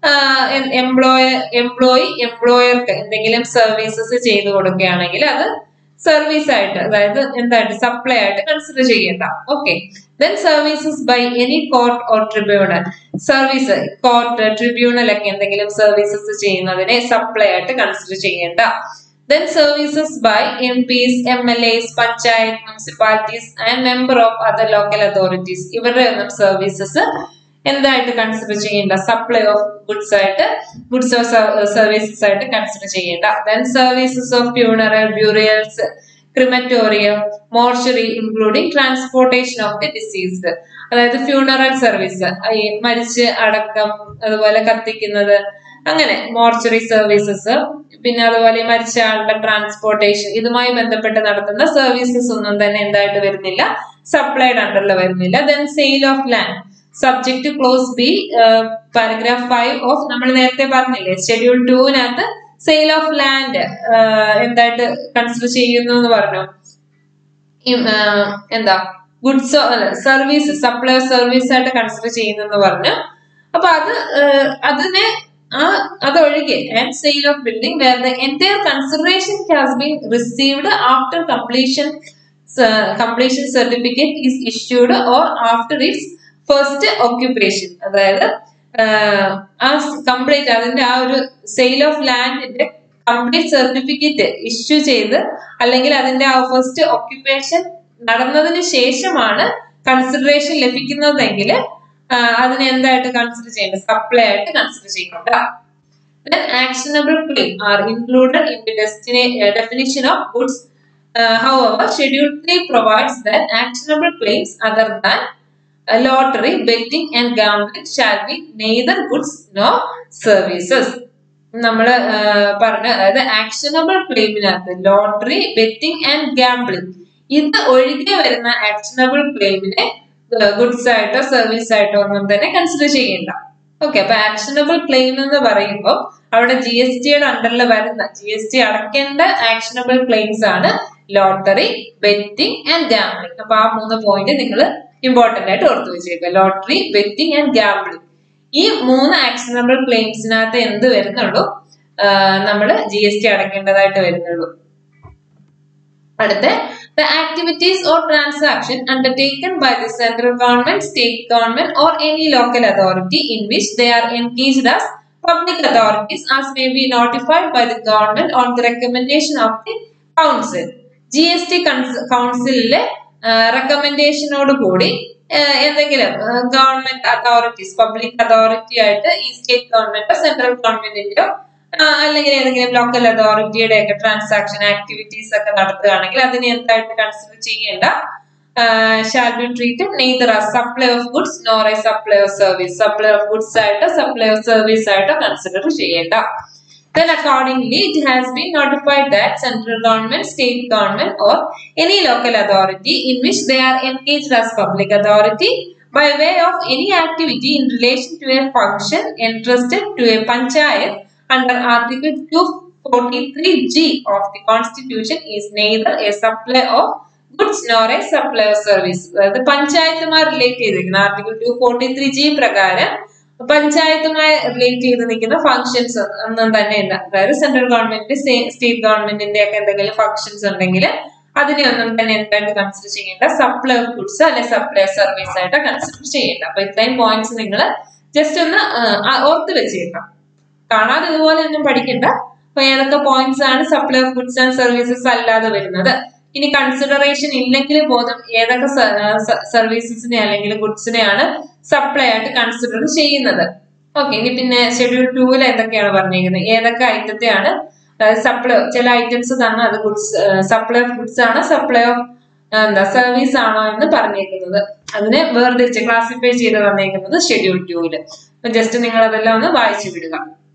എംപ്ലോയർ എംപ്ലോയി എംപ്ലോയർക്ക് എന്തെങ്കിലും സർവീസസ് ചെയ്തു കൊടുക്കുകയാണെങ്കിൽ അത് സർവീസ് ആയിട്ട് അതായത് എന്തായിട്ട് സപ്ലൈ ആയിട്ട് കൺസിഡർ ചെയ്യേണ്ട okay then services by any court or tribunal service court tribunal ഒക്കെ എന്തെങ്കിലും സർവീസസ് ചെയ്യുന്നതിനെ സപ്ലൈ ആയിട്ട് കൺസിഡർ ചെയ്യേണ്ട then services by M Ps M L S panchayat municipalities and member of other local authorities ഇവരുടെ ഒന്നും services എന്തായിട്ട് consider ചെയ്യേണ്ട supply of goods ആയിട്ട് ഗുഡ്സ് ഓഫ് സർവീസസ് ആയിട്ട് കൺസിഡർ ചെയ്യേണ്ട then services of funeral burials crematorium mortuary including transportation of the deceased അതായത് funeral service ഈ മരിച്ച് അടക്കം അതുപോലെ കത്തിക്കുന്നത് അങ്ങനെ മോർച്ചറി സർവീസസ് പിന്നെ അതുപോലെ ഈ മരിച്ച ആളുടെ ട്രാൻസ്പോർട്ടേഷൻ ഇതുമായി ബന്ധപ്പെട്ട് നടത്തുന്ന സർവീസസ് ഒന്നും തന്നെ എന്തായിട്ട് വരുന്നില്ല സപ്ലൈഡ് അണ്ടറിൽ വരുന്നില്ല then sale of land subject clause B paragraph five of നമ്മൾ നേരത്തെ പറഞ്ഞില്ലേ ഷെഡ്യൂൾ ടൂവിനകത്ത് സെയിൽ ഓഫ് ലാൻഡ് എന്തായിട്ട് കൺസിഡർ ചെയ്യുന്നു എന്ന് പറഞ്ഞു ഈ, ആ, എന്താ ഗുഡ്സ് സർവീസ് സപ്ലൈ സർവീസ് ആയിട്ട് കൺസിഡർ ചെയ്യുന്നെന്ന് പറഞ്ഞു അപ്പൊ അത് ആ, അതിനെ ആ അതൊഴികെ and sale of building where the entire consideration has been received after completion completion certificate is issued or after its first occupation അതായത് ആഹ്, ആ കംപ്ലീറ്റ് അതിന്റെ ആ ഒരു സെയിൽ ഓഫ് ലാൻഡിന്റെ കംപ്ലീറ്റ് സർട്ടിഫിക്കറ്റ് ഇഷ്യൂ ചെയ്ത് അല്ലെങ്കിൽ അതിന്റെ ആ ഫസ്റ്റ് ഓക്യുപ്പേഷൻ നടന്നതിന് ശേഷമാണ് കൺസിഡറേഷൻ ലഭിക്കുന്നതെങ്കിൽ അതിനെ എന്തായിട്ട് കൺസിഡർ ചെയ്യേണ്ടത് സപ്ലൈ ആയിട്ട് കൺസിഡർ ചെയ്യുന്നുണ്ട് then actionable claim are included in the destiny, uh, definition of goods. Uh, however, Schedule 3 provides that actionable claims other than uh, lottery, betting and gambling shall be neither goods nor services. നമ്മൾ പറഞ്ഞ അതായത് actionable ക്ലെയിമിനകത്ത് lottery betting and gambling ഇത് ഒഴികെ വരുന്ന actionable ക്ലെയിമിനെ goods ആയിട്ടോ service ആയിട്ടോ ഒന്നും തന്നെ കൺസിഡർ ചെയ്യേണ്ട ഓക്കെ അപ്പൊ ആക്ഷനബിൾ ക്ലെയിം എന്ന് പറയുമ്പോൾ അവിടെ ജി എസ് ടിയുടെ അണ്ടറിൽ വരുന്ന ജി എസ് ടി അടക്കേണ്ട ആക്ഷനബിൾ ക്ലെയിംസ് ആണ് ലോട്ടറി ബെറ്റിംഗ് ആൻഡ് ഗാംബ്ലിംഗ് അപ്പൊ ആ മൂന്ന് പോയിന്റ് നിങ്ങൾ ഇമ്പോർട്ടന്റ് ആയിട്ട് ഓർത്തു വെച്ചേക്കുക ലോട്ടറി ബെറ്റിംഗ് ആൻഡ് ഗാംബ്ലിംഗ് ഈ മൂന്ന് ആക്ഷനബിൾ ക്ലെയിംസിനകത്ത് എന്ത് വരുന്നുള്ളൂ നമ്മൾ ജി എസ് ടി അടക്കേണ്ടതായിട്ട് വരുന്നുള്ളൂ അടുത്ത the activities or transaction undertaken by the central government, state government or any local authority in which they are engaged as public authorities as may be notified by the government on the recommendation of the council. G S T കൗൺസിലിലെ റെക്കമെൻഡേഷനോട് കൂടി ആഹ് എന്തെങ്കിലും government authorities public authority ആയിട്ട് ഈ state ഗവൺമെന്റോ central ഗവൺമെന്റിന്റെയോ അല്ലെങ്കിൽ ഏതെങ്കിലും local അതോറിറ്റിയുടെ ഒക്കെ ട്രാൻസാക്ഷൻ ആക്ടിവിറ്റീസ് ഒക്കെ നടത്തുകയാണെങ്കിൽ അതിനെ എന്തായിട്ട് കൺസിഡർ ചെയ്യേണ്ട shall be treated neither a supply of goods nor a supply of service supply of goods ആയിട്ടോ സപ്ലൈ ഓഫ് സർവീസ് ആയിട്ടോ കൺസിഡർ ചെയ്യേണ്ട Then accordingly, it has been notified that central government, state government or any local authority in which they are engaged as public authority by way of any activity in relation to a function entrusted to a panchayat under Article 243G of the Constitution is neither a supply of goods nor a supply of service. അതായത് പഞ്ചായത്തുമായി relate ചെയ്തിരിക്കുന്ന article two forty three G പ്രകാരം പഞ്ചായത്തുമായി relate ചെയ്ത് നിൽക്കുന്ന functions ഒന്നും തന്നെ ഇല്ല അതായത് സെൻട്രൽ ഗവൺമെന്റ് സ്റ്റേറ്റ് ഗവൺമെന്റിന്റെ ഒക്കെ എന്തെങ്കിലും ഫംഗ്ഷൻസ് ഉണ്ടെങ്കിൽ അതിനെ ഒന്നും തന്നെ എന്തായിട്ട് കൺസിഡർ ചെയ്യേണ്ട സപ്ലൈ ഓഫ് ഗുഡ്സ് അല്ലെ സപ്ലൈ സർവീസ് ആയിട്ട് കൺസിഡർ ചെയ്യേണ്ട അപ്പൊ ഇത്രയും പോയിന്റ്സ് നിങ്ങൾ ജസ്റ്റ് ഒന്ന് ആ, ഓർത്ത് വെച്ചേക്കാം കാണാതെ ഇതുപോലെ ഒന്നും പഠിക്കണ്ട അപ്പൊ ഏതൊക്കെ പോയിന്റ്സ് ആണ് supply of goods and services അല്ലാതെ വരുന്നത് ഇനി കൺസിഡറേഷൻ ഇല്ലെങ്കിൽ പോലും ഏതൊക്കെ സർവീസസിനെ അല്ലെങ്കിൽ ഗുഡ്സിനെയാണ് സപ്ലൈ ആയിട്ട് കൺസിഡർ ചെയ്യുന്നത് ഓക്കെ ഇനി പിന്നെ ഷെഡ്യൂൾ ടൂവിൽ എന്തൊക്കെയാണ് പറഞ്ഞിരിക്കുന്നത് ഏതൊക്കെ ഐറ്റത്തെയാണ് സപ്ലൈ ചില ഐറ്റംസ് തന്നെ അത് ഗുഡ്സ് സപ്ലൈ ഓഫ് ഗുഡ്സ് ആണോ സപ്ലൈ ഓഫ് എന്താ സർവീസ് ആണോ എന്ന് പറഞ്ഞേക്കുന്നത് അതിനെ വേർതിരിച്ച് ക്ലാസിഫൈ ചെയ്ത് തന്നേക്കുന്നത് ഷെഡ്യൂൾ ടൂവില് ജസ്റ്റ് നിങ്ങൾ അതെല്ലാം ഒന്ന് വായിച്ചു വിടുക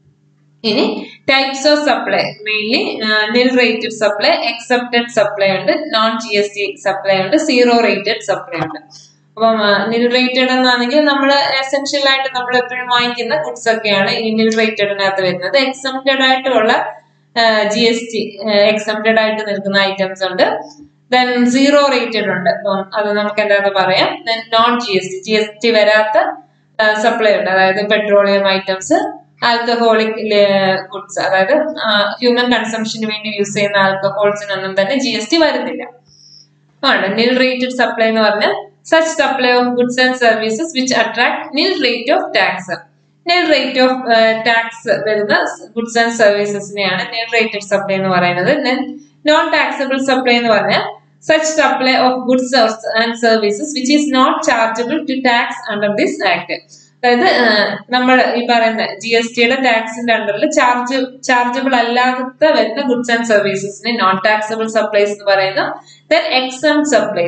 ഇനി types of supply mainly nil rated supply exempted supply ഉണ്ട് non G S T supply ഉണ്ട് സീറോ റേറ്റഡ് സപ്ലൈ ഉണ്ട് അപ്പം നിൽ റേറ്റഡ് എന്നാണെങ്കിൽ നമ്മൾ എസെൻഷ്യൽ ആയിട്ട് നമ്മൾ എപ്പോഴും വാങ്ങിക്കുന്ന ഗുഡ്സ് ഒക്കെയാണ് ഈ നിൽ റേറ്റഡിനകത്ത് വരുന്നത് എക്സംപ്റ്റഡ് ആയിട്ടുള്ള ജി എസ് ടി എക്സംപ്റ്റഡ് ആയിട്ട് നിൽക്കുന്ന ഐറ്റംസ് ഉണ്ട് ദെൻ സീറോ റേറ്റഡ് ഉണ്ട് അപ്പം അത് നമുക്ക് എന്താന്ന് പറയാം then non G S T G S T വരാത്ത സപ്ലൈ ഉണ്ട് അതായത് പെട്രോളിയം ഐറ്റംസ് ആൽക്കഹോളിക് ഗുഡ്സ് അതായത് ഹ്യൂമൻ കൺസംഷന് വേണ്ടി യൂസ് ചെയ്യുന്ന ആൽക്കഹോൾസിനൊന്നും തന്നെ ജി എസ് ടി വരുന്നില്ല ആണ് നിൽ റേറ്റഡ് സപ്ലൈ എന്ന് പറഞ്ഞാൽ such supply of goods and services which attract nil rate of tax nil rate of tax വരുന്ന ഗുഡ്സ് ആൻഡ് സർവീസസിനെയാണ് നിൽ റേറ്റഡ് സപ്ലൈ എന്ന് പറയുന്നത് നോൺ ടാക്സബിൾ സപ്ലൈ എന്ന് പറഞ്ഞാൽ such supply of goods and services which is not chargeable to tax under this act അതായത് നമ്മൾ ഈ പറയുന്ന ജി എസ് ടിയുടെ ടാക്സിന്റെ അണ്ടറിൽ ചാർജ് ചാർജബിൾ അല്ലാത്ത വരുന്ന ഗുഡ്സ് ആൻഡ് സർവീസസിനെ നോൺ ടാക്സബിൾ സപ്ലൈസ് എന്ന് പറയുന്നു then exempt supplies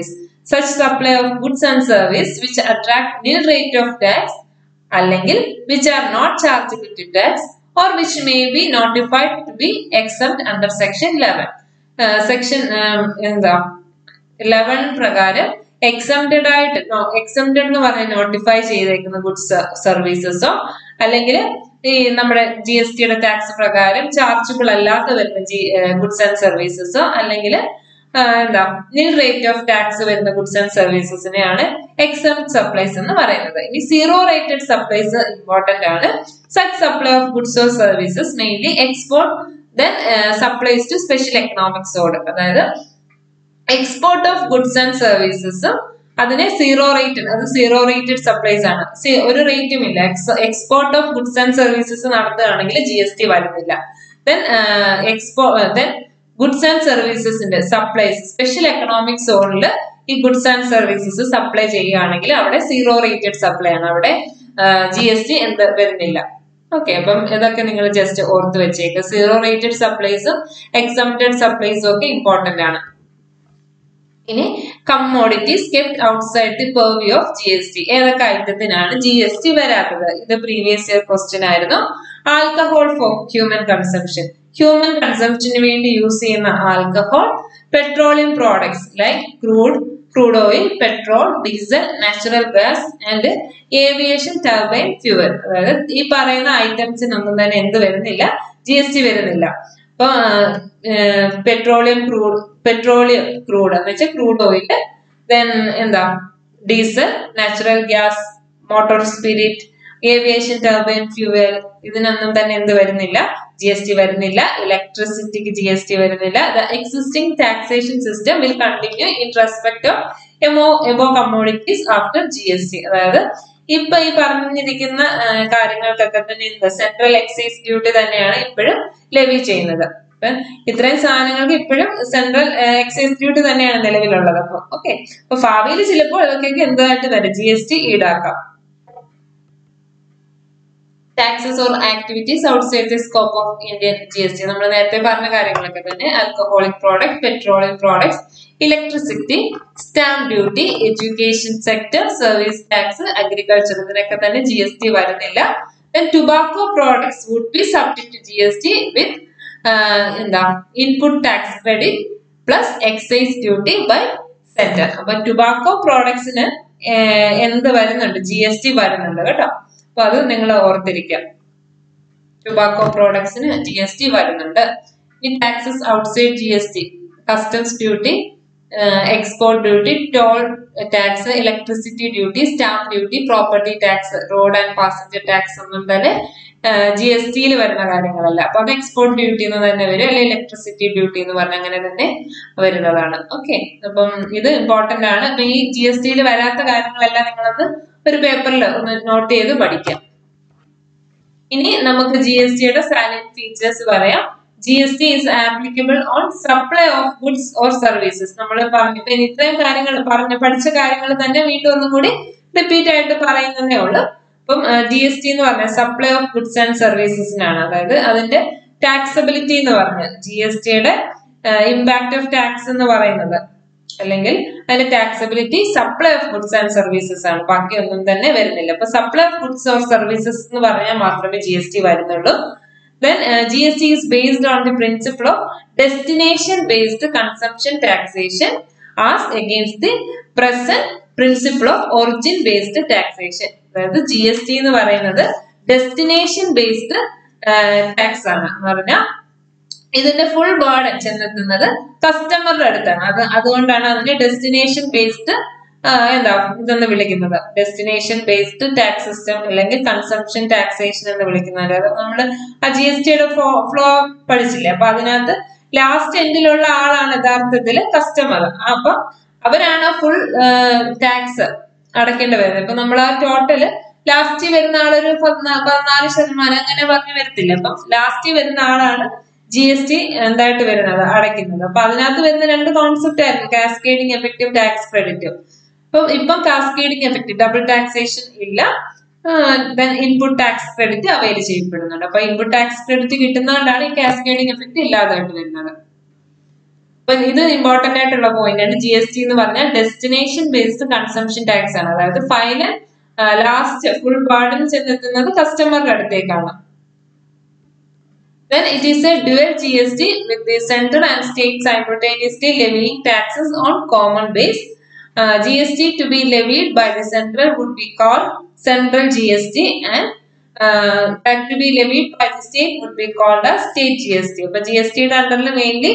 such supply of goods and service which attract nil rate of tax അല്ലെങ്കിൽ which are not chargeable to tax or which may be notified to be exempt under section 11 section എന്താ eleven പ്രകാരം exempted ആയിട്ട് exempted എന്ന് പറഞ്ഞ് notify ചെയ്തേക്കുന്ന goods സർവീസസോ അല്ലെങ്കിൽ ഈ നമ്മുടെ ജി എസ് ടിയുടെ ടാക്സ് പ്രകാരം ചാർജബിൾ അല്ലാത്ത വരുന്ന ജി ഗുഡ്സ് ആൻഡ് സർവീസസോ അല്ലെങ്കിൽ എന്താ നിൽ റേറ്റ് ഓഫ് ടാക്സ് വരുന്ന ഗുഡ്സ് ആൻഡ് സർവീസസിനെയാണ് എക്സം സപ്ലൈസ് എന്ന് പറയുന്നത് ഇനി സീറോ റേറ്റഡ് സപ്ലൈസ് ഇമ്പോർട്ടന്റ് ആണ് such supply of goods or services mainly export then supplies to special economic zone അതായത് എക്സ്പോർട്ട് ഓഫ് ഗുഡ്സ് ആൻഡ് സർവീസസും അതിനെ സീറോ റേറ്റ് അത് സീറോ റേറ്റഡ് സപ്ലൈസ് ആണ് ഒരു റേറ്റും ഇല്ല export of goods and services നടത്തുകയാണെങ്കിൽ ജി എസ് ടി വരുന്നില്ല then expo then goods and സർവീസസിന്റെ സപ്ലൈസ് സ്പെഷ്യൽ എക്കണോമിക് സോണിൽ ഈ ഗുഡ്സ് ആൻഡ് സർവീസസ് സപ്ലൈ ചെയ്യുകയാണെങ്കിൽ അവിടെ സീറോ റേറ്റഡ് സപ്ലൈ ആണ് അവിടെ ജി എസ് ടി എന്ത് വരുന്നില്ല ഓക്കെ അപ്പം ഇതൊക്കെ നിങ്ങൾ ജസ്റ്റ് ഓർത്ത് വെച്ചേക്ക് സീറോ റേറ്റഡ് സപ്ലൈസും എക്സംപ്റ്റഡ് സപ്ലൈസും ഒക്കെ ഇമ്പോർട്ടന്റ് ആണ് ഇനി commodities kept outside the purview of G S T ഏതൊക്കെ ഐറ്റത്തിനാണ് ജി എസ് ടി വരാത്തത് ഇത് പ്രീവിയസ് ഇയർ ക്വസ്റ്റ്യൻ ആയിരുന്നു alcohol for human consumption human കൺസംഷന് വേണ്ടി യൂസ് ചെയ്യുന്ന alcohol petroleum products like crude crude oil petrol diesel natural gas and aviation turbine fuel അതായത് ഈ പറയുന്ന ഐറ്റംസിനൊന്നും തന്നെ എന്ത് വരുന്നില്ല ജി എസ് ടി വരുന്നില്ല അപ്പൊ പെട്രോളിയം ക്രൂഡ് പെട്രോളിയം ക്രൂഡ് എന്ന് വെച്ചാൽ ക്രൂഡ് ഓയിൽ ദെൻ എന്താ diesel natural gas motor spirit aviation turbine fuel ഇതിനൊന്നും തന്നെ എന്ത് വരുന്നില്ല ജി എസ് ടി വരുന്നില്ല ഇലക്ട്രിസിറ്റിക്ക് ജി എസ് ടി വരുന്നില്ല the existing taxation system will continue in respect of എമോ above commodities after G S T അതായത് ഇപ്പൊ ഈ പറഞ്ഞിരിക്കുന്ന കാര്യങ്ങൾക്കൊക്കെ തന്നെ സെൻട്രൽ എക്സൈസ് ഡ്യൂട്ടി തന്നെയാണ് ഇപ്പോഴും ലെവി ചെയ്യുന്നത് ഇത്രയും സാധനങ്ങൾക്ക് ഇപ്പോഴും സെൻട്രൽ എക്സൈസ് ഡ്യൂട്ടി തന്നെയാണ് നിലവിലുള്ളത് അപ്പൊ ഓക്കെ അപ്പൊ ഭാവിയിൽ ചിലപ്പോൾ അതൊക്കെ എന്തായിട്ട് വരും ജി എസ് ടി ഈടാക്കാം taxes or activities outside the scope of Indian G S T നമ്മൾ നേരത്തെ പറഞ്ഞ കാര്യങ്ങളൊക്കെ തന്നെ alcoholic product petroleum products electricity stamp duty education sector service tax agriculture ഇതിനൊക്കെ തന്നെ ജി എസ് ടി വരുന്നില്ല then tobacco products would be subject to G S T with എന്താ input tax credit plus excise duty by centre അപ്പൊ tobacco പ്രോഡക്ട്സിന് എന്ത് വരുന്നുണ്ട് G S T വരുന്നുണ്ട് കേട്ടോ അപ്പൊ അത് നിങ്ങൾ ഓർത്തിരിക്കാം ടുബാക്കോ പ്രോഡക്ട്സിന് ജി എസ് ടി വരുന്നുണ്ട് ഈ taxes outside G S T customs duty export duty toll tax electricity duty stamp duty property tax road and passenger tax ഒന്നും തന്നെ ജി എസ് ടിയിൽ വരുന്ന കാര്യങ്ങളല്ല അപ്പൊ അത് എക്സ്പോർട്ട് ഡ്യൂട്ടി എന്ന് തന്നെ വരും അല്ലെങ്കിൽ ഇലക്ട്രിസിറ്റി ഡ്യൂട്ടി എന്ന് പറഞ്ഞ അങ്ങനെ തന്നെ വരുന്നതാണ് ഓക്കെ അപ്പം ഇത് ഇമ്പോർട്ടന്റ് ആണ് അപ്പൊ ഈ ജി എസ് ടിയിൽ വരാത്ത കാര്യങ്ങളെല്ലാം നിങ്ങളൊന്ന് ഒരു പേപ്പറിൽ ഒന്ന് നോട്ട് ചെയ്ത് പഠിക്കാം ഇനി നമുക്ക് ജി എസ് ടിയുടെ സാലറി ഫീച്ചേഴ്സ് പറയാം G S T is applicable on supply of goods or services നമ്മൾ പറഞ്ഞു ഇപ്പൊ ഇത്രയും കാര്യങ്ങൾ പറഞ്ഞ പഠിച്ച കാര്യങ്ങൾ തന്നെ വീണ്ടും ഒന്നും കൂടി റിപ്പീറ്റ് ആയിട്ട് പറയുന്നതേ ഉള്ളൂ അപ്പം ജി എസ് ടി എന്ന് പറഞ്ഞാൽ സപ്ലൈ ഓഫ് ഗുഡ്സ് ആൻഡ് സർവീസസിനാണ് അതായത് അതിന്റെ ടാക്സബിലിറ്റി എന്ന് പറഞ്ഞാൽ ജി എസ് ടിയുടെ ഇമ്പാക്ട് ഓഫ് ടാക്സ് എന്ന് പറയുന്നത് അല്ലെങ്കിൽ അതിന്റെ taxability supply of goods and services ആണ് ബാക്കി ഒന്നും തന്നെ വരുന്നില്ല അപ്പൊ supply of goods or services എന്ന് പറഞ്ഞാൽ മാത്രമേ ജി എസ് ടി വരുന്നുള്ളൂ then uh, GST is based on the principle of destination based consumption taxation as against the present principle of origin based taxation അതായത് ജി എസ് ടി എന്ന് പറയുന്നത് destination based tax ആണ് എന്ന് പറഞ്ഞാൽ ഇതിന്റെ full burden ചെന്നെത്തുന്നത് കസ്റ്റമറുടെ അടുത്താണ് അത് അതുകൊണ്ടാണ് അതിനെ ഡെസ്റ്റിനേഷൻ ബേസ്ഡ് എന്താ ഇതെന്ന് വിളിക്കുന്നത് ഡെസ്റ്റിനേഷൻ ബേസ്ഡ് ടാക്സ് സിസ്റ്റം അല്ലെങ്കിൽ കൺസംഷൻ ടാക്സേഷൻ എന്ന് വിളിക്കുന്നത് അത് നമ്മൾ ആ ജി എസ് ടിയുടെ ഫ്ലോ പഠിച്ചില്ലേ അപ്പൊ അതിനകത്ത് ലാസ്റ്റ് എൻഡിലുള്ള ആളാണ് യഥാർത്ഥത്തിൽ കസ്റ്റമർ അപ്പൊ അവരാണ് ഫുൾ ടാക്സ് അടക്കേണ്ടി വരുന്നത് ഇപ്പൊ നമ്മൾ ആ ടോട്ടല് ലാസ്റ്റ് വരുന്ന ആളൊരു പതിനാല് ശതമാനം അങ്ങനെ പറഞ്ഞു വരത്തില്ല അപ്പം ലാസ്റ്റ് വരുന്ന ആളാണ് ജി എസ് ടി എന്തായിട്ട് വരുന്നത് അടയ്ക്കുന്നത് അപ്പൊ അതിനകത്ത് വരുന്ന രണ്ട് കോൺസെപ്റ്റ് ആയിരുന്നു കാസ്കേഡിംഗ് എഫക്റ്റീവ് ടാക്സ് ക്രെഡിറ്റും അപ്പം ഇപ്പം കാസ്കേഡിംഗ് എഫക്റ്റ് ഡബിൾ ടാക്സേഷൻ ഇല്ല then input tax credit avail ചെയ്യപ്പെടുന്നുണ്ട് അപ്പൊ ഇൻപുട്ട് ടാക്സ് ക്രെഡിറ്റ് കിട്ടുന്നതുകൊണ്ടാണ് ഈ കാസ്കേഡിംഗ് എഫക്റ്റ് ഇല്ലാതായിട്ട് വരുന്നത് അപ്പൊ ഇത് ഇമ്പോർട്ടന്റ് ആയിട്ടുള്ള പോയിന്റ് ആണ് ജി എസ് ടി എന്ന് പറഞ്ഞാൽ ഡെസ്റ്റിനേഷൻ ബേസ്ഡ് കൺസംഷൻ ടാക്സ് ആണ് അതായത് ഫൈനൽ ലാസ്റ്റ് ഫുൾ ബാർഡൻ ചെന്നെത്തുന്നത് കസ്റ്റമറുടെ അടുത്തേക്കാണ് Then it is a dual GST with the central and state simultaneously levying taxes on common base. Uh, GST to be levied by the central would be called central GST and uh, that to be levied by the state would be called as state GST. അപ്പൊ G S ടിയുടെ അണ്ടറിൽ mainly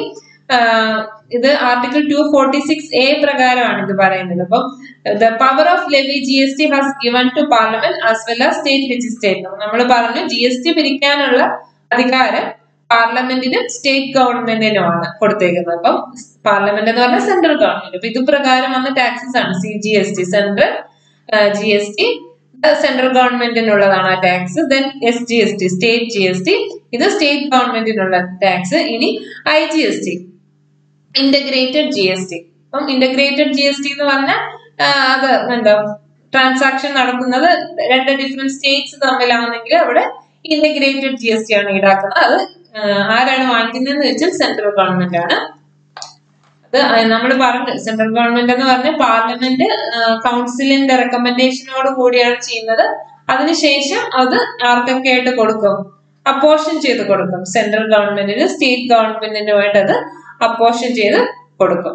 ഇത് article two forty six A പ്രകാരമാണ് ഇത് പറയുന്നത് അപ്പം the power of levy G S T has given to parliament as well as state legislator നമ്മൾ പറഞ്ഞു ജി എസ് ടി പിരിക്കാനുള്ള അധികാരം പാർലമെന്റിനും സ്റ്റേറ്റ് ഗവൺമെന്റിനുമാണ് കൊടുത്തേക്കുന്നത് അപ്പം പാർലമെന്റ് എന്ന് പറഞ്ഞാൽ സെൻട്രൽ ഗവൺമെന്റ് അപ്പൊ ഇത് പ്രകാരം വന്ന ടാക്സസ് ആണ് C G S T central G S T central ഗവൺമെന്റിനുള്ളതാണ് ആ tax then S G S T state G S T ഇത് സ്റ്റേറ്റ് ഗവൺമെന്റിനുള്ള ടാക്സ് ഇനി I G S T integrated G S T അപ്പം ഇന്റഗ്രേറ്റഡ് ജി എസ് ടി എന്ന് പറഞ്ഞാൽ അത് എന്താ ട്രാൻസാക്ഷൻ നടത്തുന്നത് രണ്ട് ഡിഫറെന്റ് സ്റ്റേറ്റ്സ് തമ്മിലാണെങ്കിൽ അവിടെ ഇന്റഗ്രേറ്റഡ് ജി എസ് ടി ആണ് ഈടാക്കുന്നത് അത് ആരാണ് വാങ്ങിക്കുന്നതെന്ന് വെച്ചാൽ സെൻട്രൽ ഗവൺമെന്റ് ആണ് അത് നമ്മൾ പറഞ്ഞു സെൻട്രൽ ഗവൺമെന്റ് എന്ന് പറഞ്ഞാൽ പാർലമെന്റ് കൗൺസിലിന്റെ റെക്കമെൻഡേഷനോട് കൂടിയാണ് ചെയ്യുന്നത് അതിനുശേഷം അത് ആർക്കൊക്കെ ആയിട്ട് കൊടുക്കും അപ്പോഷൻ ചെയ്ത് കൊടുക്കും സെൻട്രൽ ഗവൺമെന്റിന് സ്റ്റേറ്റ് ഗവൺമെന്റിനുമായിട്ട് അത് അപ്പോഷൻ ചെയ്ത് കൊടുക്കും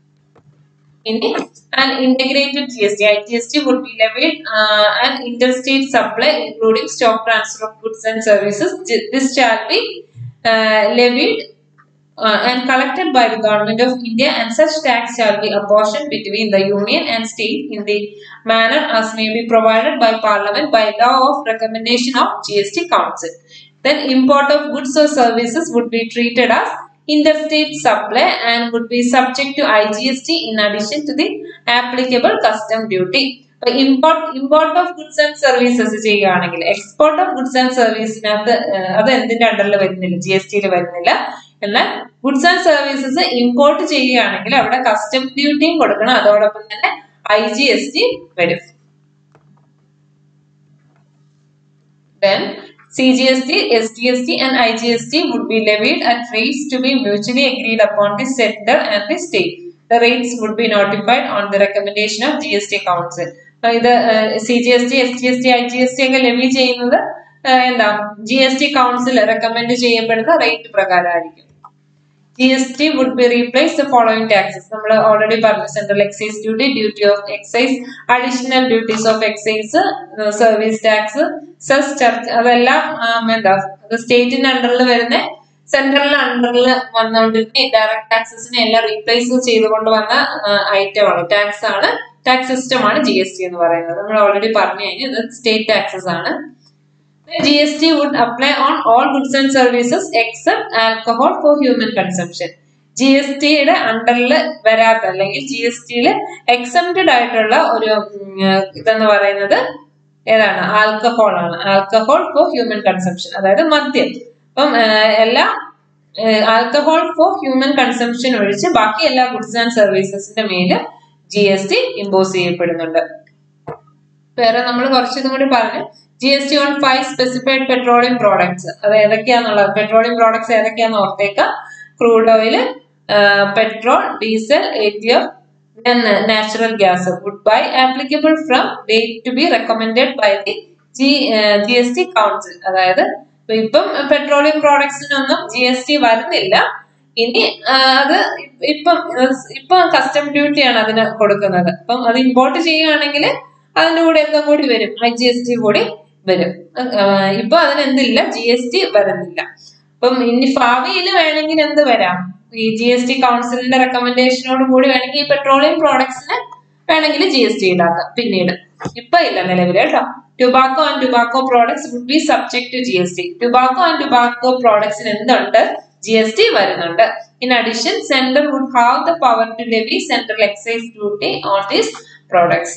ഇനി an integrated GST, IGST would be levied uh, an interstate supply including stock transfer of goods and services. This shall be uh, levied uh, and collected by the government of India and such tax shall be apportioned between the union and state in the manner as may be provided by parliament by law of recommendation of GST council. Then import of goods or services would be treated as interstate supply and would be subject to IGST in addition to the applicable custom duty. Import import of goods and services ചെയ്യുകയാണെങ്കിൽ export of goods and സർവീസിനകത്ത് അത് എന്തിന്റെ അണ്ടറിൽ വരുന്നില്ല G S ടിയിൽ വരുന്നില്ല എന്നാൽ goods and services import ചെയ്യുകയാണെങ്കിൽ അവിടെ കസ്റ്റം ഡ്യൂട്ടിയും കൊടുക്കണം അതോടൊപ്പം തന്നെ ഐ ജി എസ് ടി വരും Then CGST, SGST and IGST would be levied at rates to be mutually agreed upon the center and the state. The rates would be notified on the recommendation of GST Council. ഇത് C G S T S G S T I G S T ഒക്കെ levy ചെയ്യുന്നത് എന്താ G S T council recommend ചെയ്യപ്പെടുന്ന rate പ്രകാരമായിരിക്കും G S T would be replace the following taxes നമ്മൾ already പറഞ്ഞു central excise duty duty of excise additional duties of excise service tax cess surcharge അതെല്ലാം എന്താ സ്റ്റേറ്റിന്റെ അണ്ടറിൽ വരുന്ന സെൻട്രലിന്റെ അണ്ടറിൽ വന്നുകൊണ്ടിരുന്ന ഇൻഡയറക്ട് ടാക്സസിനെ എല്ലാം റീപ്ലേസ് ചെയ്തുകൊണ്ട് വന്ന ഐറ്റം ആണ് ടാക്സ് ആണ് ടാക്സ് സിസ്റ്റം ആണ് ജി എസ് ടി എന്ന് പറയുന്നത് നമ്മൾ ഓൾറെഡി പറഞ്ഞു കഴിഞ്ഞു ഇത് സ്റ്റേറ്റ് ടാക്സസ് ആണ് G S T would apply on all goods and services except alcohol for human consumption G S ടിയുടെ അണ്ടറിൽ വരാത്ത അല്ലെങ്കിൽ ജി എസ് ടിയിൽ എക്സംപ്റ്റഡ് ആയിട്ടുള്ള ഒരു ഇതെന്ന് പറയുന്നത് ഏതാണ് ആൽക്കഹോൾ ആണ് ആൽക്കഹോൾ ഫോർ ഹ്യൂമൻ കൺസംഷൻ അതായത് മദ്യം അപ്പം എല്ലാ ആൽക്കഹോൾ ഫോർ ഹ്യൂമൻ കൺസംഷൻ ഒഴിച്ച് ബാക്കി എല്ലാ ഗുഡ്സ് ആൻഡ് സർവീസസിന്റെ മേല് ജി എസ് ടി ഇമ്പോസ് ചെയ്യപ്പെടുന്നുണ്ട് വേറെ നമ്മൾ കുറച്ചിതും കൂടി പറഞ്ഞു G S T on five specified petroleum products അത് ഏതൊക്കെയാന്നുള്ളത് പെട്രോളിയം പ്രോഡക്ട്സ് ഏതൊക്കെയാന്ന് ഓർത്തേക്കാം crude oil petrol diesel A T F natural gas would by applicable from date to be recommended by the G G S T council അതായത് ഇപ്പം petroleum പ്രോഡക്ട്സിനൊന്നും G S T വരുന്നില്ല ഇനി അത് ഇപ്പം ഇപ്പം കസ്റ്റം ഡ്യൂട്ടിയാണ് അതിന് കൊടുക്കുന്നത് അപ്പം അത് ഇമ്പോർട്ട് ചെയ്യുകയാണെങ്കിൽ അതിന്റെ കൂടെ എന്തോ കൂടി വരും ഐ ജി എസ് ടി കൂടി വരും ഇപ്പൊ അതിന് എന്തില്ല ജി എസ് ടി വരുന്നില്ല അപ്പം ഇനി ഭാവിയിൽ വേണമെങ്കിൽ എന്ത് വരാം ഈ ജി എസ് ടി കൗൺസിലിന്റെ റെക്കമെൻഡേഷനോട് കൂടി വേണമെങ്കിൽ ഈ പെട്രോളിയം പ്രോഡക്ട്സിന് വേണമെങ്കിൽ ജി എസ് ടി ഈടാക്കാം പിന്നീട് ഇപ്പൊ ഇല്ല നിലവിൽ കേട്ടോ tobacco and tobacco products would be subject to G S T tobacco and tobacco പ്രോഡക്ട്സിന് എന്തുണ്ട് ജി എസ് ടി വരുന്നുണ്ട് in addition central would have the power to levy central excise duty on these products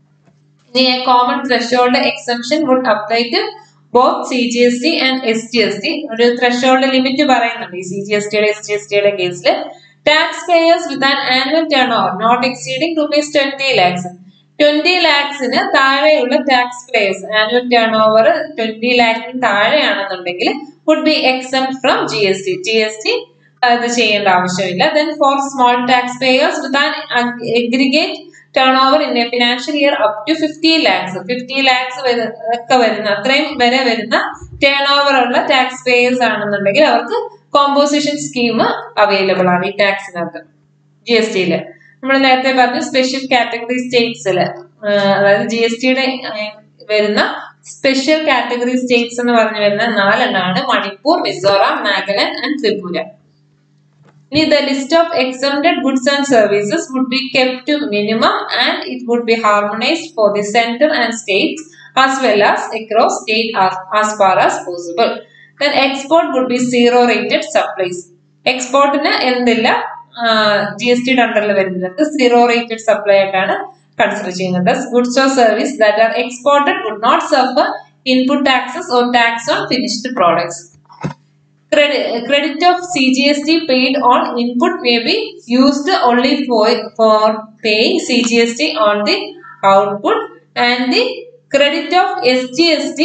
ഇനി a common threshold exemption would apply to both C G S T and S G S T ഒരു threshold limit പറയുന്നുണ്ട് ഈ C G S ടിയുടെ S G S ടിയുടെ കേസിൽ taxpayers with an annual turnover not exceeding rupees twenty lakhs twenty ലാക്സിന് താഴെയുള്ള taxpayers annual turnover twenty ലാക്സിന് താഴെയാണെന്നുണ്ടെങ്കിൽ would be exempt from G S T G S T അത് ചെയ്യേണ്ട ആവശ്യമില്ല then for small taxpayers with an aggregate turnover in a financial year up to fifty lakhs fifty lakhs ഒക്കെ വരുന്ന അത്രയും വരെ വരുന്ന ടേൺ ഓവർ ഉള്ള ടാക്സ് പേയേഴ്സ് ആണെന്നുണ്ടെങ്കിൽ അവർക്ക് കോമ്പോസിഷൻ സ്കീം അവൈലബിൾ ആണ് ഈ ടാക്സിനകത്ത് ജി എസ് ടിയില് നമ്മൾ നേരത്തെ പറഞ്ഞു സ്പെഷ്യൽ കാറ്റഗറി സ്റ്റേറ്റ്സിൽ അതായത് ജി എസ് ടിയുടെ വരുന്ന സ്പെഷ്യൽ കാറ്റഗറി സ്റ്റേറ്റ്സ് എന്ന് പറഞ്ഞു വരുന്ന നാലെണ്ണമാണ് മണിപ്പൂർ മിസോറാം നാഗാലാൻഡ് ആൻഡ് ത്രിപുര ഇനി the list of exempted goods and services would be kept to minimum and it would be harmonised for the centre and states as well as across state as far as possible then export would be zero rated supplies എക്സ്പോർട്ടിന് എന്തില്ല G S ടിയുടെ അണ്ടറിൽ വരുന്നത് zero rated supply ആയിട്ടാണ് consider ചെയ്യുന്നത് goods or service that are exported would not Zafar input taxes or tax on finished products Credit, credit of CGST paid on input may be used only for, for paying CGST on the output and the credit of SGST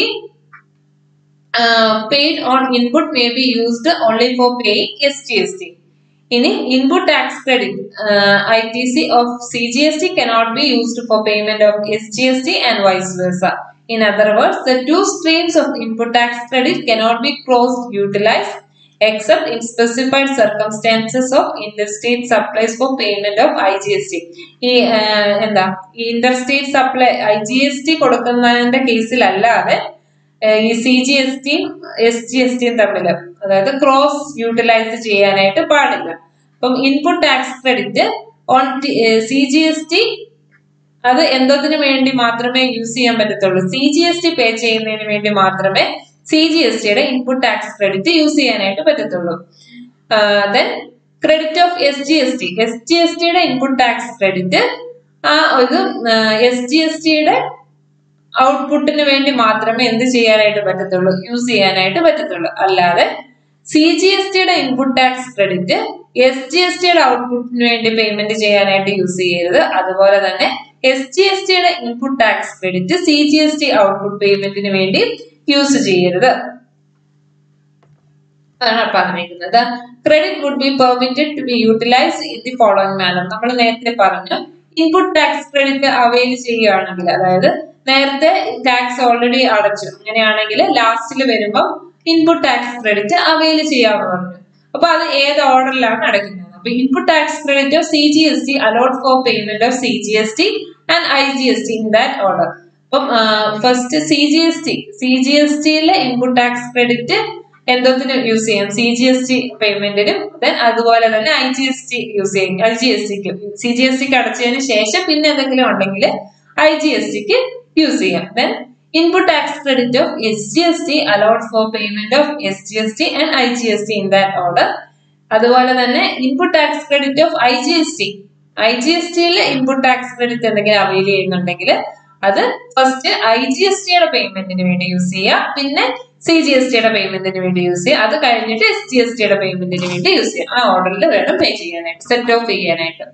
uh, paid on input may be used only for paying SGST. ഇനി input tax credit I T C of C G S T cannot be used for payment of S G S T and vice versa In other words, the two streams of input tax credit cannot be cross utilized except in specified circumstances of interstate supplies for payment of IGST. ഈ എന്താ ഈ interstate supply I G S T കൊടുക്കുന്നതിന്റെ കേസിലല്ലാതെ ഈ C G S ടിയും S G S ടിയും തമ്മിൽ അതായത് ക്രോസ് യൂട്ടിലൈസ് ചെയ്യാനായിട്ട് പാടില്ല അപ്പം input tax credit on C G S T അത് എന്തോത്തിന് വേണ്ടി മാത്രമേ യൂസ് ചെയ്യാൻ പറ്റത്തുള്ളൂ C G S T pay ചെയ്യുന്നതിന് വേണ്ടി മാത്രമേ സി ജി എസ് ടിയുടെ ഇൻപുട്ട് ടാക്സ് ക്രെഡിറ്റ് യൂസ് ചെയ്യാനായിട്ട് പറ്റത്തുള്ളൂ then credit of S G S T S G S ടിയുടെ ഇൻപുട്ട് ടാക്സ് ക്രെഡിറ്റ് ആ ഒരു എസ് ജി എസ് ടിയുടെ ഔട്ട്പുട്ടിന് വേണ്ടി മാത്രമേ എന്ത് ചെയ്യാനായിട്ട് പറ്റത്തുള്ളൂ യൂസ് ചെയ്യാനായിട്ട് പറ്റത്തുള്ളൂ അല്ലാതെ സി ജി എസ് ടിയുടെ input tax credit S G S ടിയുടെ ഔട്ട്പുട്ടിന് വേണ്ടി പേയ്മെന്റ് ചെയ്യാനായിട്ട് യൂസ് ചെയ്യരുത് അതുപോലെ തന്നെ എസ് ജി എസ് ടിയുടെ input tax credit C G S T output പേയ്മെന്റിന് വേണ്ടി യൂസ് ചെയ്യരുത് അതാണ് പറഞ്ഞിരിക്കുന്നത് credit would be permitted to be utilise in the following manner നമ്മൾ നേരത്തെ പറഞ്ഞു ഇൻപുട്ട് ടാക്സ് ക്രെഡിറ്റ് അവൈൽ ചെയ്യുകയാണെങ്കിൽ അതായത് നേരത്തെ ടാക്സ് ഓൾറെഡി അടച്ചു അങ്ങനെയാണെങ്കിൽ ലാസ്റ്റിൽ വരുമ്പോൾ ഇൻപുട്ട് ടാക്സ് ക്രെഡിറ്റ് അവൈൽ ചെയ്യാമെന്ന് പറഞ്ഞു അപ്പൊ അത് ഏത് ഓർഡറിലാണ് അടയ്ക്കുന്നത് അപ്പൊ input tax credit of C G S T allot for payment of C G S T and I G S T in that order അപ്പം first C G S T C G S ടിയിലെ input tax credit എന്തോത്തിന് use ചെയ്യാം C G S T പേയ്മെന്റിനും then അതുപോലെ തന്നെ I G S T use ചെയ്യും I G S ടിക്ക് C G S ടിക്ക് അടച്ചതിന് ശേഷം പിന്നെ എന്തെങ്കിലും ഉണ്ടെങ്കിൽ ഐ ജി എസ് ടിക്ക് യൂസ് ചെയ്യാം then input tax credit of S G S T allot for payment of S G S T and I G S T in that order അതുപോലെ തന്നെ input tax credit of I G S T I G S ടിയിൽ input tax credit എന്തെങ്കിലും avail ചെയ്യുന്നുണ്ടെങ്കിൽ അത് first I G S ടിയുടെ പേയ്മെന്റിന് വേണ്ടി use ചെയ്യുക പിന്നെ സി ജി എസ് ടിയുടെ പേയ്മെന്റിന് വേണ്ടി യൂസ് ചെയ്യുക അത് കഴിഞ്ഞിട്ട് എസ് ജി എസ് ടിയുടെ പേയ്മെന്റിന് വേണ്ടി യൂസ് ചെയ്യുക ആ ഓർഡറിൽ വേണം പേ ചെയ്യാനായിട്ട് സെറ്റ് ഓഫ് ചെയ്യാനായിട്ട്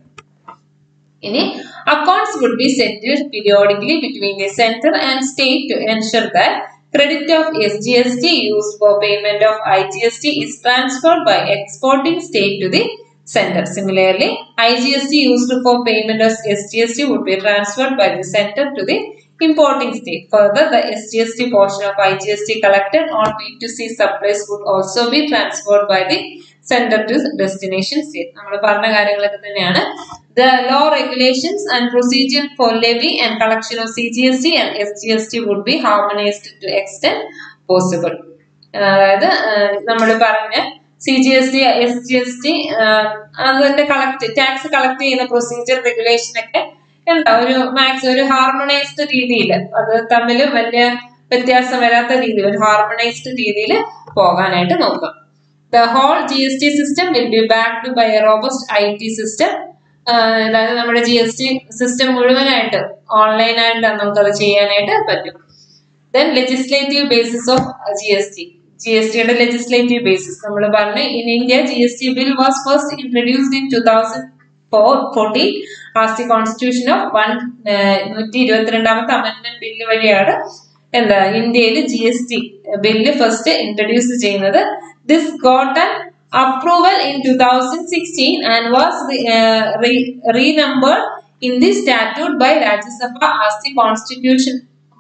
ഇനി accounts would be settled periodically between the centre and state to ensure that credit of SGST used for payment of IGST is transferred by exporting state to the center. Similarly, IGST used for payment of SGST would be transferred by the center to the importing state. Further, the SGST portion of IGST collected on B2C supplies would also be transferred by the center to destination state. നമ്മൾ പറഞ്ഞ കാര്യങ്ങളൊക്കെ തന്നെയാണ് The law regulations and procedure for levy and collection of CGST and SGST would be harmonized to extent possible. അതായത് നമ്മൾ പറഞ്ഞ C G S T S G S T അതിന്റെ collect tax collect ചെയ്യുന്ന procedure regulation ഒക്കെ എന്താ ഒരു max ഒരു harmonised രീതിയിൽ അത് തമ്മിൽ വലിയ വ്യത്യാസം വരാത്ത രീതിയിൽ ഒരു ഹാർമണൈസ്ഡ് രീതിയിൽ പോകാനായിട്ട് നോക്കാം the whole G S T system will be backed by a robust I T system അതായത് നമ്മുടെ ജി എസ് ടി സിസ്റ്റം മുഴുവനായിട്ട് ഓൺലൈനായിട്ട് നമുക്കത് ചെയ്യാനായിട്ട് പറ്റും then legislative basis of G S T G S ടിയുടെ ലെജിസ്ലേറ്റീവ് ബേസിസ് നമ്മൾ പറഞ്ഞു in India G S T bill was first introduced in two thousand four fourteen as the constitution of one നൂറ്റി ഇരുപത്തിരണ്ടാമത്തെ അമെന്റ്മെന്റ് ബില്ല് വഴിയാണ് എന്താ ഇന്ത്യയിൽ G S T bill first introduce ചെയ്യുന്നത് this got an approval in 2016 and was re- uh, re- renumbered in the statute by Rajya Sabha as the Constitution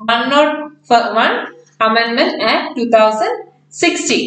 101 Amendment Act 2016.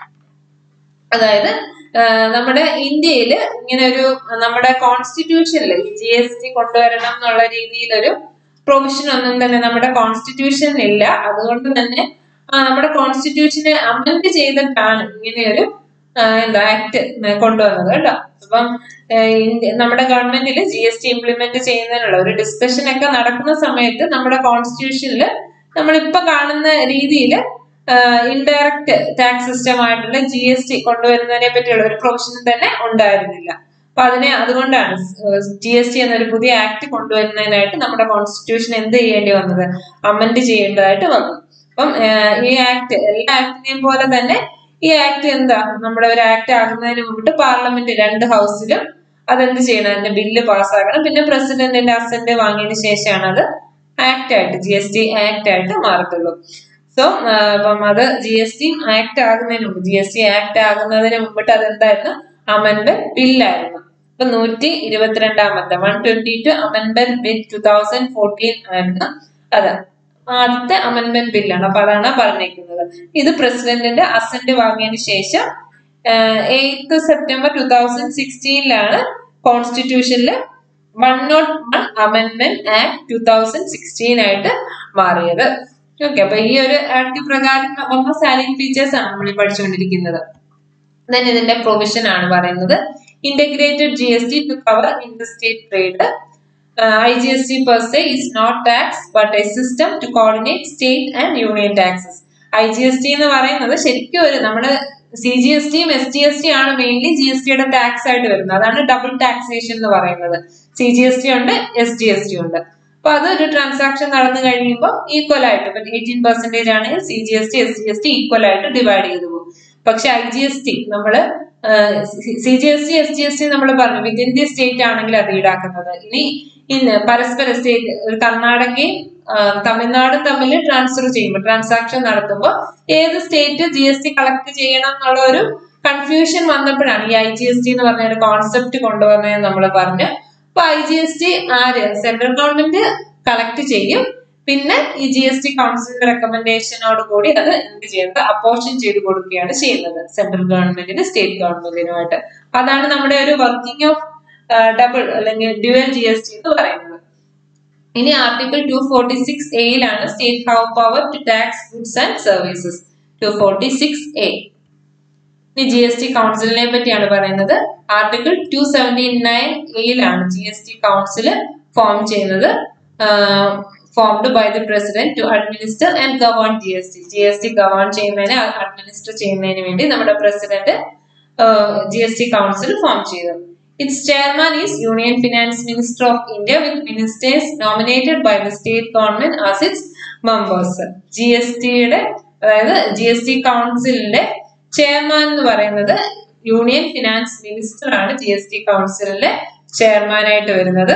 അതായത് ആ, നമ്മുടെ ഇന്ത്യയിൽ ഇങ്ങനെ ഒരു നമ്മുടെ കോൺസ്റ്റിറ്റ്യൂഷനിൽ ജി എസ് ടി കൊണ്ടുവരണം എന്നുള്ള രീതിയിലൊരു പ്രൊവിഷൻ ഒന്നും തന്നെ നമ്മുടെ കോൺസ്റ്റിറ്റ്യൂഷനിൽ ഇല്ല അതുകൊണ്ട് തന്നെ ആ, നമ്മുടെ കോൺസ്റ്റിറ്റ്യൂഷനെ അമെൻഡ് ചെയ്തിട്ടാണ് ഇങ്ങനെയൊരു ആ, എന്താ ആക്ട് കൊണ്ടുവന്നത് കേട്ടോ അപ്പം ആ, ഇന്ത്യ- നമ്മുടെ ഗവൺമെന്റിൽ ജി എസ് ടി ഇംപ്ലിമെന്റ് ചെയ്യുന്നതിനുള്ള ഒരു ഡിസ്കഷൻ ഒക്കെ നടക്കുന്ന സമയത്ത് നമ്മുടെ കോൺസ്റ്റിറ്റ്യൂഷനിൽ നമ്മളിപ്പോ കാണുന്ന രീതിയിൽ ഇൻഡയറക്റ്റ് ടാക്സ് സിസ്റ്റം ആയിട്ടുള്ള ജി എസ് ടി കൊണ്ടുവരുന്നതിനെ പറ്റിയുള്ള ഒരു പ്രൊവിഷൻ തന്നെ ഉണ്ടായിരുന്നില്ല അപ്പൊ അതിനെ അതുകൊണ്ടാണ് ജി എസ് ടി എന്നൊരു പുതിയ ആക്ട് കൊണ്ടുവരുന്നതിനായിട്ട് നമ്മുടെ കോൺസ്റ്റിറ്റ്യൂഷൻ എന്ത് ചെയ്യേണ്ടി വന്നത് അമെൻഡ് ചെയ്യേണ്ടതായിട്ട് വന്നു അപ്പം ആഹ് ഈ ആക്ട് എല്ലാ ആക്ടിനെയും പോലെ തന്നെ ഈ ആക്ട് എന്താ നമ്മുടെ ഒരു ആക്ട് ആകുന്നതിന് മുമ്പിട്ട് പാർലമെന്റ് രണ്ട് ഹൗസിലും അതെന്ത് ചെയ്യണം അതിന്റെ ബില്ല് പാസ്സാക്കണം പിന്നെ പ്രസിഡന്റിന്റെ അസന്റ് വാങ്ങിയതിന് ശേഷമാണ് അത് ആക്ട് ആയിട്ട് ജി എസ് ടി ആക്ട് ആയിട്ട് മാറത്തുള്ളൂ സോ അപ്പം അത് ജി എസ് ടി ആക്ട് ആകുന്നതിന് മുമ്പ് ജി എസ് ടി ആക്ട് ആകുന്നതിന് മുമ്പിട്ട് അതെന്തായിരുന്നു അമെൻമെന്റ് ബില്ലായിരുന്നു അപ്പൊ നൂറ്റി ഇരുപത്തിരണ്ടാമത്തെ വൺ ട്വന്റി ടു അമെൻമെന്റ് ബിൽ ടു തൗസൻഡ് ഫോർട്ടീൻ ആയിരുന്നു അത് ആദ്യത്തെ അമെൻമെന്റ് ബില്ലാണ് അപ്പൊ അതാണ് പറഞ്ഞിരിക്കുന്നത് ഇത് പ്രസിഡന്റിന്റെ അസന്റ് വാങ്ങിയതിന് ശേഷം എയ്ത്ത് സെപ്റ്റംബർ ടു തൗസൻഡ് സിക്സ്റ്റീനിലാണ് കോൺസ്റ്റിറ്റ്യൂഷനിൽ വൺ നോട്ട് വൺ അമെൻമെന്റ് ആക്ട് ടു തൗസൻഡ് സിക്സ്റ്റീൻ ആയിട്ട് മാറിയത് ഓക്കെ അപ്പൊ ഈ ഒരു ആക്ട് പ്രകാരം വന്ന സാലിംഗ് ഫീച്ചേഴ്സ് ആണ് നമ്മൾ ഈ പഠിച്ചുകൊണ്ടിരിക്കുന്നത് then ഇതിന്റെ പ്രൊവിഷൻ ആണ് പറയുന്നത് integrated G S T to cover interstate trade I G S T per se is not tax but a system to coordinate state and union taxes I G S T എന്ന് പറയുന്നത് ശരിക്കും ഒരു നമ്മുടെ C G S ടിയും S T S T ആണ് mainly G S ടിയുടെ tax ആയിട്ട് വരുന്നത് അതാണ് ഡബിൾ ടാക്സേഷൻ എന്ന് പറയുന്നത് സി ജി എസ് ടി ഉണ്ട് എസ് ജി എസ് ടി ഉണ്ട് അപ്പൊ അത് ഒരു ട്രാൻസാക്ഷൻ നടന്നു കഴിയുമ്പോൾ ഈക്വൽ ആയിട്ട് ഇപ്പൊ എയ്റ്റീൻ പെർസെന്റേജ് ആണെങ്കിൽ C G S T S G S T equal ആയിട്ട് ഡിവൈഡ് ചെയ്തു പോകും പക്ഷെ ഐ ജി എസ് ടി നമ്മള് C G S T S G S T നമ്മൾ പറഞ്ഞു വിത്തിൻ ദി സ്റ്റേറ്റ് ആണെങ്കിൽ അത് ഈടാക്കുന്നത് ഇനി ഇന്ന് പരസ്പര സ്റ്റേറ്റ് ഒരു കർണാടകയും ആ, തമിഴ്നാടും തമ്മിൽ ട്രാൻസ്ഫർ ചെയ്യുമ്പോൾ ട്രാൻസാക്ഷൻ നടത്തുമ്പോൾ ഏത് state G S T collect ചെയ്യണം എന്നുള്ള ഒരു കൺഫ്യൂഷൻ വന്നപ്പോഴാണ് ഈ ഐ ജി എസ് ടി എന്ന് പറഞ്ഞ ഒരു കോൺസെപ്റ്റ് കൊണ്ടുവന്നതെന്ന് നമ്മൾ പറഞ്ഞു അപ്പൊ ഐ ജി എസ് ടി ആര് സെൻട്രൽ ഗവൺമെന്റ് കളക്ട് ചെയ്യും പിന്നെ ഈ ജി എസ് ടി കൗൺസിലിന്റെ റെക്കമെൻഡേഷനോട് കൂടി അത് എന്ത് ചെയ്യുന്നത് അപ്പോഷൻ ചെയ്ത് കൊടുക്കുകയാണ് ചെയ്യുന്നത് സെൻട്രൽ ഗവൺമെന്റിന് സ്റ്റേറ്റ് ഗവൺമെന്റിനുമായിട്ട് അതാണ് നമ്മുടെ ഒരു വർക്കിംഗ് ഓഫ് ഡബിൾ അല്ലെങ്കിൽ ഡ്യുവൽ ജി എസ് ടി എന്ന് പറയുന്നത് ഇനി ആർട്ടിക്കിൾ ടു ഫോർട്ടി സിക്സ് എയിലാണ് state how power to tax goods and services two forty six A ഇനി ജി എസ് ടി കൗൺസിലിനെ പറ്റിയാണ് പറയുന്നത് ആർട്ടിക്കിൾ ടു സെവൻറ്റി നയൻ എയിലാണ് G S T council form ചെയ്യുന്നത് formed by the president to administer and govern G S T G S T govern ചെയ്യുന്നതിന് administer ചെയ്യുന്നതിന് വേണ്ടി നമ്മുടെ president G S T council form ചെയ്തു Its chairman is Union Finance Minister of India with ministers nominated by the state government as its members. G S ടിയുടെ അതായത് G S T കൗൺസിലിന്റെ chairman എന്ന് പറയുന്നത് union finance minister ആണ് G S T കൗൺസിലിന്റെ chairman ആയിട്ട് വരുന്നത്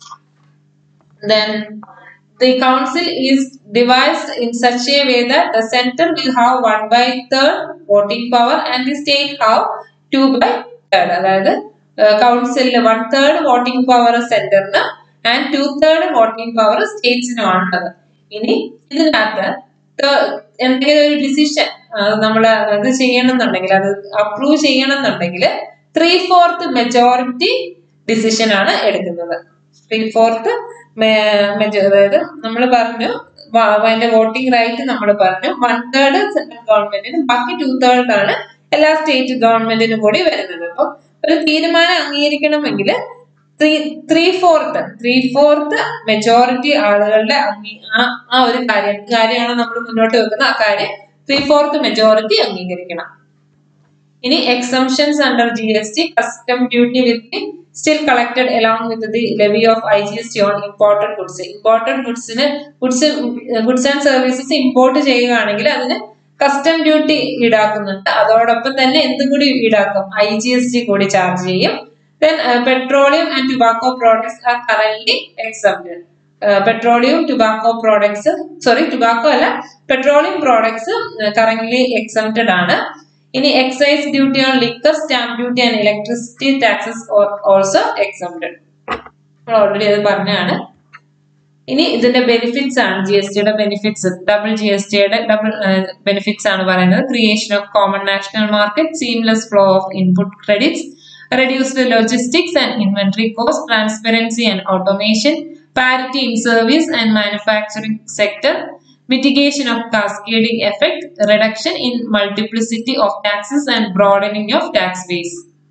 then the council is devised in such a way that the center will have one by third voting power and the state have two by third അതായത് കൗൺസിലിൽ one third voting power സെന്ററിന് and two third voting power സ്റ്റേറ്റ്സിനും ആണുള്ളത് ഇനി ഇതിനകത്ത് ത- എന്തെങ്കിലും ഒരു ഡിസിഷൻ നമ്മൾ ഇത് ചെയ്യണമെന്നുണ്ടെങ്കിൽ അത് അപ്രൂവ് ചെയ്യണമെന്നുണ്ടെങ്കിൽ ത്രീ ഫോർത്ത് മെജോറിറ്റി ഡിസിഷൻ ആണ് എടുക്കുന്നത് ത്രീ ഫോർത്ത് അതായത് നമ്മൾ പറഞ്ഞു വ- അതിന്റെ വോട്ടിംഗ് റൈറ്റ് നമ്മൾ പറഞ്ഞു വൺ തേർഡ് സെൻട്രൽ ഗവൺമെന്റിനും ബാക്കി ടു തേർഡ് ആണ് എല്ലാ സ്റ്റേറ്റ് ഗവൺമെന്റിനും കൂടി വരുന്നത് അപ്പം ഒരു തീരുമാനം അംഗീകരിക്കണമെങ്കിൽ three three fourth three fourth majority ആളുകളുടെ അംഗീ- ആ- ആ ഒരു കാര്യം കാര്യമാണ് നമ്മൾ മുന്നോട്ട് വെക്കുന്ന ആ കാര്യം ത്രീ ഫോർത്ത് മെജോറിറ്റി അംഗീകരിക്കണം ഇനി exemptions under G S T custom duty will be still collected along with the levy of I G S T on imported goods imported ഗുഡ്സിന് goods goods and services import ചെയ്യുകയാണെങ്കിൽ അതിന് custom duty ഈടാക്കുന്നുണ്ട് അതോടൊപ്പം തന്നെ എന്തും കൂടി ഈടാക്കും I G S T കൂടി charge ചെയ്യും then petroleum and tobacco products are current exempted petroleum tobacco products sorry tobacco അല്ല പെട്രോളിയം പ്രോഡക്ട്സ് കറന്റ് എക്സംപ്റ്റഡ് ആണ് ഇനി excise duty on liquor stamp duty and electricity taxes also exempted നമ്മൾ already അത് പറഞ്ഞാണ് ഇനി ഇതിന്റെ ബെനിഫിറ്റ്സ് ആണ് ജി എസ് ടിയുടെ ബെനിഫിറ്റ്സ് ഡബിൾ ജി എസ് ടിയുടെ ഡബിൾ ബെനിഫിറ്റ്സ് ആണ് പറയുന്നത് creation of common national market seamless flow of input credits reduced logistics and inventory cost, transparency and automation, parity in service and manufacturing sector, mitigation of cascading effect, reduction in multiplicity of taxes and broadening of tax base.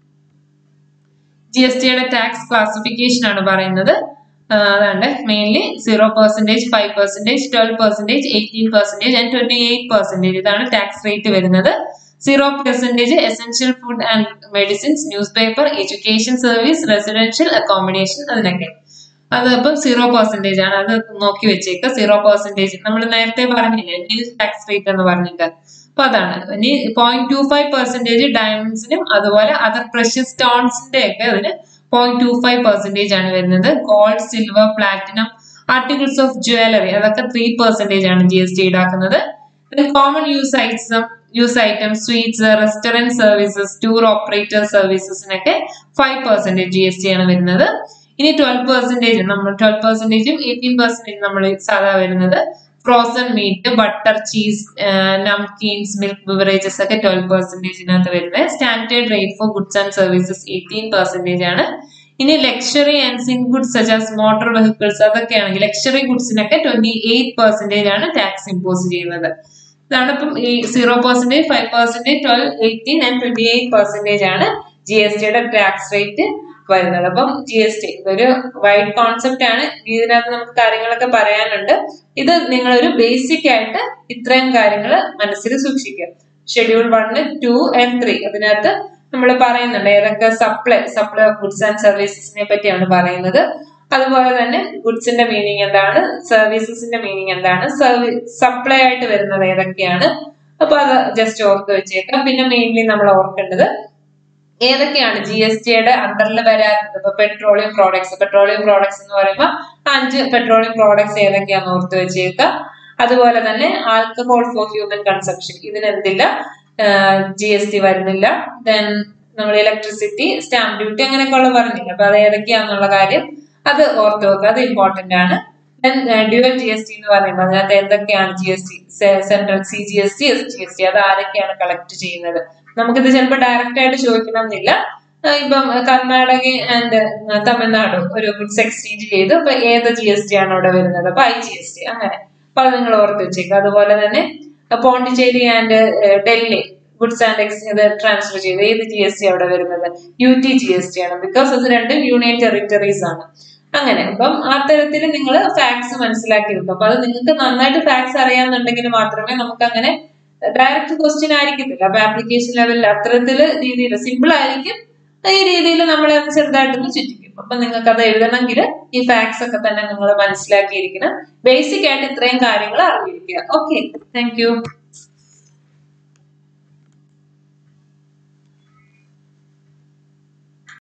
G S ടിയുടെ tax classification ആണ് പറയുന്നത് അതാണ്ട് mainly zero percentage five percentage twelve percentage eighteen percentage and twenty eight percentage ഇതാണ് tax rate വരുന്നത് zero percentage essential food and medicines newspaper education service residential accommodation അതിനൊക്കെ അത് അപ്പം zero percentage ആണ് അത് നോക്കി വെച്ചേക്കുക സീറോ പെർസെൻറ്റേജ് നമ്മൾ നേരത്തെ പറഞ്ഞില്ലേ നിൽ ടാക്സ് റേറ്റ് എന്ന് പറഞ്ഞിട്ട് അപ്പൊ അതാണ് ഇനി പോയിന്റ് ടു ഫൈവ് പെർസെൻറ്റേജ് ഡയമണ്ട്സിനും അതുപോലെ അതർ പ്രഷ്യസ് സ്റ്റോൺസിന്റെ ഒക്കെ അതിന് പോയിന്റ് ടു ഫൈവ് പെർസെൻറ്റേജ് ആണ് വരുന്നത് gold silver platinum articles of jewellery അതൊക്കെ ത്രീ പെർസെൻറ്റേജ് ആണ് ജി എസ് ടി ഈടാക്കുന്നത് common use item use item sweets restaurant services tour operator സർവീസസിനൊക്കെ five percentage G S T ആണ് വരുന്നത് ഇനി ട്വൽവ് പെർസെന്റേജ് നമ്മൾ ട്വൽവ് പെർസെന്റേജും എയ്റ്റീൻ പെർസെന്റേജ് നമ്മൾ സാധാ വരുന്നത് frozen meat butter cheese namkeens milk beverages ഒക്കെ ട്വൽവ് പെർസെന്റേജിനകത്ത് വരുന്നത് standard rate for goods and services eighteen percentage ആണ് ഇനി luxury and sin goods such as motor vehicles അതൊക്കെയാണെങ്കിൽ ലക്ഷറി ഗുഡ്സിനൊക്കെ ട്വന്റി എയ്റ്റ് പെർസെന്റേജ് ആണ് ടാക്സ് ഇമ്പോസ് ചെയ്യുന്നത് ഇതാണ് ഇപ്പം ഈ zero percentage five percentage twelve eighteen and twenty eight percentage ആണ് ജി എസ് ടിയുടെ ടാക്സ് റേറ്റ് വരുന്നത് അപ്പം ജി എസ് ടി ഒരു വൈഡ് കോൺസെപ്റ്റ് ആണ് ഇതിനകത്ത് നമുക്ക് കാര്യങ്ങളൊക്കെ പറയാനുണ്ട് ഇത് നിങ്ങളൊരു ബേസിക് ആയിട്ട് ഇത്രയും കാര്യങ്ങൾ മനസ്സിൽ സൂക്ഷിക്കുക schedule one two and three അതിനകത്ത് നമ്മൾ പറയുന്നുണ്ട് ഏതൊക്കെ supply supply of goods and സർവീസസിനെ പറ്റിയാണ് പറയുന്നത് അതുപോലെ തന്നെ ഗുഡ്സിന്റെ മീനിങ് എന്താണ് സർവീസസിന്റെ മീനിങ് എന്താണ് സപ്ലൈ ആയിട്ട് വരുന്നത് ഏതൊക്കെയാണ് അപ്പൊ അത് ജസ്റ്റ് ഓർത്ത് വെച്ചേക്കാം പിന്നെ മെയിൻലി നമ്മൾ ഓർക്കേണ്ടത് ഏതൊക്കെയാണ് ജി എസ് ടിയുടെ അണ്ടറിൽ വരാത്തത് ഇപ്പൊ പെട്രോളിയം പ്രോഡക്ട്സ് പെട്രോളിയം പ്രോഡക്ട്സ് എന്ന് പറയുമ്പോൾ അഞ്ച് പെട്രോളിയം പ്രോഡക്ട്സ് ഏതൊക്കെയാണെന്ന് ഓർത്ത് വെച്ചേക്കാം അതുപോലെ തന്നെ ആൽക്കഹോൾ ഫോർ ഹ്യൂമൻ കൺസംഷൻ ഇതിനെന്തില്ല ജി എസ് ടി വരുന്നില്ല ദെൻ നമ്മൾ ഇലക്ട്രിസിറ്റി സ്റ്റാമ്പ് ഡ്യൂട്ടി അങ്ങനെയൊക്കെയുള്ള പറഞ്ഞില്ല അപ്പൊ അത് ഏതൊക്കെയാന്നുള്ള കാര്യം അത് ഓർത്ത് വെക്കുക അത് ഇമ്പോർട്ടന്റ് ആണ് then dual G S T എന്ന് പറയുമ്പോൾ അതിനകത്ത് എന്തൊക്കെയാണ് G S T central C G S T S G S T അത് ആരൊക്കെയാണ് കളക്ട് ചെയ്യുന്നത് നമുക്കിത് ചിലപ്പോൾ ഡയറക്റ്റ് ആയിട്ട് ചോദിക്കണം എന്നില്ല ഇപ്പം കർണാടക ആൻഡ് തമിഴ്നാട് ഒരു ഗുഡ്സ് എക്സ്ചേഞ്ച് ചെയ്തു അപ്പൊ ഏത് ജി എസ് ടി ആണ് അവിടെ വരുന്നത് അപ്പൊ ഐ ജി എസ് ടി അങ്ങനെ അപ്പൊ അത് നിങ്ങൾ ഓർത്ത് വെച്ചേക്കുക അതുപോലെ തന്നെ Pondicherry and Delhi goods and എക്സ് ഇത് ട്രാൻസ്ഫർ ചെയ്ത് ഏത് ജി എസ് ടി അവിടെ വരുന്നത് U T G S T ആണ് ബിക്കോസ് അത് രണ്ടും യൂണിയൻ ടെറിട്ടറീസ് ആണ് അങ്ങനെ അപ്പം ആ തരത്തിൽ നിങ്ങൾ ഫാക്ട്സ് മനസ്സിലാക്കി വെക്കും അപ്പൊ അത് നിങ്ങൾക്ക് നന്നായിട്ട് ഫാക്ട്സ് അറിയാന്നുണ്ടെങ്കിൽ മാത്രമേ നമുക്ക് അങ്ങനെ ഡയറക്റ്റ് ക്വസ്റ്റ്യൻ ആയിരിക്കത്തില്ല അപ്പൊ ആപ്ലിക്കേഷൻ ലെവലിൽ അത്തരത്തില് രീതിയിൽ സിമ്പിൾ ആയിരിക്കും ഈ രീതിയിൽ നമ്മളെ ഒന്ന് ചെറുതായിട്ടൊന്ന് ചുറ്റിക്കും അപ്പൊ നിങ്ങൾക്ക് അത് എഴുതണമെങ്കിൽ ഈ ഫാക്ട്സ് ഒക്കെ തന്നെ നിങ്ങൾ മനസ്സിലാക്കിയിരിക്കണം ബേസിക് ആയിട്ട് ഇത്രയും കാര്യങ്ങൾ അറിഞ്ഞിരിക്കുക ഓക്കെ താങ്ക് യു